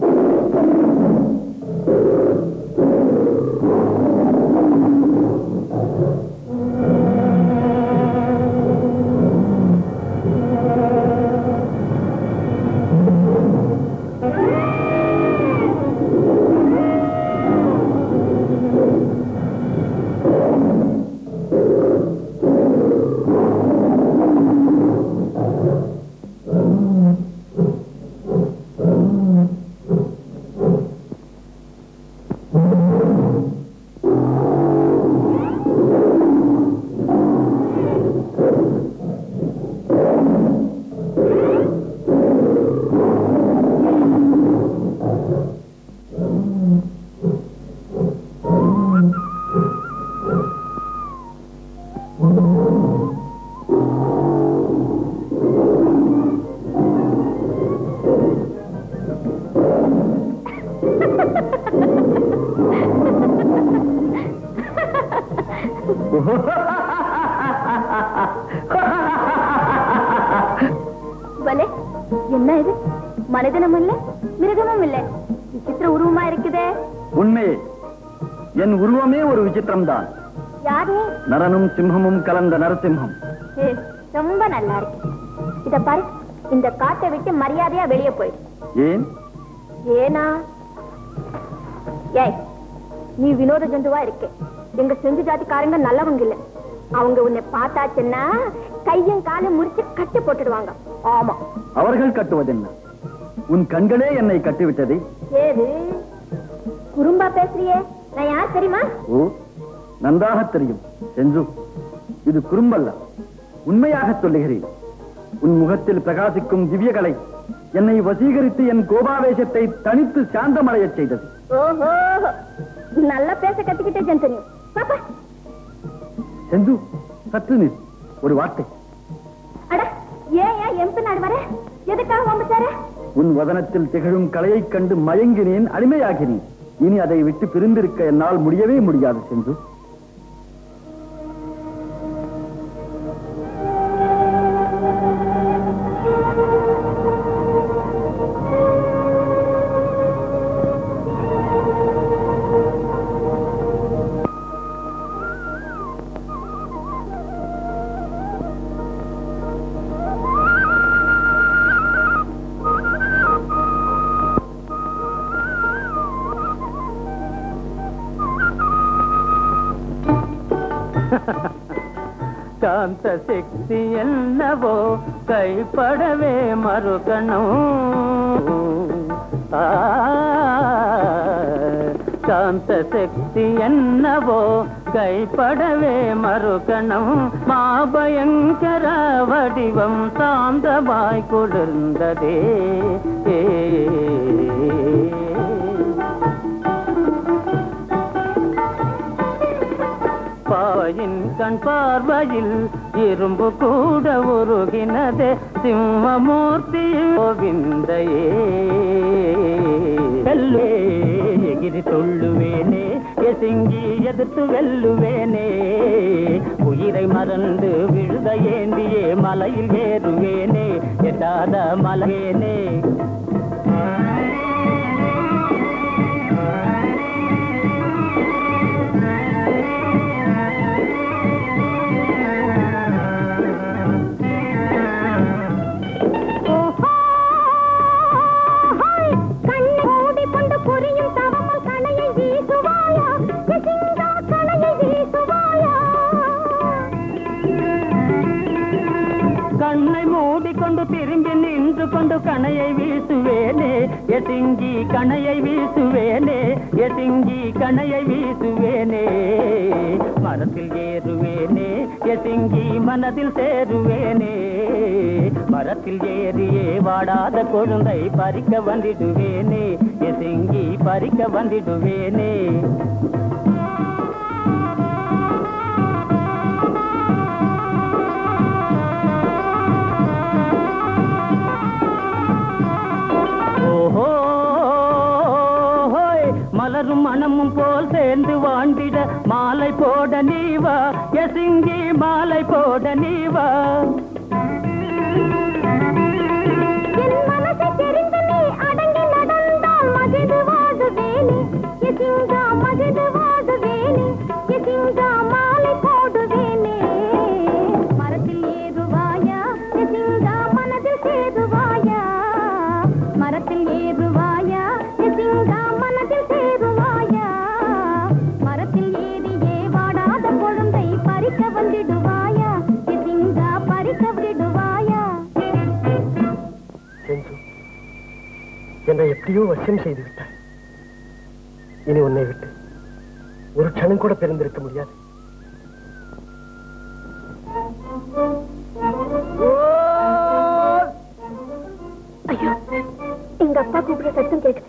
பலே என்ன இது மனிதனும் இல்ல மிருகமும் இல்ல விசித்திர உருவமா இருக்குதே உண்மையே என் உருவமே ஒரு விசித்திரம்தான் யாரு நரனும் சிம்மமும் கலந்த நரசிம்மம் ஏ, ரொம்ப நல்லா இருக்கு இத பாரு இந்த காட்டை விட்டு மரியாதையா வெளியே போயிடு ஏன் ஏனா ஏய் நீ வினோத ஜந்துவா இருக்க எங்க செந்து ஜாதிக்காரங்க நல்லவங்க இல்ல அவங்க உன்னை பார்த்தாச்சுன்னா கையும் காலும் முறிச்சு கட்டி போட்டுடுவாங்க ஆமா அவர்கள் கட்டுவதென்ன உன் கண்களே என்னை கட்டிவிட்டதே ஏது குறும்பா பேசுறியே நான் யார் தெரியுமா ஓ நன்றாக தெரியும் செஞ்சு இது குறும்பல்ல உண்மையாக சொல்லுகிறேன் உன் முகத்தில் பிரகாசிக்கும் திவ்யகலை என்னை வசீகரித்து என் கோபாவேசத்தை தனித்து சாந்தமடையச் செய்தது ஓஹோ நல்லா பேச கத்துக்கிட்டே ஜந்தனி பாப்பா செஞ்சு சற்று நில் ஒரு வார்த்தை அட ஏன் ஏன் எம்பி நாடு வர எதுக்காக வம்புச்சார உன் வதனத்தில் திகழும் கலையைக் கண்டு மயங்கினேன் அடிமையாகினேன் இனி அதை விட்டு பிரிந்திருக்க என்னால் முடியவே முடியாது செஞ்சு காந்த சக்தி என்னவோ கைப்படவே மறுகணும் ஆ, காந்த சக்தி என்னவோ கைப்படவே மறுகணம் மாபயங்கர வடிவம் சாந்தமாய் குளிர்ந்ததே ஏ பாயின் கண் பார்வையில் இரும்பு கூட உருகினதே சிம்மமூர்த்தி கோவிந்தையே வெல்லுவே எகிரி தொள்ளுவேனே எசிங்கி எதிர்த்து வெல்லுவேனே உயிரை மறந்து விழுத ஏந்தியே மலையில் ஏறுவேனே எட்டாத மலையேனே கண்ணை மூடிக்கொண்டு புரியும் தவமும் கணையை வீசுவாயா சிங்கா கணையை வீசுவாயா கண்ணை மூடிக்கொண்டு திரும்பி நின்று கொண்டு கணையை வீசுவேனே எசிங்கி கணையை வீசுவேனே எசிங்கி கணையை வீசுவேனே மரத்தில் ஏறுவேனே எசிங்கி மனதில் சேருவேனே மரத்தில் ஏறியே வாடாத கொழுந்தை பறிக்க வந்திடுவேனே எசிங்கி பறிக்க வந்திடுவேனே ஓஹோ ஹோய், மலரும் மனமும் போல் சேர்ந்து வாழ்ந்திட மாலை போட நீவா எசிங்கி மாலை போட நீவா என் மனசை தெரிந்து நீ அடங்கி நடந்தால் மகிழ்ந்து வாடுவேனே எசிங்கா மகிழ்ந்து வாடுவேனே எசிங்கா மாலை போடுவேனே மரத்தில் ஏறுவாயா எசிங்கா மனதில் சேருவாயா மரத்தில் ஏறுவாயா எசிங்கா மனதில் சேருவாயா மரத்தில் ஏறியே வாடாத கொழுந்தை பறிக்க வந்திடுவாயா எசிங்கா பறிக்க விடுவாயா செஞ்சு என்னை எப்படியோ வசியம் செய்து விட்டாய் இனி உன்னை விட்டு ஒரு க்ஷணம் கூட பிறந்திருக்க முடியாது ஐயோ எங்க அப்பா கூப்பிடுற சத்தம் கேக்குது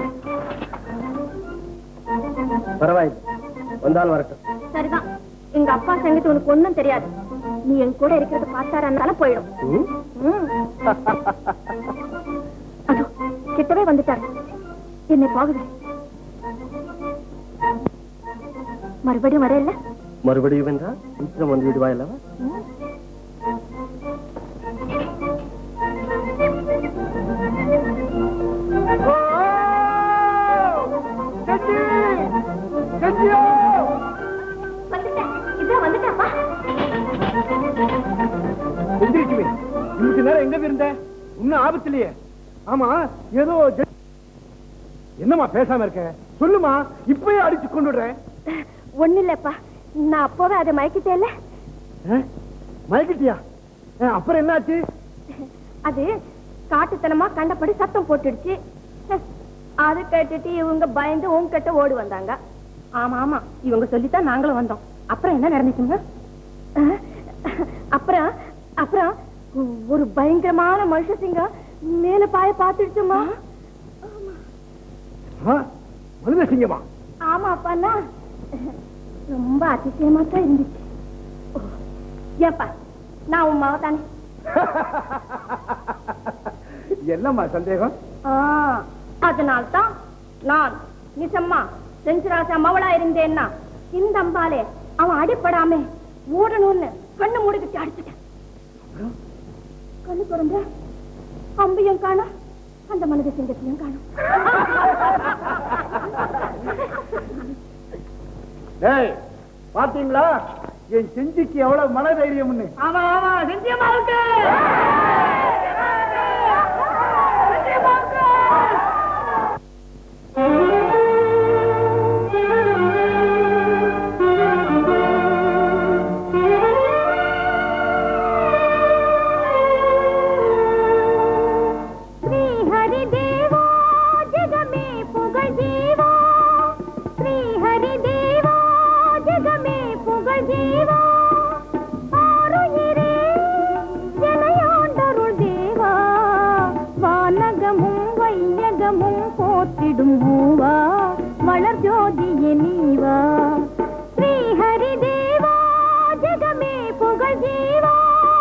பரவாயில்லை வந்தால் வரட்டும் சரிதான் எங்க அப்பா சங்கத்து உனக்கு ஒண்ணும் தெரியாது நீ என் கூட இருக்கிறத பார்த்தாரனால போயிடும் ம்? ம். அதோ கிட்டவே வந்துட்டாரு என்னை போகுது மறுபடியும் வரையில மறுபடியும் என்றால் சீக்கிரம் வந்து விடுவாய் அல்லவா வந்துட்டேன் இதான் வந்துட்டாப்பா எந்திரிக்குமே இன்னைக்கு நேரம் எங்க இருந்த இன்னும் ஆபத்து இல்லையே ஆமா ஏதோ ஜெ- என்னம்மா பேசாம இருக்க சொல்லுமா இப்பயே அடிச்சு கொண்டு விடுறேன் ஒண்ணு இல்லப்பா நான் அப்போவே அதை மயக்கிட்டேன்ல மயக்கிட்டியா அஹ், அப்புறம் என்னாச்சு அது காட்டுத்தனமா கண்டபடி சத்தம் போட்டுடுச்சு அதை கேட்டுட்டு இவங்க பயந்து உங்ககிட்ட ஓடி வந்தாங்க ஆமா ஆமா இவங்க சொல்லித்தான் நாங்களும் வந்தோம் அப்புறம் என்ன நடந்துச்சுங்க அப்புறம் அப்புறம் ஒரு பயங்கரமான மனுஷ சிங்கம் மேல பாய பாத்துடுச்சுமா மனித சிங்கமா ஆமா அப்பாண்ணா ரொம்ப அதிசயமா தான் இருந்துச்சு ஓ, ஏப்பா நான் உன் மக தானே என்னம்மா சந்தேகம் அதனால்தான் நான் நிசம்மா செஞ்சுராசா மவளா இருந்தேன்னா இந்த அம்பாலே அவன் அடிப்படாம ஓடணும்னு கண்ணு மூடிக்கிட்டு அடிச்சுட்டேன் கண்ணு திறந்த அம்பையும் காணும் அந்த மனித சிங்கத்தையும் காணும் டேய் பாத்தீங்களா என் செஞ்சிக்கு எவ்வளவு மன தைரியம்னு ஆமா ஆமா செஞ்சியமா இருக்கு श्री हरि देवा जग में पुगळ जीवा श्री हरि देवा जग में पुगळ जीवा ஆருயிரே ஜனயாண்டருள் தேவா வானகமும் வையகமும் போற்றிடும் மூவா மலர் ஜோதியே நீவா ஸ்ரீ ஹரி தேவா ஜகமே புகழ் ஜீவா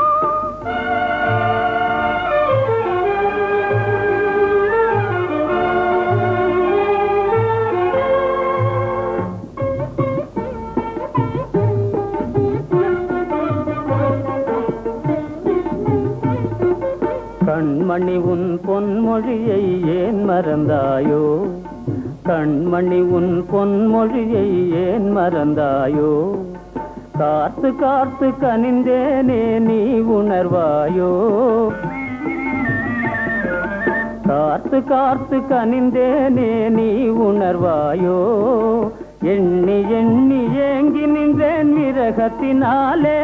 கண்மணி உன் பொன்மொழியை ஏன் மறந்தாயோ கண்மணி உன் பொன்மொழியை ஏன் மறந்தாயோ காத்து காத்து கனிந்தேனே நீ உணர்வாயோ காத்து காத்து கனிந்தேனே நீ உணர்வாயோ எண்ணி எண்ணி ஏங்கி நின்றேன் விரகத்தினாலே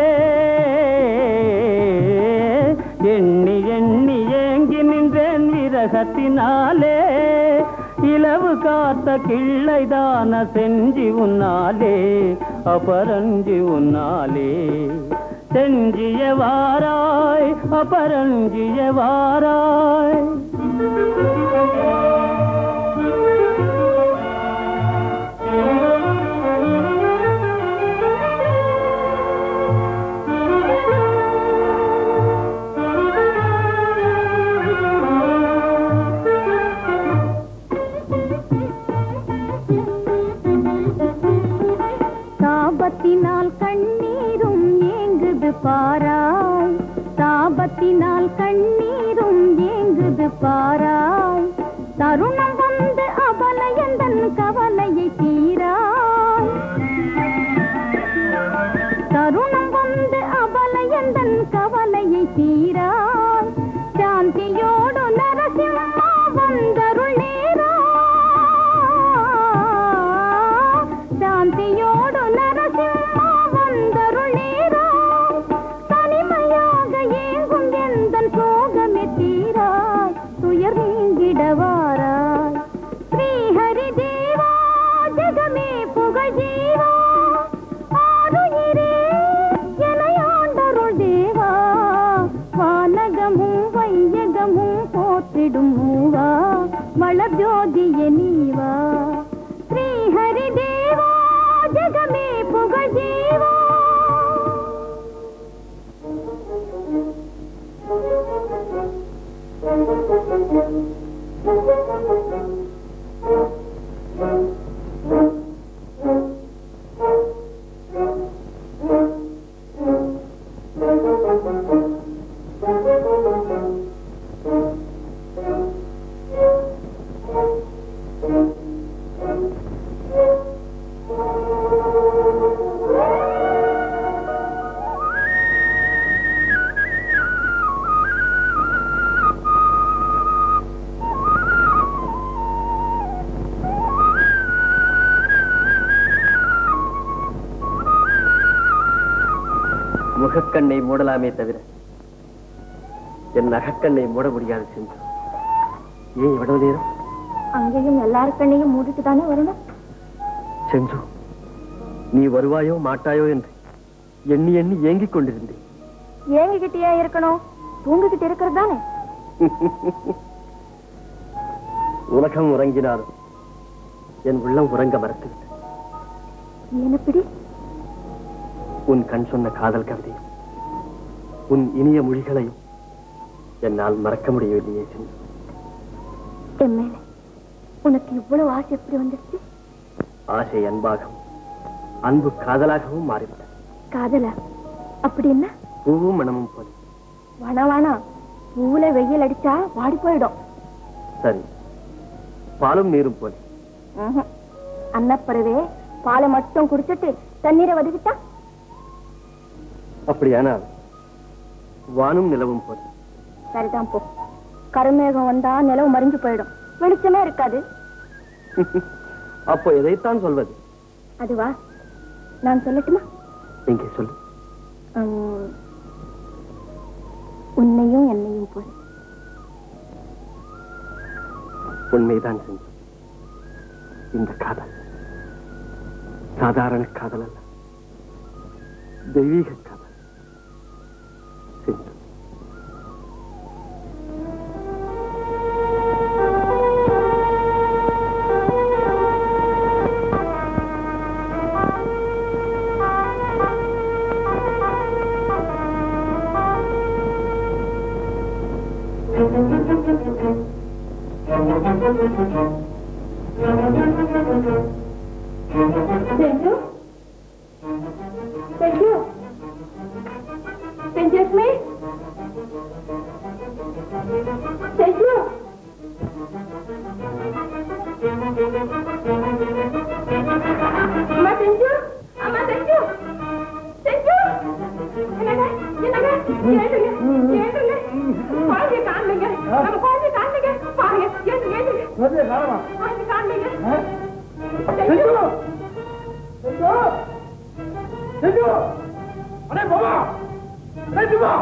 எண்ணி எண்ணி ஏங்கி நின்றேன் விரகத்தினாலே இலவு காத்த கிள்ளைதான செஞ்சி உன்னாலே அபரஞ்சி உன்னாலே செஞ்சிய வாராய் அபரஞ்சிய வாராய் தாபத்தினால் கண்ணீரும் ஏங்குது பாராய் தாபத்தினால் கண்ணீரும் ஏங்குது பாராய் தருணம் வந்து அபலையந்தன் கவலையை தீராய் தருணம் வந்து அபலையந்தன் கவலையை தீராய் சாந்தியோடு நரசிம்மா வந்தருள் நேரா சாந்தியோடு நரசிம்மா வந்தருள் நேரா தனிமையாக ஏங்கும் எந்தன் சோகமே தீராய் துயர் நீங்கிடவாராய் ஸ்ரீ ஹரி தேவா ஜகமே புகழ் ஜீவா ஆருயிரே எனையாண்டருள் தேவா வானகமும் வையகமும் போற்றிடும் மூவா மலர் ஜோதிய நீவா ஸ்ரீ ஹரி தேவா ஜகமே புகழ் ஜீவா முகக்கண்ணை மூடலாமே தவிர என் நகக்கண்ணை மூட முடியாது செஞ்சு ஏன் இவ்வளவு நேரம் அங்கேயும் எல்லாரு கண்ணையும் மூடிட்டு தானே வரணும் செஞ்சு நீ வருவாயோ மாட்டாயோ என்று எண்ணி எண்ணி ஏங்கிக் கொண்டிருந்தேன் ஏங்கிக்கிட்டே இருக்கணும் தூங்கிக்கிட்டு இருக்கிறது தானே உலகம் உறங்கினாலும் என் உள்ளம் உறங்க மறுத்துவிட்டது என்னப்படி உன் கண் சொன்ன காதல் கவிதையும் உன் இனிய மொழிகளையும் என்னால் மறக்க முடியவில்லையே செஞ்சு என் மேல உனக்கு இவ்வளவு ஆசை எப்படி வந்துருச்சு ஆசை அன்பாகவும் அன்பு காதலாகவும் மாறிவிட்டது காதலா அப்படின்னா பூவும் மனமும் போல வேணா வேணா பூவுல வெயில் அடிச்சா வாடி போயிடும் சரி பாலும் நீரும் போல ம்ஹும். அன்னப்பறவே பாலை மட்டும் குடிச்சிட்டு தண்ணீரை வதக்கிட்டா அப்படியானால் வானும் நிலவும் போல சரிதான் போ கருமேகம் வந்தா நிலவு மறைஞ்சு போயிடும் வெளிச்சமே இருக்காது அப்போ எதைத்தான் சொல்வது அதுவா நான் சொல்லட்டுமா இங்கே சொல்லு உம், உன்னையும் என்னையும் போல உண்மைதான் செஞ்சு இந்த காதல் சாதாரண காதல் அல்ல தெய்வீக காதல் செஞ்சு செஞ்சு செஞ்சு செஞ்சஸ்மி செஞ்சு அம்மா செஞ்சு அம்மா செஞ்சு செஞ்சு என்னங்க என்னங்க ஏழுங்க ஏழுங்க குழந்தைய காணுங்க நம்ம குழந்தைய காணுங்க பாருங்க ஏழுங்க ஏழுங்க குழந்தைய காணுங்க செஞ்சு அடே பாபா கேட்டுமா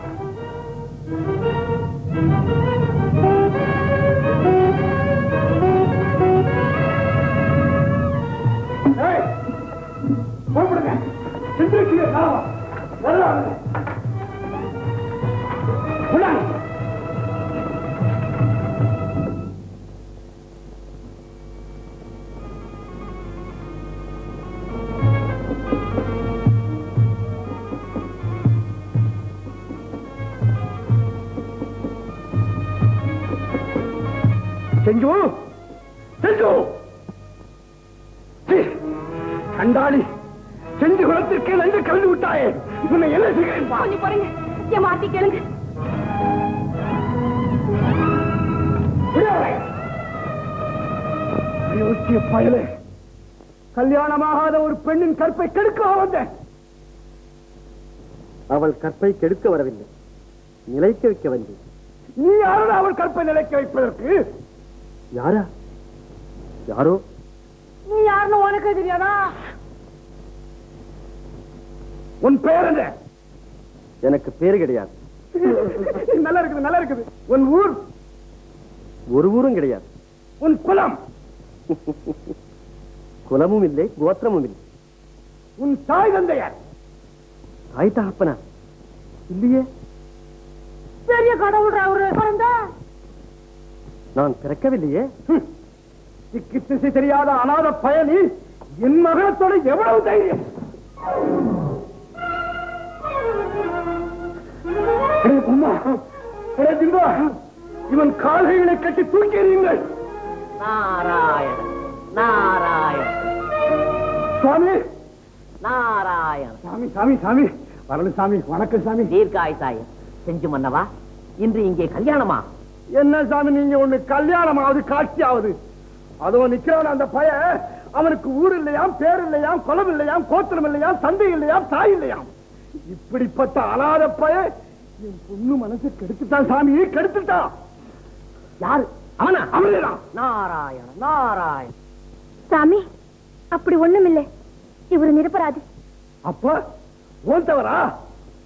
போடுங்க சிந்திக்கு வரலாம் உள்ளாங்க செஞ்சு செஞ்சு சீ, கண்டாளி செஞ்சு குளத்திற்கே நஞ்சு கலந்து விட்டாயே உன்னை என்ன செய்கிறேன் பா. கொஞ்சம் போறீங்க என் மாத்தி கேளுங்க விடாதே. அயோக்கிய பயலே கல்யாணமாகாத ஒரு பெண்ணின் கற்பை கெடுக்க வந்தேன் அவள் கற்பை கெடுக்க வரவில்லை நிலைக்க வைக்க வந்தேன் நீ யாரோட அவள் கற்பை நிலைக்க வைப்பதற்கு யாரா யாரோ நீ யாருன்னு உனக்கு தெரியாதா உன் பெயர் என்ன எனக்கு பேரு கிடையாது நல்லா இருக்குது நல்லா இருக்குது உன் ஊர் ஒரு ஊரும் கிடையாது உன் குலம் குலமும் இல்லை கோத்திரமும் இல்லை உன் தாய் தந்தையார் தாய் தகப்பனா இல்லையே பெரிய கடவுள் அவரு பிறந்தா நான் பிறக்கவில்லையே ஹம். திக்கு திசை தெரியாத அனாத பயணி என் மகனத்தோட எவ்வளவு தைரியம் அடே அம்மா, அடே திம்பா, இவன் கால்கைகளை கட்டி தூக்கி எறியுங்கள் நாராயண நாராயண சுவாமி நாராயண சாமி சாமி சாமி வரணும் சாமி வணக்கம் சாமி தீர்க்காயுசாயம் செஞ்சு மன்னவா இன்று இங்கே கல்யாணமா என்ன சாமி நீங்க ஒண்ணு கல்யாணமாவது காட்சியாவது அதோ நிக்கிறான் அந்த பய அவனுக்கு ஊர் இல்லையாம் பேர் இல்லையாம் குலம் இல்லையாம் கோத்திரம் இல்லையாம் தந்தை இல்லையாம் தாய் இல்லையாம் இப்படிப்பட்ட அனாத பய என் பொண்ணு மனசு கெடுத்துட்டான் சாமி கெடுத்துட்டான் யாரு அவனா அவனேதான் நாராயண நாராயண சாமி அப்படி ஒண்ணுமில்லை இவரு நிரபராதி அப்ப ஓன் தவறா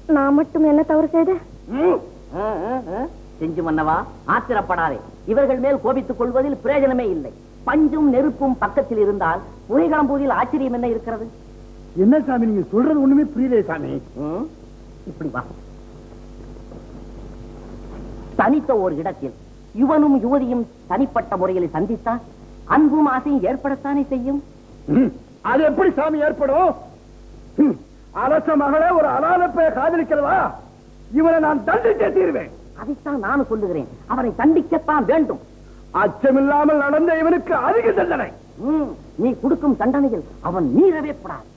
நான் மட்டும் என்ன தவறு செய்தேன் ஆ, ஆ, ஆ. செஞ்சு மன்னவா ஆத்திரப்படாதே இவர்கள் மேல் கோபித்துக் கொள்வதில் பிரயோஜனமே இல்லை பஞ்சும் நெருப்பும் பக்கத்தில் இருந்தால் புகைகளம்பூதில் ஆச்சரியம் என்ன இருக்கிறது என்ன சாமி நீங்க சொல்றது ஒண்ணுமே புரியலையே சாமி ம்? இப்படி வா தனித்த ஒரு இடத்தில் யுவனும் யுவதியும் தனிப்பட்ட முறையில் சந்தித்தால் அன்பும் ஆசையும் ஏற்படத்தானே செய்யும் ம், அது எப்படி சாமி ஏற்படும் ம், அரச மகளே ஒரு அனாதப்பைய காதலிக்கிறதா இவனை நான் தண்டிச்சே தீருவேன் அதைத்தான் நானும் சொல்லுகிறேன் அவனை தண்டிக்கத்தான் வேண்டும் அச்சமில்லாமல் நடந்த இவனுக்கு அதிக தண்டனை ம், நீ கொடுக்கும் தண்டனையில் அவன் மீறவே கூடாது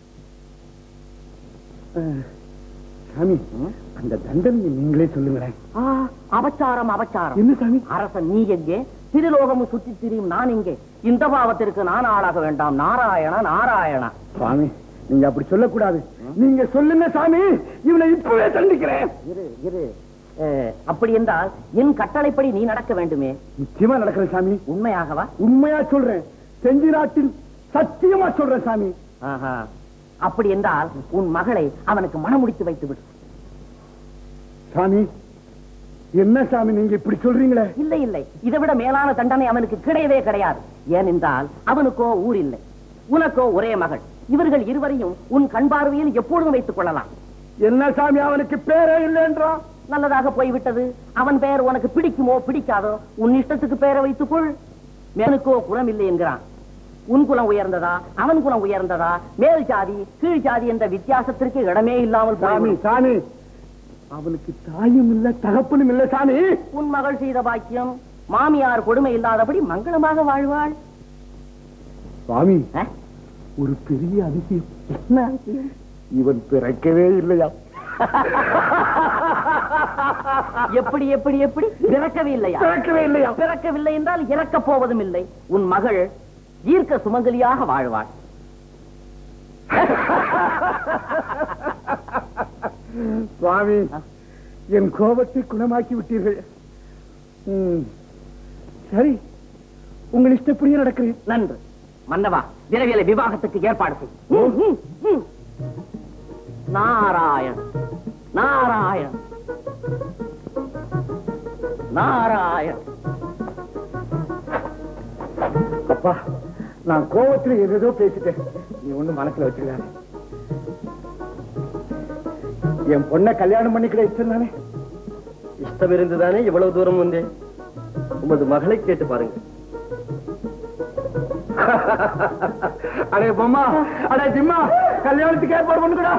சாமி அந்த தண்டனையை நீங்களே சொல்லுங்களேன் ஆ, அபச்சாரம் அபச்சாரம் என்ன சாமி அரசன் நீ எங்கே திருலோகமும் சுற்றி திரியும் நான் எங்கே இந்த பாவத்திற்கு நான் ஆளாக வேண்டாம் நாராயண நாராயண சுவாமி நீங்க அப்படி சொல்லக்கூடாது நீங்க சொல்லுங்க சாமி இவனை இப்பவே தண்டிக்கிறேன் இரு இரு அஹ், அப்படி என்றால் என் கட்டளைப்படி நீ நடக்க வேண்டுமே நிச்சயமா நடக்கிறேன் சாமி உண்மையாகவா உண்மையா சொல்றேன் செஞ்சி நாட்டில் சத்தியமா சொல்றேன் சாமி ஆஹா. அப்படி என்றால் உன் மகளை அவனுக்கு மனமுடித்து வைத்து விடு சாமி என்ன சாமி நீங்க இப்படி சொல்றீங்களே இல்லை இல்லை இதை விட மேலான தண்டனை அவனுக்கு கிடையவே கிடையாது ஏனென்றால் அவனுக்கோ ஊர் இல்லை உனக்கோ ஒரே மகள் இவர்கள் இருவரையும் உன் கண் பார்வையில் எப்பொழுதும் வைத்துக் கொள்ளலாம் என்ன சாமி அவனுக்கு பேரே இல்லைன்றான் நல்லதாக போய்விட்டது அவன் பெயர் உனக்கு பிடிக்குமோ பிடிக்காதோ உன் இஷ்டத்துக்கு பெயரை வைத்துக்கொள் மேனுக்கோ குலம் இல்லை என்கிறான் உன் குலம் உயர்ந்ததா அவன் குலம் உயர்ந்ததா மேல் ஜாதி கீழ் ஜாதி என்ற வித்தியாசத்திற்கு இடமே இல்லாமல் சாமி போய்விடும். சாமி அவனுக்கு தாயும் இல்ல தகப்பனும் இல்ல சாமி உன் மகள் செய்த பாக்கியம் மாமியார் கொடுமை இல்லாதபடி மங்களமாக வாழ்வாள் சுவாமி அஹ்? ஒரு பெரிய அதிசயம் இவன் பிறக்கவே இல்லையா எப்படி எப்படி எப்படி பிறக்கவே இல்லையா பிறக்கவே இல்லையா பிறக்கவில்லை என்றால் இறக்கப் போவதும் இல்லை உன் மகள் ஈர்க்க சுமங்கலியாக வாழ்வாள் சுவாமி என் கோபத்தை குணமாக்கி விட்டீர்கள் ம், சரி உங்கள் இஷ்டப்படியே நடக்கிறேன் நன்று மன்னவா விரைவில விவாகத்துக்கு ஏற்பாடு செய் ம், ம், ம். நாராயண் நாராயண் நாராயண் அப்பா நான் கோபத்துல ஏதேதோ பேசிட்டேன் நீ ஒண்ணு மனசுல வச்சுக்காத என் பொண்ணை கல்யாணம் பண்ணிக்கிற இஷ்டம் தானே இஷ்டம் இருந்துதானே இவ்வளவு தூரம் வந்தேன் உமது மகளை கேட்டு பாருங்க அடே பொம்மா அடே ஜிம்மா கல்யாணத்துக்கு ஏற்பாடு பண்ணுக்கடா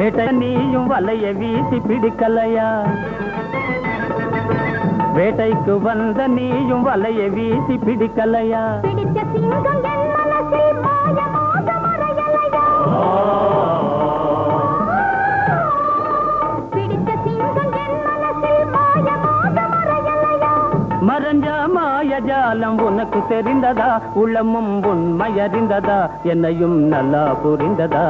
வேட்டை நீயும் வலைய வீசி பிடிக்கலையா வேட்டைக்கு வந்த நீயும் வலைய வீசி பிடிக்கலையா பிடித்த சிங்கம் என் மனசில் மாயமாக மறையலையா பிடித்த சிங்கம் என் மனசில் மாயமாக மறையலையா மறைஞ்ச மாயஜாலம் உனக்கு தெரிந்ததா உள்ளமும் உண்மையறிந்ததா என்னையும் நல்லா புரிந்ததா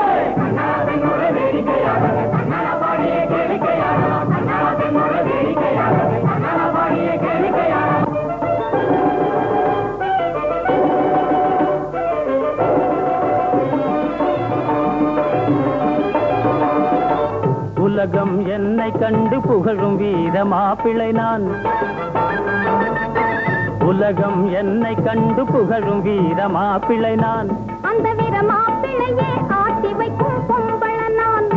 உலகம் என்னை கண்டு புகழும் வீர மாப்பிள்ளை நான் உலகம் என்னை கண்டு புகழும் வீர மாப்பிள்ளை நான் அந்த வீர மாப்பிள்ளையே ஆட்டி வைக்கும் பொம்பள நான்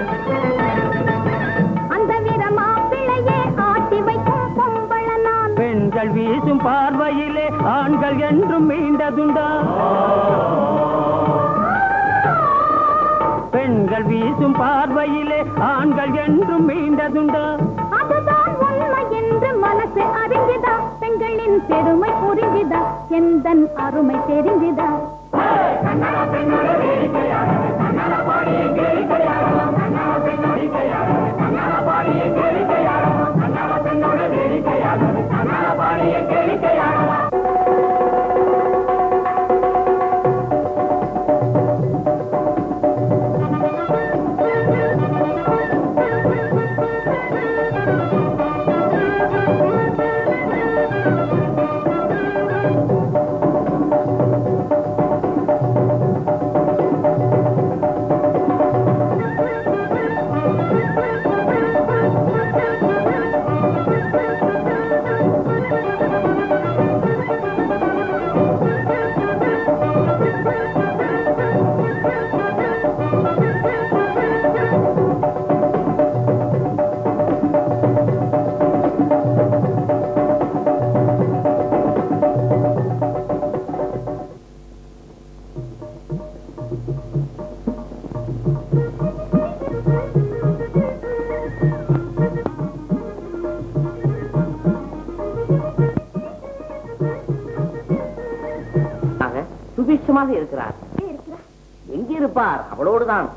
அந்த வீர மாப்பிள்ளையே ஆட்டி வைக்கும் பொம்பள நான் பெண்கள் வீசும் பார்வையிலே ஆண்கள் என்றும் மீண்டதுண்டா பெண்கள் வீசும் பார்வையிலே ஆண்கள் என்றும் மீண்டதுண்டா அதுதான் உண்மை என்று மனசு அறிஞ்சுதா பெண்களின் பெருமை புரிஞ்சுதா எந்தன் அருமை தெரிஞ்சுதா ஆக, சுபிட்சமாக இருக்கிறார் எங்கே இருப்பார் அவளோடுதான்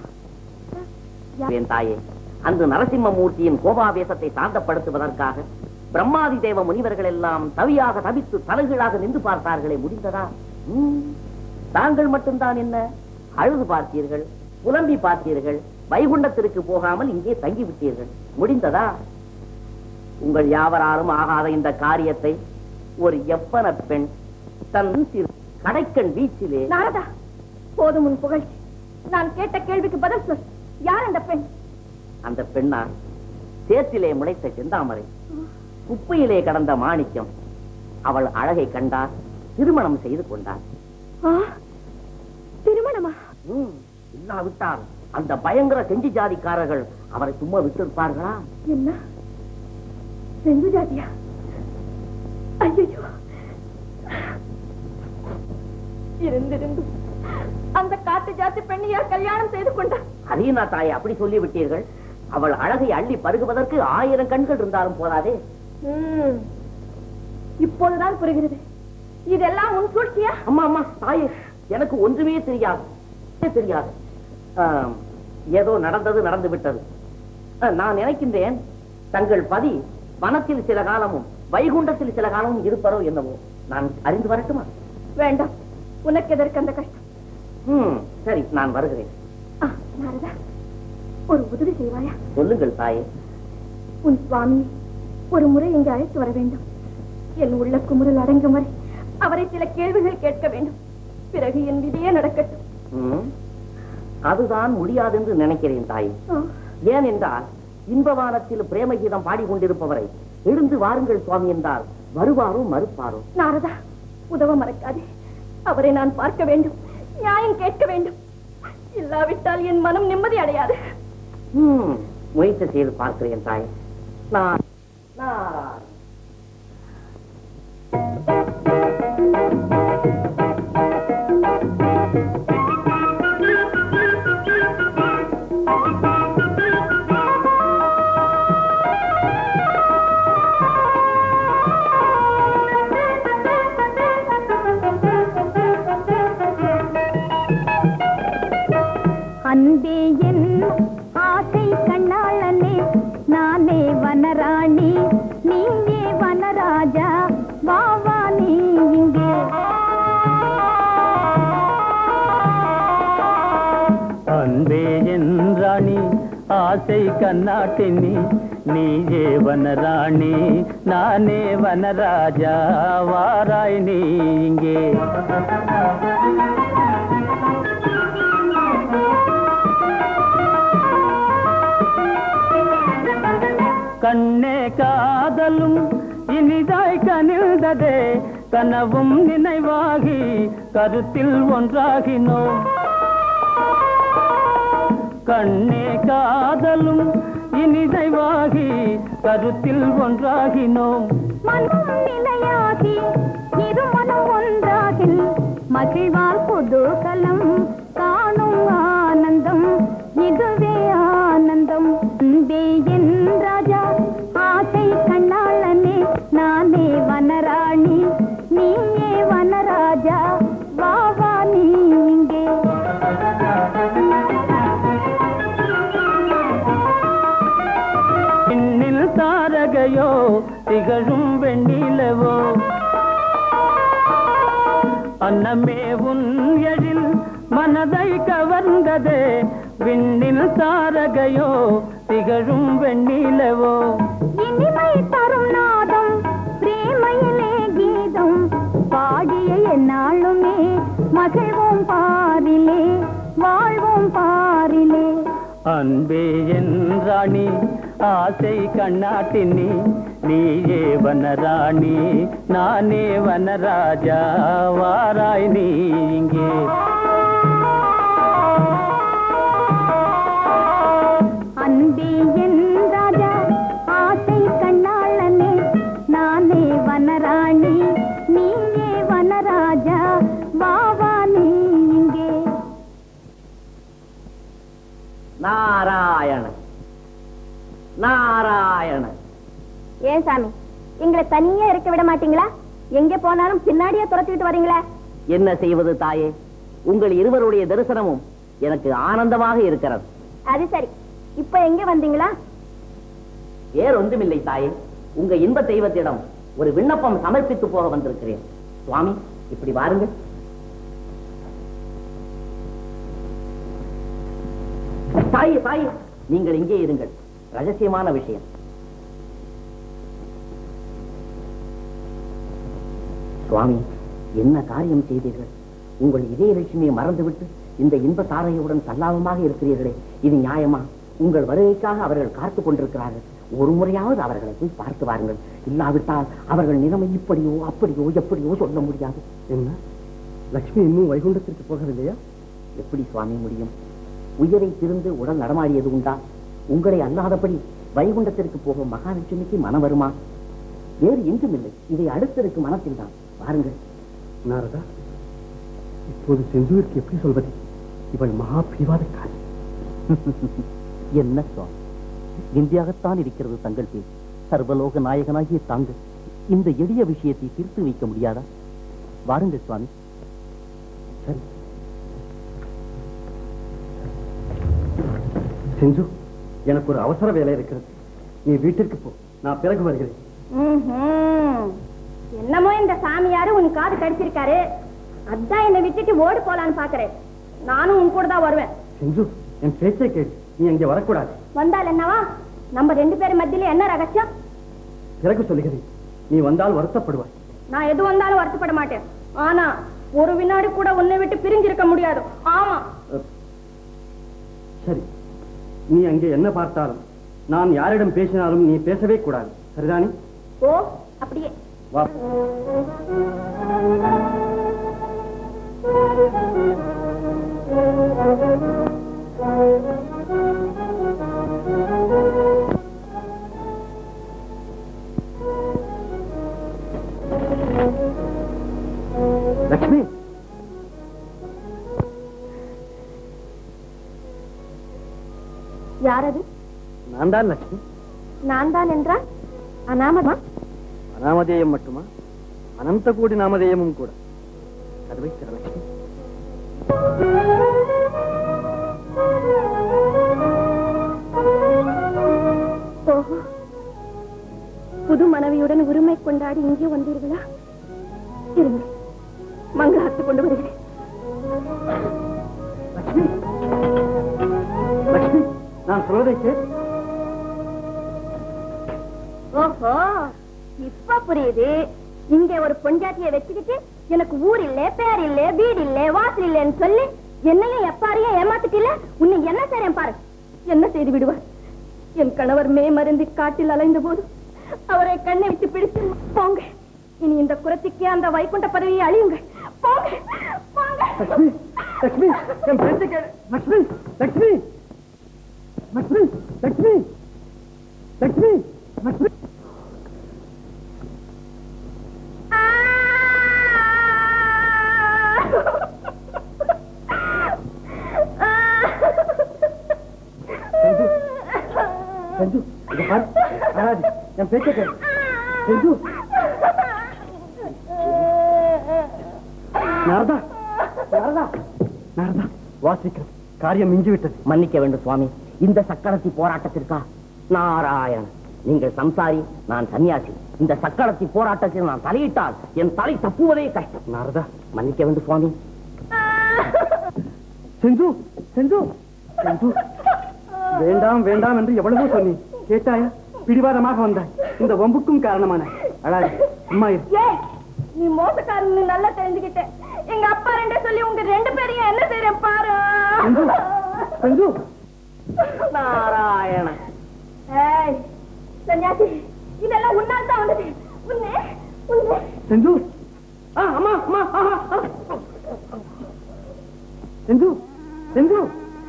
என் தாயே அந்த நரசிம்மமூர்த்தியின் கோபாவேசத்தை சாந்தப்படுத்துவதற்காக பிரம்மாதி தேவ முனிவர்கள் எல்லாம் தவியாக தவித்து தலைகீழாக நின்று பார்த்தார்களே முடிந்ததா ம், தாங்கள் மட்டும்தான் என்ன அழுது பார்த்தீர்கள் புலம்பி பார்த்தீர்கள் வைகுண்டத்திற்கு போகாமல் இங்கே தங்கி விட்டீர்கள் முடிந்ததா உங்கள் யாவராலும் ஆகாத இந்த காரியத்தை ஒரு எவ்வன பெண் தன் சிறு கடைக்கண் வீச்சிலே நாரதா போதும் உன் புகழ்ச்சி நான் கேட்ட கேள்விக்கு பதில் சொல் யார் அந்த பெண் அந்த பெண்ணா சேற்றிலே முளைத்த செந்தாமரை குப்பையிலே கடந்த மாணிக்கம் அவள் அழகை கண்டார் திருமணம் செய்து கொண்டார் ஆ, திருமணமா ம், இல்லாவிட்டால் அந்த பயங்கர செஞ்சி ஜாதிக்காரர்கள் அவரை சும்மா விட்டிருப்பார்களா என்ன செஞ்சு ஜாதியா ஐயோ இருந்திருந்து அந்த காட்டு ஜாதி பெண்ணையா கல்யாணம் செய்து கொண்டார் அதீனா தாயை அப்படி சொல்லி விட்டீர்கள் அவள் அழகை அள்ளி பருகுவதற்கு ஆயிரம் கண்கள் இருந்தாலும் போதாதே ம். இப்போதுதான் புரிகிறது இதெல்லாம் உன் சூழ்ச்சியா அம்மா அம்மா தாயே எனக்கு ஒன்றுமே தெரியாது ஒன்றுமே தெரியாது ஆம், ஏதோ நடந்தது நடந்து விட்டது அஹ், நான் நினைக்கின்றேன் தங்கள் பதி வனத்தில் சில காலமும் வைகுண்டத்தில் சில காலமும் இருப்பரோ என்னவோ நான் அறிந்து வரட்டுமா வேண்டாம் உனக்கு எதற்கு அந்த கஷ்டம் ம் சரி நான் வருகிறேன் ஆ, நாரதா ஒரு உதவி செய்வாயா சொல்லுங்கள் தாயே உன் சுவாமி ஒரு முறை இங்கு அழைத்து வர வேண்டும் என் உள்ள குமுறல் அடங்கும் வரை அவரை சில கேள்விகள் கேட்க வேண்டும் பிறகு என் விதியே நடக்கட்டும் ம், அதுதான் முடியாதென்று நினைக்கிறேன் தாயே ஆ, ஏனென்றால் இன்பவானத்தில் பிரேமகீதம் பாடிக்கொண்டிருப்பவரை எழுந்து வாருங்கள் சுவாமி என்றால் வருவாரோ மறுப்பாரோ நாரதா உதவ மறக்காதே அவரை நான் பார்க்க வேண்டும் நியாயம் கேட்க வேண்டும் இல்லாவிட்டால் என் மனம் நிம்மதி அடையாது ம், முயற்சி செய்து பார்க்கிறேன் தாய் நான் நாராயண. வனராணி நீயே வனராஜா வா வா நீ இங்கே அன்பே என்றாணி ஆசை கண்ணாட்டினி நீயே வனராணி நானே வனராஜா வாராய் நீ இங்கே கண்ணே காதலும் இனிதாய் கனிழ்ந்ததே கனவும் நினைவாகி கருத்தில் ஒன்றாகினோம் கண்ணே காதலும் இனிதைவாகி கருத்தில் ஒன்றாகினோம் மனம் நிலையாகி இருமனம் ஒன்றாகில் மகிழ்வால் புதுகலம் காணும் ஆனந்தம் இதுவே ஆனந்தம் அன்பே என் ராஜா ஆசை கண்ணாளனே நானே வனராணி நீயே வனராஜா வா வா நீ இங்கே பின்னில் தாரகையோ திகழும் வெண்ணிலவோ அன்னமே உன் எழில் மனதை கவர்ந்ததே விண்ணில் தாரகையோ திகழும் வெண்ணிலவோ இனிமை தரும் நாதம் பிரேமையிலே கீதம் பாடிய என்னாலுமே மகிழ்வோம் பாரிலே வாழ்வோம் பாரிலே அன்பே என் ராணி ஆசை கண்ணாட்டினி நீயே வனராணி நானே வனராஜா வாராய் நீ இங்கே அன்பே என் ராஜா ஆசை கண்ணாளனே நானே வனராணி நீயே வனராஜா வா வா நீ இங்கே நாராயண நாராயண ஏன் சாமி எங்களை தனியா இருக்க விட மாட்டீங்களா எங்க போனாலும் பின்னாடியே துரத்திட்டு வரீங்களா என்ன செய்வது தாயே உங்கள் இருவருடைய தரிசனமும் எனக்கு ஆனந்தமாக இருக்கிறது அது சரி இப்ப எங்க வந்தீங்களா வேறு ஒன்றுமில்லை தாயே உங்க இன்ப தெய்வத்திடம் ஒரு விண்ணப்பம் சமர்ப்பித்து போக வந்திருக்கிறேன் சுவாமி இப்படி வாருங்கள் தாயே தாயே நீங்கள் இங்கே இருங்கள் ரகசியமான விஷயம் சுவாமி என்ன காரியம் செய்தீர்கள் உங்கள் இதய லட்சுமியை மறந்துவிட்டு இந்த இன்ப தாரையுடன் சல்லாபமாக இருக்கிறீர்களே இது நியாயமா உங்கள் வருகைக்காக அவர்கள் காத்துக் கொண்டிருக்கிறார்கள் ஒரு முறையாவது அவர்களை போய் பார்த்து வாருங்கள் இல்லாவிட்டால் அவர்கள் நிலைமை இப்படியோ அப்படியோ எப்படியோ சொல்ல முடியாது என்ன லக்ஷ்மி இன்னும் வைகுண்டத்திற்கு போகவில்லையா எப்படி சுவாமி முடியும் உயிரை திருந்து உடல் நடமாடியது உண்டா உங்களை அல்லாதபடி வைகுண்டத்திற்கு போகும் மகாலட்சுமிக்கு மனம் வருமா வேறு எங்கும் இல்லை இதை அடுத்திருக்கும் மனத்தில் தான் பாருங்கள் நாரதா இப்போது செந்தூருக்கு எப்படி சொல்வது இவள் மகா பிரிவாதக்காரி என்ன சுவாமி இந்தியாகத்தான் இருக்கிறது தங்கள் பேர் சர்வலோக நாயகனாகிய தாங்கள் இந்த எளிய விஷயத்தை தீர்த்து வைக்க முடியாதா வாருங்கள் சுவாமி சரி செஞ்சு எனக்கு ஒரு அவசர வேலை இருக்கிறது நீ வீட்டிற்கு போ நான் பிறகு வருகிறேன் என்னமோ இந்த சாமியாரு உன் காது கடிச்சிருக்காரு அதான் என்னை விட்டுட்டு ஓடி போலான்னு பாக்குறேன் நானும் உன் கூட தான் வருவேன் செஞ்சு என் பேச்சை கேட்டு நீ அங்கே வரக்கூடாது வந்தால் என்னவா நம்ம ரெண்டு பேரும் மத்தியில என்ன ரகசியம் பிறகு சொல்லுகிறேன் நீ வந்தால் வருத்தப்படுவாய் நான் எது வந்தாலும் வருத்தப்பட மாட்டேன் ஆனா ஒரு வினாடி கூட உன்னை விட்டு பிரிஞ்சிருக்க முடியாது ஆமா சரி நீ அங்கே என்ன பார்த்தாலும் நான் யாரிடம் பேசினாலும் நீ பேசவே கூடாது சரிதானே ஓ அப்படியே வா லக்ஷ்மி யாரது நான் தான் லட்சுமி நான் தான் என்றால் அனாமதா அனாமதேயம் மட்டுமா அனந்த கோடி நாமதேயமும் கூட கதவை திற லட்சுமி ஓஹோ புது மனைவியுடன் உரிமை கொண்டாடி இங்கே வந்தீர்களா இருங்க மங்களாத்து கொண்டு வருகிறேன் லட்சுமி லட்சுமி நான் சொல்வதை கேள் ஓஹோ இப்ப புரியுது இங்க ஒரு பொஞ்சாட்டிய வச்சுக்கிட்டு எனக்கு ஊர் இல்ல பேர் இல்ல வீடு இல்ல வாசல் இல்லன்னு சொல்லி என்னையும் எப்பாரையும் ஏமாத்திட்டில உன்னை என்ன செய்றேன் பாரு என்ன செய்து விடுவார் என் கணவர் மே மருந்தி காட்டில் அலைந்த போது அவரை கண்ணை விட்டு பிடித்து போங்க இனி இந்த குரத்திக்கே அந்த வைகுண்ட பதவியை அழியுங்க போங்க போங்க லட்சுமி லட்சுமி என் பேச்சை கேளு லட்சுமி லட்சுமி லட்சுமி லட்சுமி லட்சுமி லட்சுமி செஞ்சு செஞ்சு இங்க பாரு அழாது என் பேச்சை கேளு செஞ்சு நாரதா நாரதா நாரதா வாசிக்கிறது காரியம் மிஞ்சி விட்டது மன்னிக்க வேண்டும் சுவாமி இந்த சக்கரத்தி போராட்டத்திற்கா நாராயண் நீங்கள் சம்சாரி நான் சன்னியாசி இந்த சக்கரத்தி போராட்டத்தில் நான் தலையிட்டால் என் தலை தப்புவதே கஷ்டம் நாரதா மன்னிக்க வேண்டும் சுவாமி செஞ்சு செஞ்சு செஞ்சு வேண்டாம் வேண்டாம் என்று எவ்வளவோ சொன்னி கேட்டாயா பிடிவாதமாக வந்தாய் இந்த வம்புக்கும் காரணமான அழாது அம்மா இரு. ஏய் நீ மோசக்காரன்னு நல்லா தெரிஞ்சுக்கிட்ட எங்க அப்பா ரெண்டே சொல்லி உங்க ரெண்டு பேரையும் என்ன செய்றேன் பாரு செஞ்சு செஞ்சு நாராயண ஏய் சன்னியாசி இதெல்லாம் உன்னால் தான் வந்தது உன்னை உன்னை செஞ்சு ஆ அம்மா அம்மா ஆஹா, ஆ. செஞ்சு செஞ்சு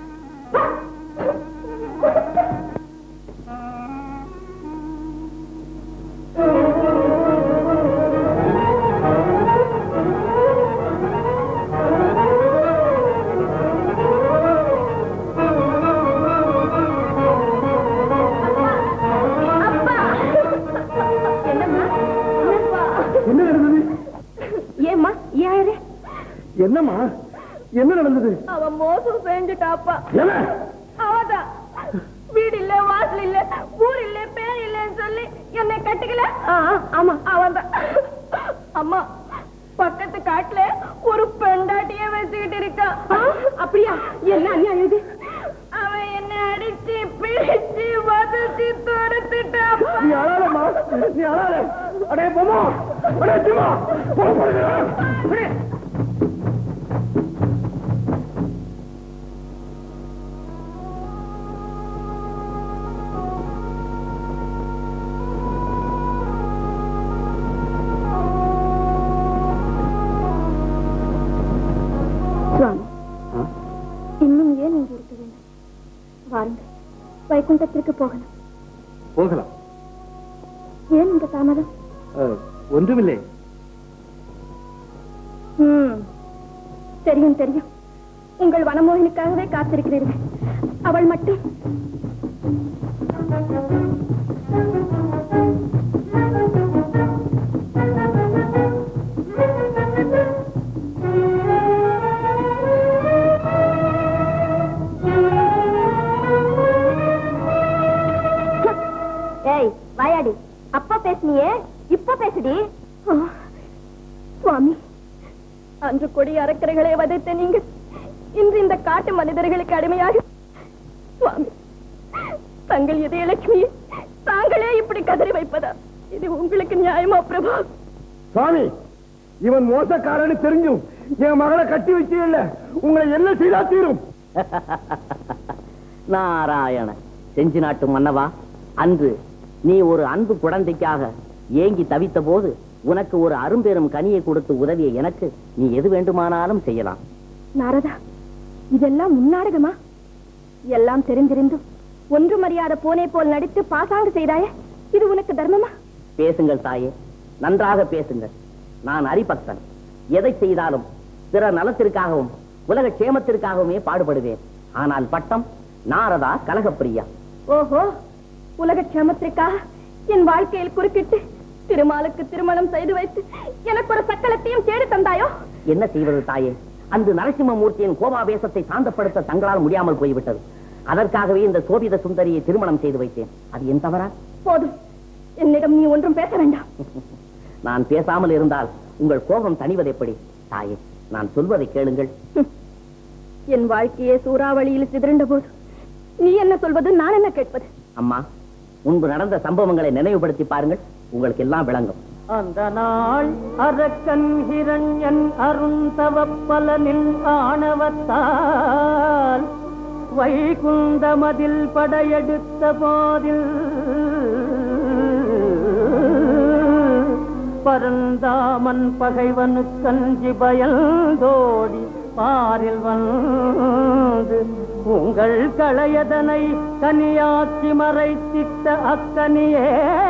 அப்பா என்னம்மா என்னப்பா என்ன நடந்தது ஏம்மா ஏன் என்னம்மா என்ன நடந்தது அவன் மோசம் செஞ்சுட்டாப்பா என்ன அவதான் வீடு இல்ல வாசல் இல்ல ஊர் இல்ல பேர் இல்லன்னு சொல்லி என்னை கட்டிக்கல ஆமா அவன்தான் அம்மா பக்கத்து காட்டுல ஒரு பெண்டாட்டிய வச்சுக்கிட்டு இருக்கான் அப்படியா என்ன அநியாயம் இது அவன் என்ன அடிச்சு பிடிச்சு வதச்சி துரத்துட்டான் நீ அழாதம்மா நீ அழாத அடே பொம்மா அடே சிம்மா சுவாமி இன்னும் ஏன் இங்கே இருக்க வேண்டும் வாருங்கள் வைகுண்டத்திற்கு போகலாம் போகலாம் ஏன் இந்த தாமதம் ஒன்றுமில்லை ம், தெரியும் தெரியும் உங்கள் வனமோகனுக்காகவே காத்திருக்கிறீர்கள் அவள் மட்டும் ஏய் வாயாடி அப்பா பேசுனியே இப்ப பேசுடி சுவாமி அன்று கொடி அறக்கரைகளை வதைத்த நீங்கள் இன்று இந்த காட்டு மனிதர்களுக்கு அடிமையாக சுவாமி தங்கள் இதயலட்சுமி தாங்களே இப்படி கதறி வைப்பதா இது உங்களுக்கு நியாயமா பிரபா சுவாமி இவன் மோசக்காரன்னு தெரிஞ்சும் என் மகளை கட்டி வச்சு இல்ல உங்களை என்ன செய்தா தீரும் நாராயண செஞ்சு நாட்டு மன்னவா அன்று நீ ஒரு அன்பு குழந்தைக்காக ஏங்கி தவித்த போது உனக்கு ஒரு அரும்பெரும் கனியை கொடுத்து உதவிய எனக்கு நீ எது வேண்டுமானாலும் செய்யலாம் நாரதா இதெல்லாம் முன்னாடகமா எல்லாம் தெரிந்திருந்தும் ஒன்றும் அறியாத பூனை போல் நடித்து பாசாங்கு செய்தாயே இது உனக்கு தர்மமா பேசுங்கள் தாயே நன்றாக பேசுங்கள் நான் அரிபக்தன் எதை செய்தாலும் பிற நலத்திற்காகவும் உலக சேமத்திற்காகவுமே பாடுபடுவேன் ஆனால் பட்டம் நாரதா கலகப்பிரியா ஓஹோ உலக க்ஷமத்திற்காக என் வாழ்க்கையில் குறுக்கிட்டு திருமாலுக்கு திருமணம் செய்து வைத்து எனக்கு ஒரு சக்கலத்தையும் தேடி தந்தாயோ என்ன செய்வது தாயே அன்று நரசிம்மமூர்த்தியின் கோபாவேசத்தை சாந்தப்படுத்த தங்களால் முடியாமல் போய்விட்டது அதற்காகவே இந்த சோபித சுந்தரியை திருமணம் செய்து வைத்தேன் அது என் தவறா போதும் என்னிடம் நீ ஒன்றும் பேச வேண்டாம் நான் பேசாமல் இருந்தால் உங்கள் கோபம் தணிவது எப்படி தாயே நான் சொல்வதை கேளுங்கள் என் வாழ்க்கையே சூறாவளியில் சிதறண்ட போது நீ என்ன சொல்வது நான் என்ன கேட்பது அம்மா முன்பு நடந்த சம்பவங்களை நினைவுபடுத்தி பாருங்கள் உங்களுக்கு எல்லாம் விளங்கும் அந்த நாள் அரக்கன் ஹிரண்யன் அருந்தவ பலனில் ஆணவத்தால் வைகுந்தமதில் படையெடுத்த போதில் பரந்தாமன் பகைவனுக்கஞ்சி பயந்தோடி பாரில் வந்து உங்கள் களையதனை கனியாக்கி மறைத்திட்ட அக்கனியே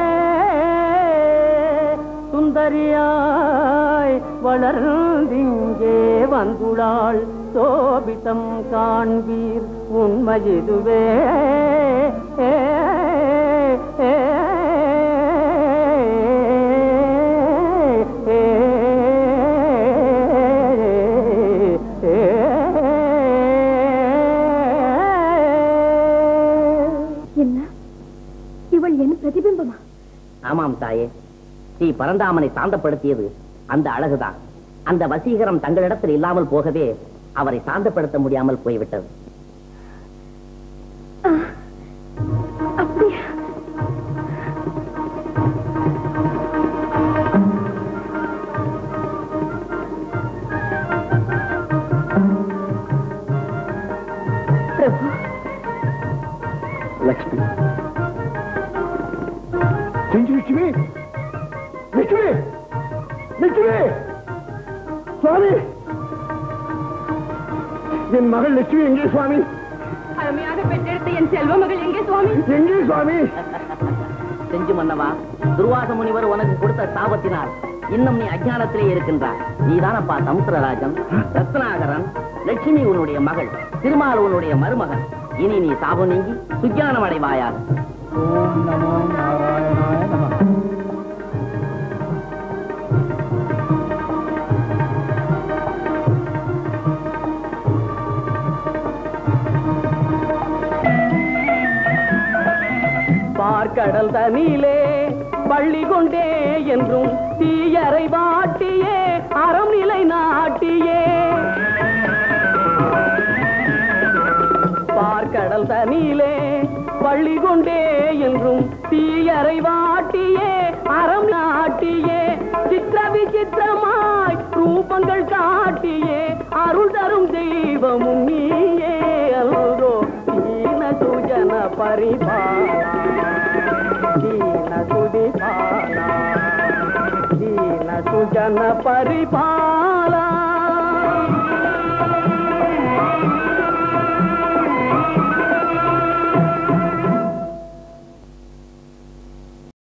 சுந்தரியாய் வளர்ந்திங்கே வந்துளாள் சோபிதம் காண்பீர் உண்மையிதுவே ஏ, ஏ, ஏ, என்ன இவள் என் பிரதிபிம்பமா ஆமாம் தாயே ஸ்ரீ பரந்தாமனை சாந்தப்படுத்தியது அந்த அழகுதான் அந்த வசீகரம் தங்களிடத்தில் இல்லாமல் போகவே அவரை சாந்தப்படுத்த முடியாமல் போய்விட்டது அப்படியா பிரபு லட்சுமி செஞ்சு லட்சுமி லட்சுமி லட்சுமி சுவாமி என் மகள் லட்சுமி எங்கே சுவாமி அருமையாக பெற்றெடுத்த என் செல்வ மகள் எங்கே சுவாமி எங்கே சுவாமி செஞ்சு மன்னவா துர்வாச முனிவர் உனக்கு கொடுத்த சாபத்தினால் இன்னும் நீ அஜானத்திலே இருக்கின்றாய் நீதானப்பா சமுத்திரராஜன் ரத்னாகரன் லட்சுமி உன்னுடைய மகள் திருமால் உன்னுடைய மருமகன் இனி நீ சாபம் நீங்கி சுஜானம் அடைவாயாக ஓம் நமோ நாராயணாய நம பார்க்கடல் தனியிலே பள்ளி கொண்டே என்றும் தீயரை வாட்டியே அறம் நிலை நாட்டியே பார்க்கடல் தனியிலே பள்ளி கொண்டே என்றும் தீயரை வாட்டியே அறம் நாட்டியே சித்திர விசித்திரமாய் ரூபங்கள் காட்டியே அருள் தரும் தெய்வமும் நீயே அல்தோ தீன சுஜன பரிபாலா தீன சுதிபாலா தீன சுஜன பரிபாலா